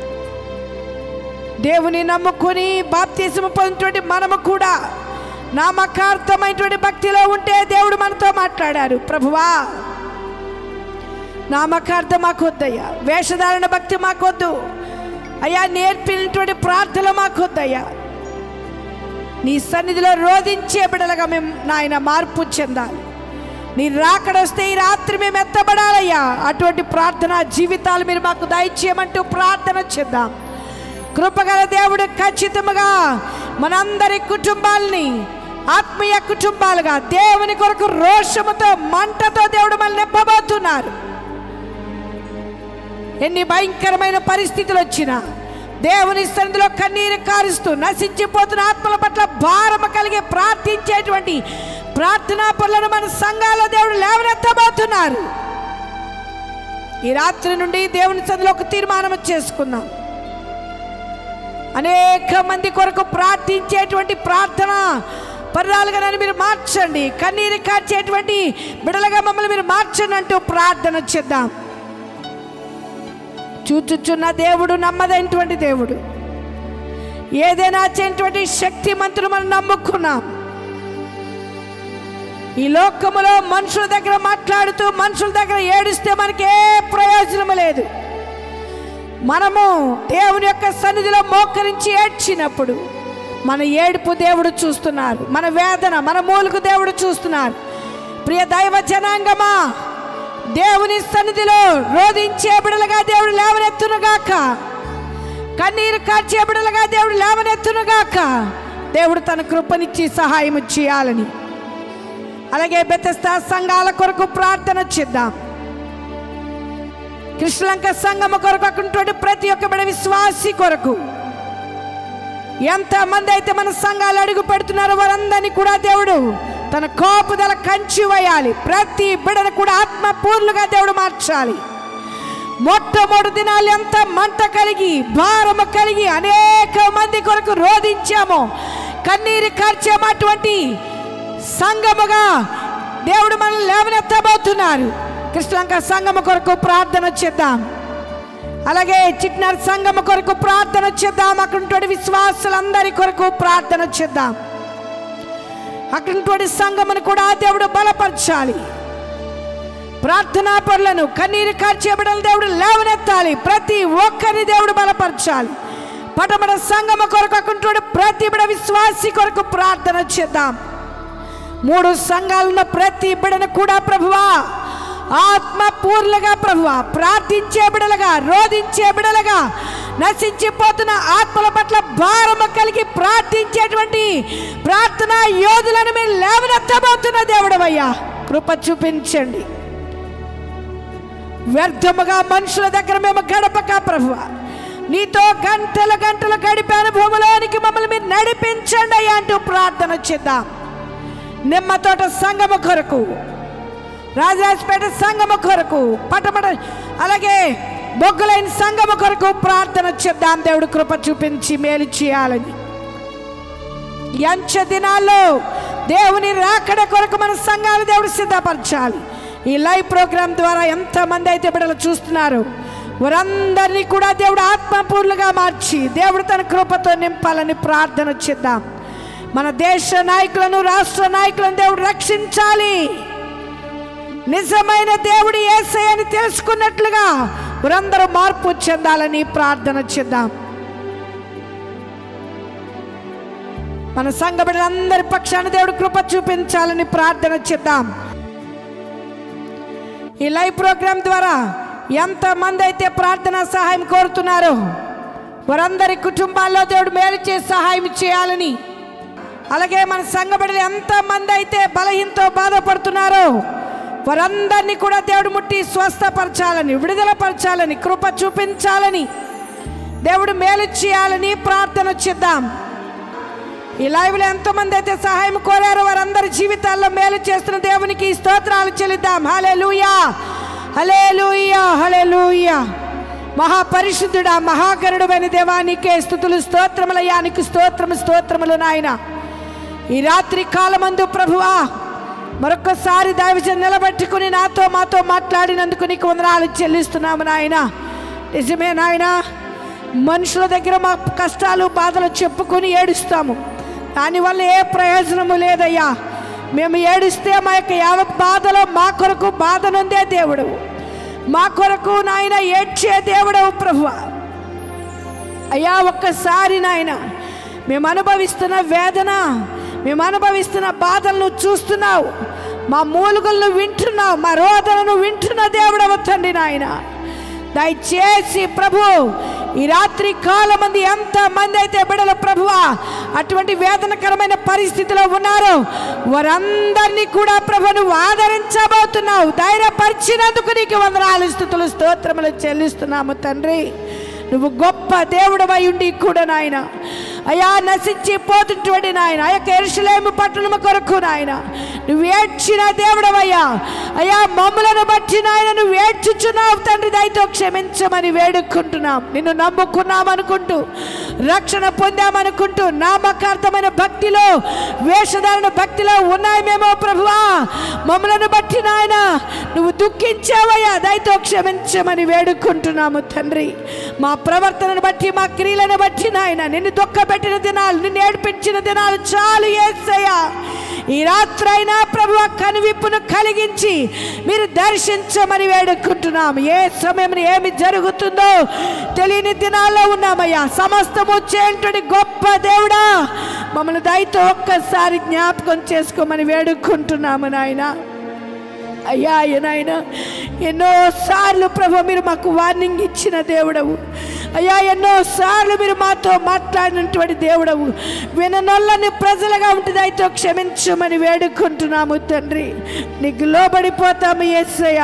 దేవుని నమ్ముకొని బాప్తీసము పొందినటువంటి మనము కూడా నామకార్థమైనటువంటి భక్తిలో ఉంటే దేవుడు మనతో మాట్లాడారు ప్రభువా నామకార్థం మాకు వద్దయ్యా వేషధారణ భక్తి మాకొద్దు అయ్యా నేర్పినటువంటి ప్రార్థన మాకు వద్దయ్యా నీ సన్నిధిలో రోధించే బిడలుగా మేము నాయన మార్పు చెందాలి నీ రాకడొస్తే ఈ రాత్రి మేము ఎత్తబడాలయ్యా అటువంటి ప్రార్థన జీవితాలు మీరు మాకు దయచేయమంటూ ప్రార్థన చేద్దాం కృపగల దేవుడు ఖచ్చితంగా మనందరి కుటుంబాలని ఆత్మీయ కుటుంబాలుగా దేవుని కొరకు రోషముతో మంటతో దేవుడు మనల్ని నింపబోతున్నారు ఎన్ని భయంకరమైన పరిస్థితులు వచ్చినా దేవుని సన్నిధిలో కన్నీరు కారుస్తూ నశించిపోతున్న ఆత్మల పట్ల భారము కలిగి ప్రార్థించేటువంటి ప్రార్థనా పనులను మన సంఘాల్లో దేవుడు లేవనెత్తబోతున్నారు ఈ రాత్రి నుండి దేవుని సన్నిధిలో ఒక తీర్మానం చేసుకుందాం అనేక మంది కొరకు ప్రార్థించేటువంటి ప్రార్థన పర్రాలుగా నన్ను మీరు మార్చండి కన్నీరు కార్చేటువంటి బిడలుగా మమ్మల్ని మీరు మార్చండి అంటూ ప్రార్థన చేద్దాం చూచుచున్న దేవుడు నమ్మదైనటువంటి దేవుడు ఏదైనా చేయటువంటి శక్తి మంత్రులు మనం నమ్ముకున్నాం ఈ లోకములో మనుషుల దగ్గర మాట్లాడుతూ మనుషుల దగ్గర ఏడిస్తే మనకి ఏ ప్రయోజనం లేదు మనము దేవుని యొక్క సన్నిధిలో మోకరించి ఏడ్చినప్పుడు మన ఏడుపు దేవుడు చూస్తున్నారు మన వేదన మన మూలుగు దేవుడు చూస్తున్నారు ప్రియ దైవ జనాంగమా దేవుని సన్నిధిలో రోధించే బిడలుగా దేవుడు లేవనెత్తునుగాక కన్నీరు కార్చే బిడలుగా దేవుడు లేవనెత్తునుగాక దేవుడు తన కృపనిచ్చి సహాయం చేయాలని అలాగే బెతస్తా సంఘాల కొరకు ప్రార్థన చేద్దాం కృష్ణలంక సంఘము కొరకు అక్కడ ప్రతి ఒక్క బిడ విశ్వాసి కొరకు ఎంతమంది అయితే మన సంఘాలు అడుగు పెడుతున్నారో వారందరినీ కూడా దేవుడు తన కోపుదల కంచి వేయాలి ప్రతి బిడను కూడా ఆత్మపూర్లుగా దేవుడు మార్చాలి మొట్టమొదటి దినాలు ఎంత మంట కలిగి భారము కలిగి అనేక మంది కొరకు రోధించాము కన్నీరు కార్చాము అటువంటి సంఘముగా దేవుడు మనల్ని లేవనెత్తబోతున్నారు కృష్ణలంక సంఘము కొరకు ప్రార్థన చేద్దాం అలాగే చిట్నార్ సంఘము కొరకు ప్రార్థన చేద్దాం అక్కడ విశ్వాసులందరి కొరకు ప్రార్థన చేద్దాం అక్కడ సంఘమును కూడా దేవుడు బలపరచాలి ప్రార్థనా పనులను కన్నీరు కార్చేబడలు దేవుడు లేవనెత్తాలి ప్రతి ఒక్కరిని దేవుడు బలపరచాలి పటమట సంగమ కొరకు అక్కడ ప్రతి బిడ విశ్వాసి కొరకు ప్రార్థన చేద్దాం మూడు సంఘాలున్న ప్రతి బిడను కూడా ప్రభువా ఆత్మ పూర్లుగా ప్రభువా ప్రార్థించే బిడలుగా రోధించే బిడలుగా నశించిపోతున్న ఆత్మల పట్ల భారము కలిగి ప్రార్థించేటువంటి ప్రార్థన యోధులను మీరు లేవనెత్తబోతున్న దేవుడవయ్యా కృప చూపించండి వ్యర్థముగా మనుషుల దగ్గర మేము గడపక ప్రభువ నీతో గంటల గంటలు గడిపే అనుభవంలోనికి మమ్మల్ని మీరు నడిపించండి అయ్యా అంటూ ప్రార్థన చేద్దాం నిమ్మతోట సంగమ కొరకు రాజరాజపేట సంగమ కొరకు పటమట అలాగే బొగ్గులైన సంగమ కొరకు ప్రార్థన చేద్దాం దేవుడు కృప చూపించి మేలు చేయాలని ఈ అంచె దినాల్లో దేవుని రాకడ కొరకు మన సంఘాలు దేవుడు సిద్ధపరచాలి ఈ లైవ్ ప్రోగ్రాం ద్వారా ఎంతమంది అయితే బిడ్డలు చూస్తున్నారు వారందరినీ కూడా దేవుడు ఆత్మపూర్లుగా మార్చి దేవుడు తన కృపతో నింపాలని ప్రార్థన చేద్దాం మన దేశ నాయకులను రాష్ట్ర నాయకులను దేవుడు రక్షించాలి నిజమైన దేవుడు ఏసై అని తెలుసుకున్నట్లుగా వారందరూ మార్పు చెందాలని ప్రార్థన చేద్దాం మన సంఘ బిడ్డలందరి పక్షాన దేవుడు కృప చూపించాలని ప్రార్థన చేద్దాం ఈ లైవ్ ప్రోగ్రాం ద్వారా ఎంతమంది అయితే ప్రార్థన సహాయం కోరుతున్నారో వారందరి కుటుంబాల్లో దేవుడు మేలు చేసి సహాయం చేయాలని అలాగే మన సంఘ బిడ్డలు ఎంతమంది అయితే బలహీనతో బాధపడుతున్నారో వారందరినీ కూడా దేవుడు ముట్టి స్వస్థపరచాలని విడుదల పరచాలని కృప చూపించాలని దేవుడు మేలు చేయాలని ప్రార్థన చేద్దాం ఈ లైవ్లో ఎంతమంది అయితే సహాయం కోరారో వారందరి జీవితాల్లో మేలు చేస్తున్న దేవునికి స్తోత్రాలు చెల్లిద్దాం హలే లూయా హలే లూయా హలే లూయా మహాపరిశుద్ధుడా మహాగరుడమైన దేవానికే స్థుతులు స్తోత్రములయానికి స్తోత్రము స్తోత్రములు నాయన ఈ రాత్రి కాలమందు ప్రభువా మరొకసారి దైవజన నిలబెట్టుకుని నాతో మాతో మాట్లాడినందుకు నీకు వందనాలు చెల్లిస్తున్నాము నాయన నిజమే నాయన మనుషుల దగ్గర మా కష్టాలు బాధలు చెప్పుకొని ఏడుస్తాము దానివల్ల ఏ ప్రయోజనము లేదయ్యా మేము ఏడిస్తే మా యొక్క యావత్ బాధలో మా కొరకు బాధ నొందే దేవుడు మా కొరకు నాయన ఏడ్చే దేవుడవు ప్రభువా అయ్యా ఒక్కసారి నాయన మేము అనుభవిస్తున్న వేదన మేము అనుభవిస్తున్న బాధలను చూస్తున్నావు మా మూలుగులను వింటున్నావు మా రోదనను వింటున్న దేవుడవ తండ్రి నాయన దయచేసి ప్రభు ఈ రాత్రి కాలం మంది ఎంత మంది అయితే బిడల ప్రభువా అటువంటి వేదనకరమైన పరిస్థితిలో ఉన్నారు వారందరినీ కూడా ప్రభు నువ్వు ఆదరించబోతున్నావు ధైర్యపరిచినందుకు నీకు వందనాలు స్థుతులు స్తోత్రములు చెల్లిస్తున్నాము తండ్రి నువ్వు గొప్ప దేవుడవై ఉండి కూడా నాయన అయా నశించి పోతుంటువంటి నాయన ఆ యొక్క ఎరుసలేము పట్టణము కొరకు నాయన నువ్వు ఏడ్చిన దేవుడవయ్యా అయా మమ్ములను బట్టి నాయన నువ్వు ఏడ్చుచున్నావు తండ్రి దయతో క్షమించమని వేడుకుంటున్నాం నిన్ను నమ్ముకున్నాం అనుకుంటూ రక్షణ పొందామనుకుంటూ నామకార్థమైన భక్తిలో వేషధారణ భక్తిలో ఉన్నాయమేమో ప్రభువా మమ్మలను బట్టి నాయన నువ్వు దుఃఖించావయ్యా దయతో క్షమించమని వేడుకుంటున్నాము తండ్రి మా ప్రవర్తనను బట్టి మా క్రియలను బట్టి నాయన నిన్ను దుఃఖపెట్టిన దినాలు నిన్ను ఏడిపించిన దినాలు చాలు ఏసయ్యా ఈ రాత్రైనా ప్రభు కనువిప్పును కలిగించి మీరు దర్శించమని వేడుకుంటున్నాము ఏ సమయం ఏమి జరుగుతుందో తెలియని దినాల్లో ఉన్నామయ్యా సమస్తము చేయంటుడి గొప్ప దేవుడా మమ్మల్ని దయతో ఒక్కసారి జ్ఞాపకం చేసుకోమని వేడుకుంటున్నాము నాయనా అయ్యా నాయన ఎన్నోసార్లు ప్రభు మీరు మాకు వార్నింగ్ ఇచ్చిన దేవుడవు అయ్యా ఎన్నోసార్లు మీరు మాతో మాట్లాడినటువంటి దేవుడవు విననొల్లని ప్రజలుగా ఉంటుంది అయితే క్షమించమని వేడుకుంటున్నాము తండ్రి నీకు లోబడిపోతాము ఏసయ్య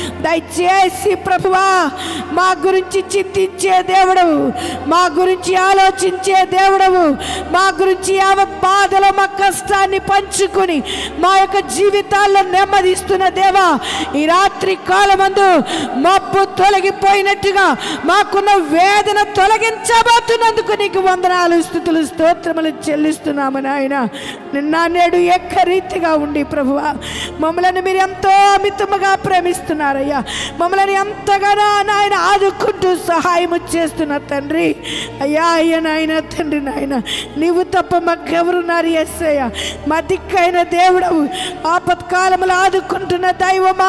దయచేసి ప్రభువా మా గురించి చింతించే దేవుడవు మా గురించి ఆలోచించే దేవుడవు మా గురించి యావత్ బాధలో మా కష్టాన్ని పంచుకొని మా యొక్క జీవితాల్లో నెమ్మదిస్తున్న దేవా ఈ రాత్రి కాలమందు మబ్బు తొలగిపోయినట్టుగా మాకున్న వేదన తొలగించబోతున్నందుకు నీకు వందనాలు స్థుతులు స్తోత్రములు చెల్లిస్తున్నాము నాయన నిన్న నేడు ఏకరీతిగా ఉండి ప్రభువా మమ్మల్ని మీరు ఎంతో అమితముగా ప్రేమిస్తున్నారయ్యా మమ్మల్ని ఎంతగానో నాయన ఆదుకుంటూ సహాయము చేస్తున్న తండ్రి అయ్యా అయ్యా నాయన తండ్రి నాయన నీవు తప్ప మాకెవరున్నారు ఎస్సయ్య మా దిక్కైన దేవుడవు ఆపత్కాలములు ఆదుకుంటున్న దైవమా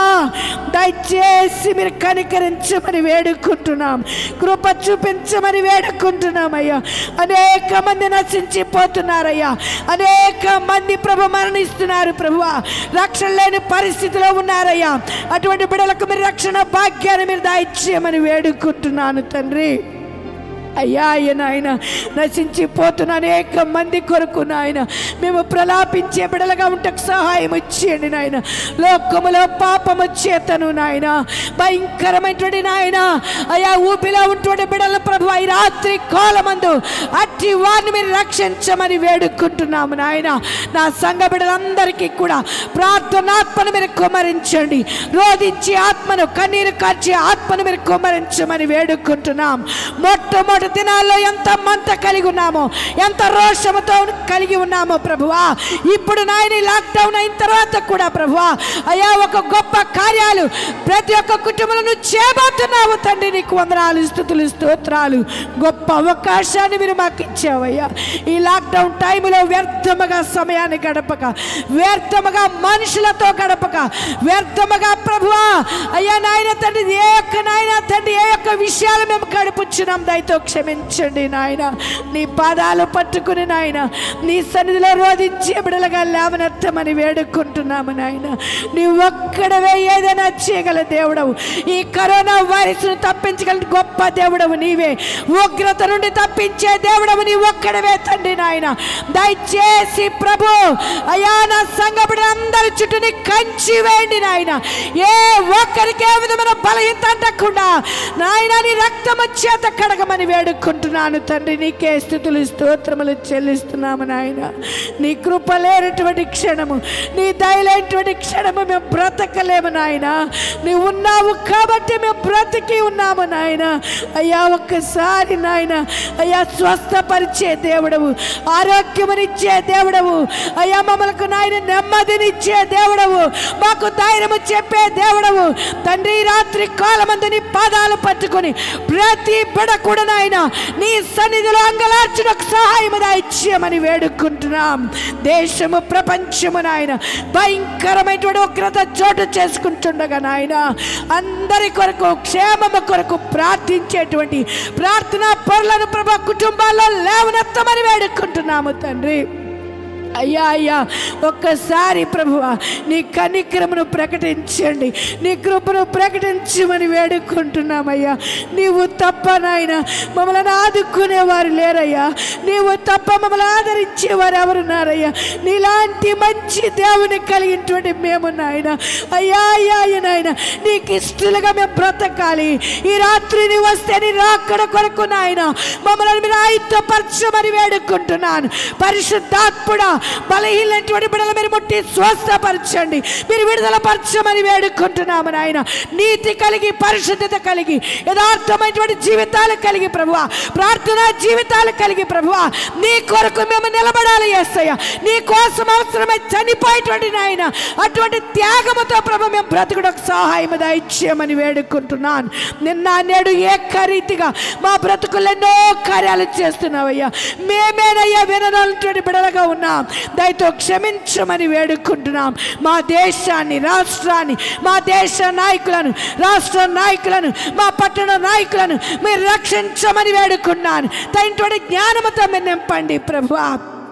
దయచేసి మీరు కనికరించమని వేడుకుంటున్నాం కృప చూపించమని వేడుకుంటున్నామయ్యా అనేక మంది నశించిపోతున్నారయ్యా అనేక మంది ప్రభు మరణిస్తున్నారు ప్రభువా రక్షణ లేని పరిస్థితిలో ఉన్నారయ్యా అటువంటి బిడలకు మీరు రక్షణ భాగ్యాన్ని మీరు దయచేయమని వేడుకుంటున్నాను తండ్రి అయ్యా అయ్య నాయన నశించిపోతున్న అనేక మంది కొరకు నాయన మేము ప్రలాపించే బిడలుగా ఉంటకు సహాయం ఇచ్చేయండి నాయన లోకములో పాపము చేతను నాయన భయంకరమైనటువంటి నాయన అయ్యా ఊపిలో ఉంటువంటి బిడల ప్రభు ఈ రాత్రి కాలమందు అట్టి వారిని మీరు రక్షించమని వేడుకుంటున్నాము నాయన నా సంఘ బిడ్డలందరికీ కూడా ప్రార్థనాత్మను మీరు కుమరించండి రోధించి ఆత్మను కన్నీరు కార్చి ఆత్మను మీరు కుమరించమని వేడుకుంటున్నాం మొట్టమొదటి మొదటి దినాల్లో ఎంత మంట కలిగి ఉన్నామో ఎంత రోషముతో కలిగి ఉన్నామో ప్రభువా ఇప్పుడు నాయన ఈ లాక్డౌన్ అయిన తర్వాత కూడా ప్రభువా అయ్యా ఒక గొప్ప కార్యాలు ప్రతి ఒక్క కుటుంబంలో చేయబోతున్నావు తండ్రి నీకు వందనాలు స్థుతులు స్తోత్రాలు గొప్ప అవకాశాన్ని మీరు మాకు ఇచ్చావయ్యా ఈ లాక్డౌన్ టైంలో వ్యర్థముగా సమయాన్ని గడపక వ్యర్థముగా మనుషులతో గడపక వ్యర్థముగా ప్రభువా అయ్యా నాయన తండ్రి ఏ యొక్క నాయన తండ్రి ఏ యొక్క విషయాలు మేము గడుపుచ్చున్నాం దయతో క్షమించండి నాయన నీ పాదాలు పట్టుకుని నాయన నీ సన్నిధిలో రోధించి బిడలుగా లేవనెత్తమని వేడుకుంటున్నాము నాయన నీ ఒక్కడవే ఏదైనా చేయగల దేవుడవు ఈ కరోనా వైరస్ ను తప్పించగల గొప్ప దేవుడవు నీవే ఉగ్రత నుండి తప్పించే దేవుడవు నీ ఒక్కడవే తండ్రి నాయన దయచేసి ప్రభు అయా నా సంఘ అందరి చుట్టూని కంచి వేయండి నాయన ఏ ఒక్కరికి ఏ విధమైన బలహీనత అంటకుండా నాయన నీ రక్తము చేత కడగమని వేడుకుంటున్నాను తండ్రి నీకే స్థుతులు స్తోత్రములు చెల్లిస్తున్నాము నాయన నీ కృప లేనటువంటి క్షణము నీ దయలేనటువంటి క్షణము మేము బ్రతకలేము నాయన నీవు ఉన్నావు కాబట్టి మేము బ్రతికి ఉన్నాము నాయన అయ్యా ఒక్కసారి నాయన అయ్యా స్వస్థపరిచే దేవుడవు ఆరోగ్యమునిచ్చే దేవుడవు అయ్యా మమ్మల్ని నాయన నెమ్మదినిచ్చే దేవుడవు మాకు ధైర్యము చెప్పే దేవుడవు తండ్రి ఈ రాత్రి కాలమందు నీ పాదాలు పట్టుకొని ప్రతి బిడ కూడా నాయన నీ సన్నిధిలో అంగలార్చుటకు సహాయము దాయిచ్యమని వేడుకుంటున్నాం దేశము ప్రపంచము నాయన భయంకరమైనటువంటి ఉగ్రత చోటు చేసుకుంటుండగా నాయన అందరి కొరకు క్షేమము కొరకు ప్రార్థించేటువంటి ప్రార్థనా పరులను ప్రభా కుటుంబాల్లో లేవనెత్తమని వేడుకుంటున్నాము తండ్రి అయ్యా అయ్యా ఒక్కసారి ప్రభువ నీ కనిక్రమను ప్రకటించండి నీ కృపను ప్రకటించమని వేడుకుంటున్నామయ్యా నీవు తప్ప నాయన మమ్మల్ని ఆదుకునేవారు లేరయ్యా నీవు తప్ప మమ్మల్ని ఆదరించేవారు ఎవరున్నారయ్యా నీలాంటి మంచి దేవుని కలిగినటువంటి మేము నాయన అయ్యా అయ్యా అయ్యా నాయన నీకు ఇష్టలుగా మేము బ్రతకాలి ఈ రాత్రి నీ వస్తే నీ రాకడ కొరకు నాయన మమ్మల్ని మీరు ఆయుత్తపరచమని వేడుకుంటున్నాను పరిశుద్ధాత్ముడా బలహీనటువంటి బిడ్డలు మీరు ముట్టి స్వస్థపరచండి మీరు విడుదల పరచమని వేడుకుంటున్నాము నాయన నీతి కలిగి పరిశుద్ధత కలిగి యథార్థమైనటువంటి జీవితాలు కలిగి ప్రభువా ప్రార్థన జీవితాలు కలిగి ప్రభువా నీ కొరకు మేము నిలబడాలి ఏసయ్య నీ కోసం అవసరమై చనిపోయేటువంటి నాయన అటువంటి త్యాగముతో ప్రభు మేము బ్రతుకుడకు సహాయం దయచేయమని వేడుకుంటున్నాను నిన్న నేడు ఏకరీతిగా మా బ్రతుకులు ఎన్నో కార్యాలు చేస్తున్నావయ్యా మేమేనయ్యా విననటువంటి బిడలుగా ఉన్నాం దయతో క్షమించమని వేడుకుంటున్నాం మా దేశాన్ని రాష్ట్రాన్ని మా దేశ నాయకులను రాష్ట్ర నాయకులను మా పట్టణ నాయకులను మీరు రక్షించమని వేడుకున్నాను తగినటువంటి జ్ఞానముతో మీరు నింపండి ప్రభువా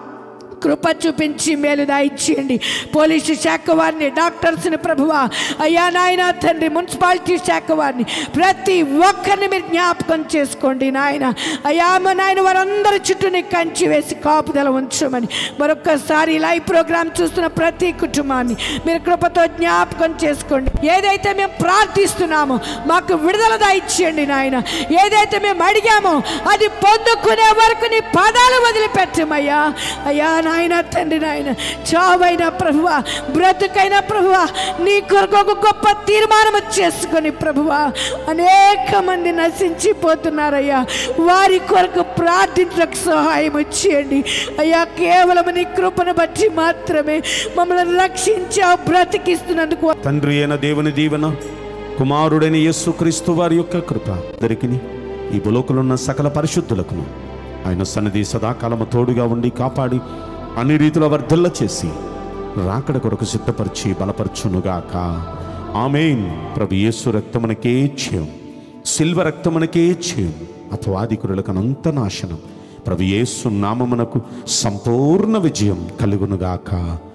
కృప చూపించి మేలు దాయిచ్చేయండి పోలీసు శాఖ వారిని డాక్టర్స్ని ప్రభువా అయ్యా నాయన తండ్రి మున్సిపాలిటీ శాఖ వారిని ప్రతి ఒక్కరిని మీరు జ్ఞాపకం చేసుకోండి నాయన అయ్యా మా నాయన వారందరి చుట్టూని కంచి వేసి కాపుదల ఉంచమని మరొక్కసారి లైవ్ ప్రోగ్రామ్ చూస్తున్న ప్రతి కుటుంబాన్ని మీరు కృపతో జ్ఞాపకం చేసుకోండి ఏదైతే మేము ప్రార్థిస్తున్నామో మాకు విడుదల దాయిచ్చేయండి నాయన ఏదైతే మేము అడిగామో అది పొందుకునే వరకు నీ పాదాలు వదిలిపెట్టమయ్యా అయ్యా నాయన తండ్రి నాయన చావైన ప్రభువ బ్రతుకైన ప్రభువ నీ కొరకు ఒక గొప్ప తీర్మానం చేసుకొని ప్రభువ అనేక మంది నశించిపోతున్నారయ్యా వారి కొరకు ప్రార్థించడానికి సహాయం చేయండి అయ్యా కేవలం నీ కృపను బట్టి మాత్రమే మమ్మల్ని రక్షించావు బ్రతికిస్తున్నందుకు తండ్రి అయిన దేవుని దీవెన కుమారుడైన యేసుక్రీస్తు వారి యొక్క కృప దొరికిని ఈ బులోకులున్న సకల పరిశుద్ధులకును ఆయన సన్నిధి సదాకాలము తోడుగా ఉండి కాపాడి అన్ని రీతిలో వర్ధల్ల చేసి రాకడ కొరకు సిద్ధపరిచి బలపరచునుగాక ఆమెన్ ప్రభు యేసు రక్తమునకే చేయం సిల్వ రక్తమునకే చేయం అపవాదికురులకు అనంత నాశనం ప్రభు యేసు నామమునకు సంపూర్ణ విజయం కలుగునుగాక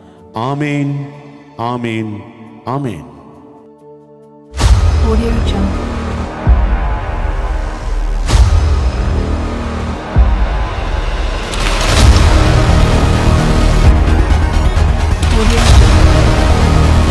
ఆమెన్ ఆమెన్ ఆమెన్ Audio Jungle. Audio Jungle.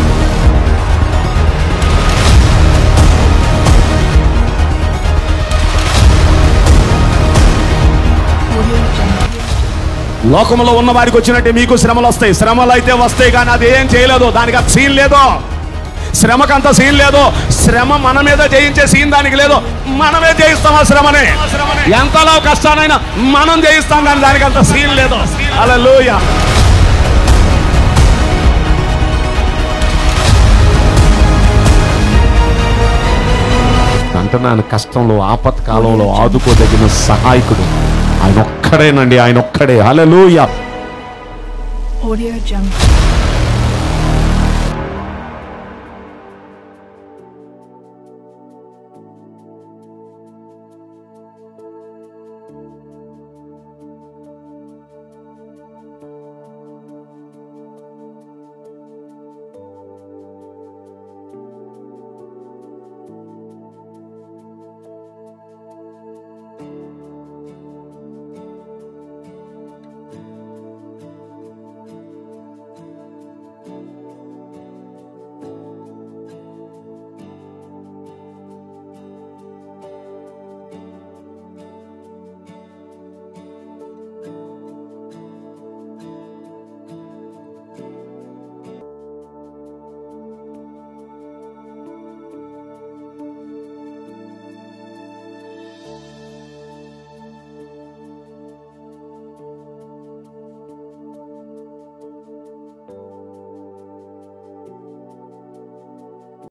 Audio Jungle. లోకంలో ఉన్న వారికి వచ్చినట్టే మీకు శ్రమలు వస్తాయి శ్రమలు అయితే వస్తాయి కానీ అది ఏం చేయలేదు దానికి ఆ సీన్ లేదు శ్రమకంత సీన్ లేదు శ్రమ మన మీద జయించే సీన్ దానికి లేదు మనమే జయిస్తాం ఆ శ్రమని ఎంతలో కష్టానైనా మనం జయిస్తాం కానీ దానికి అంత సీన్ లేదు అలా అంటున్నాను కష్టంలో ఆపత్కాలంలో ఆదుకోదగిన సహాయకుడు ఆయన ఒక్కడేనండి ఆయన ఒక్కడే హల్లెలూయా Audio Jungle.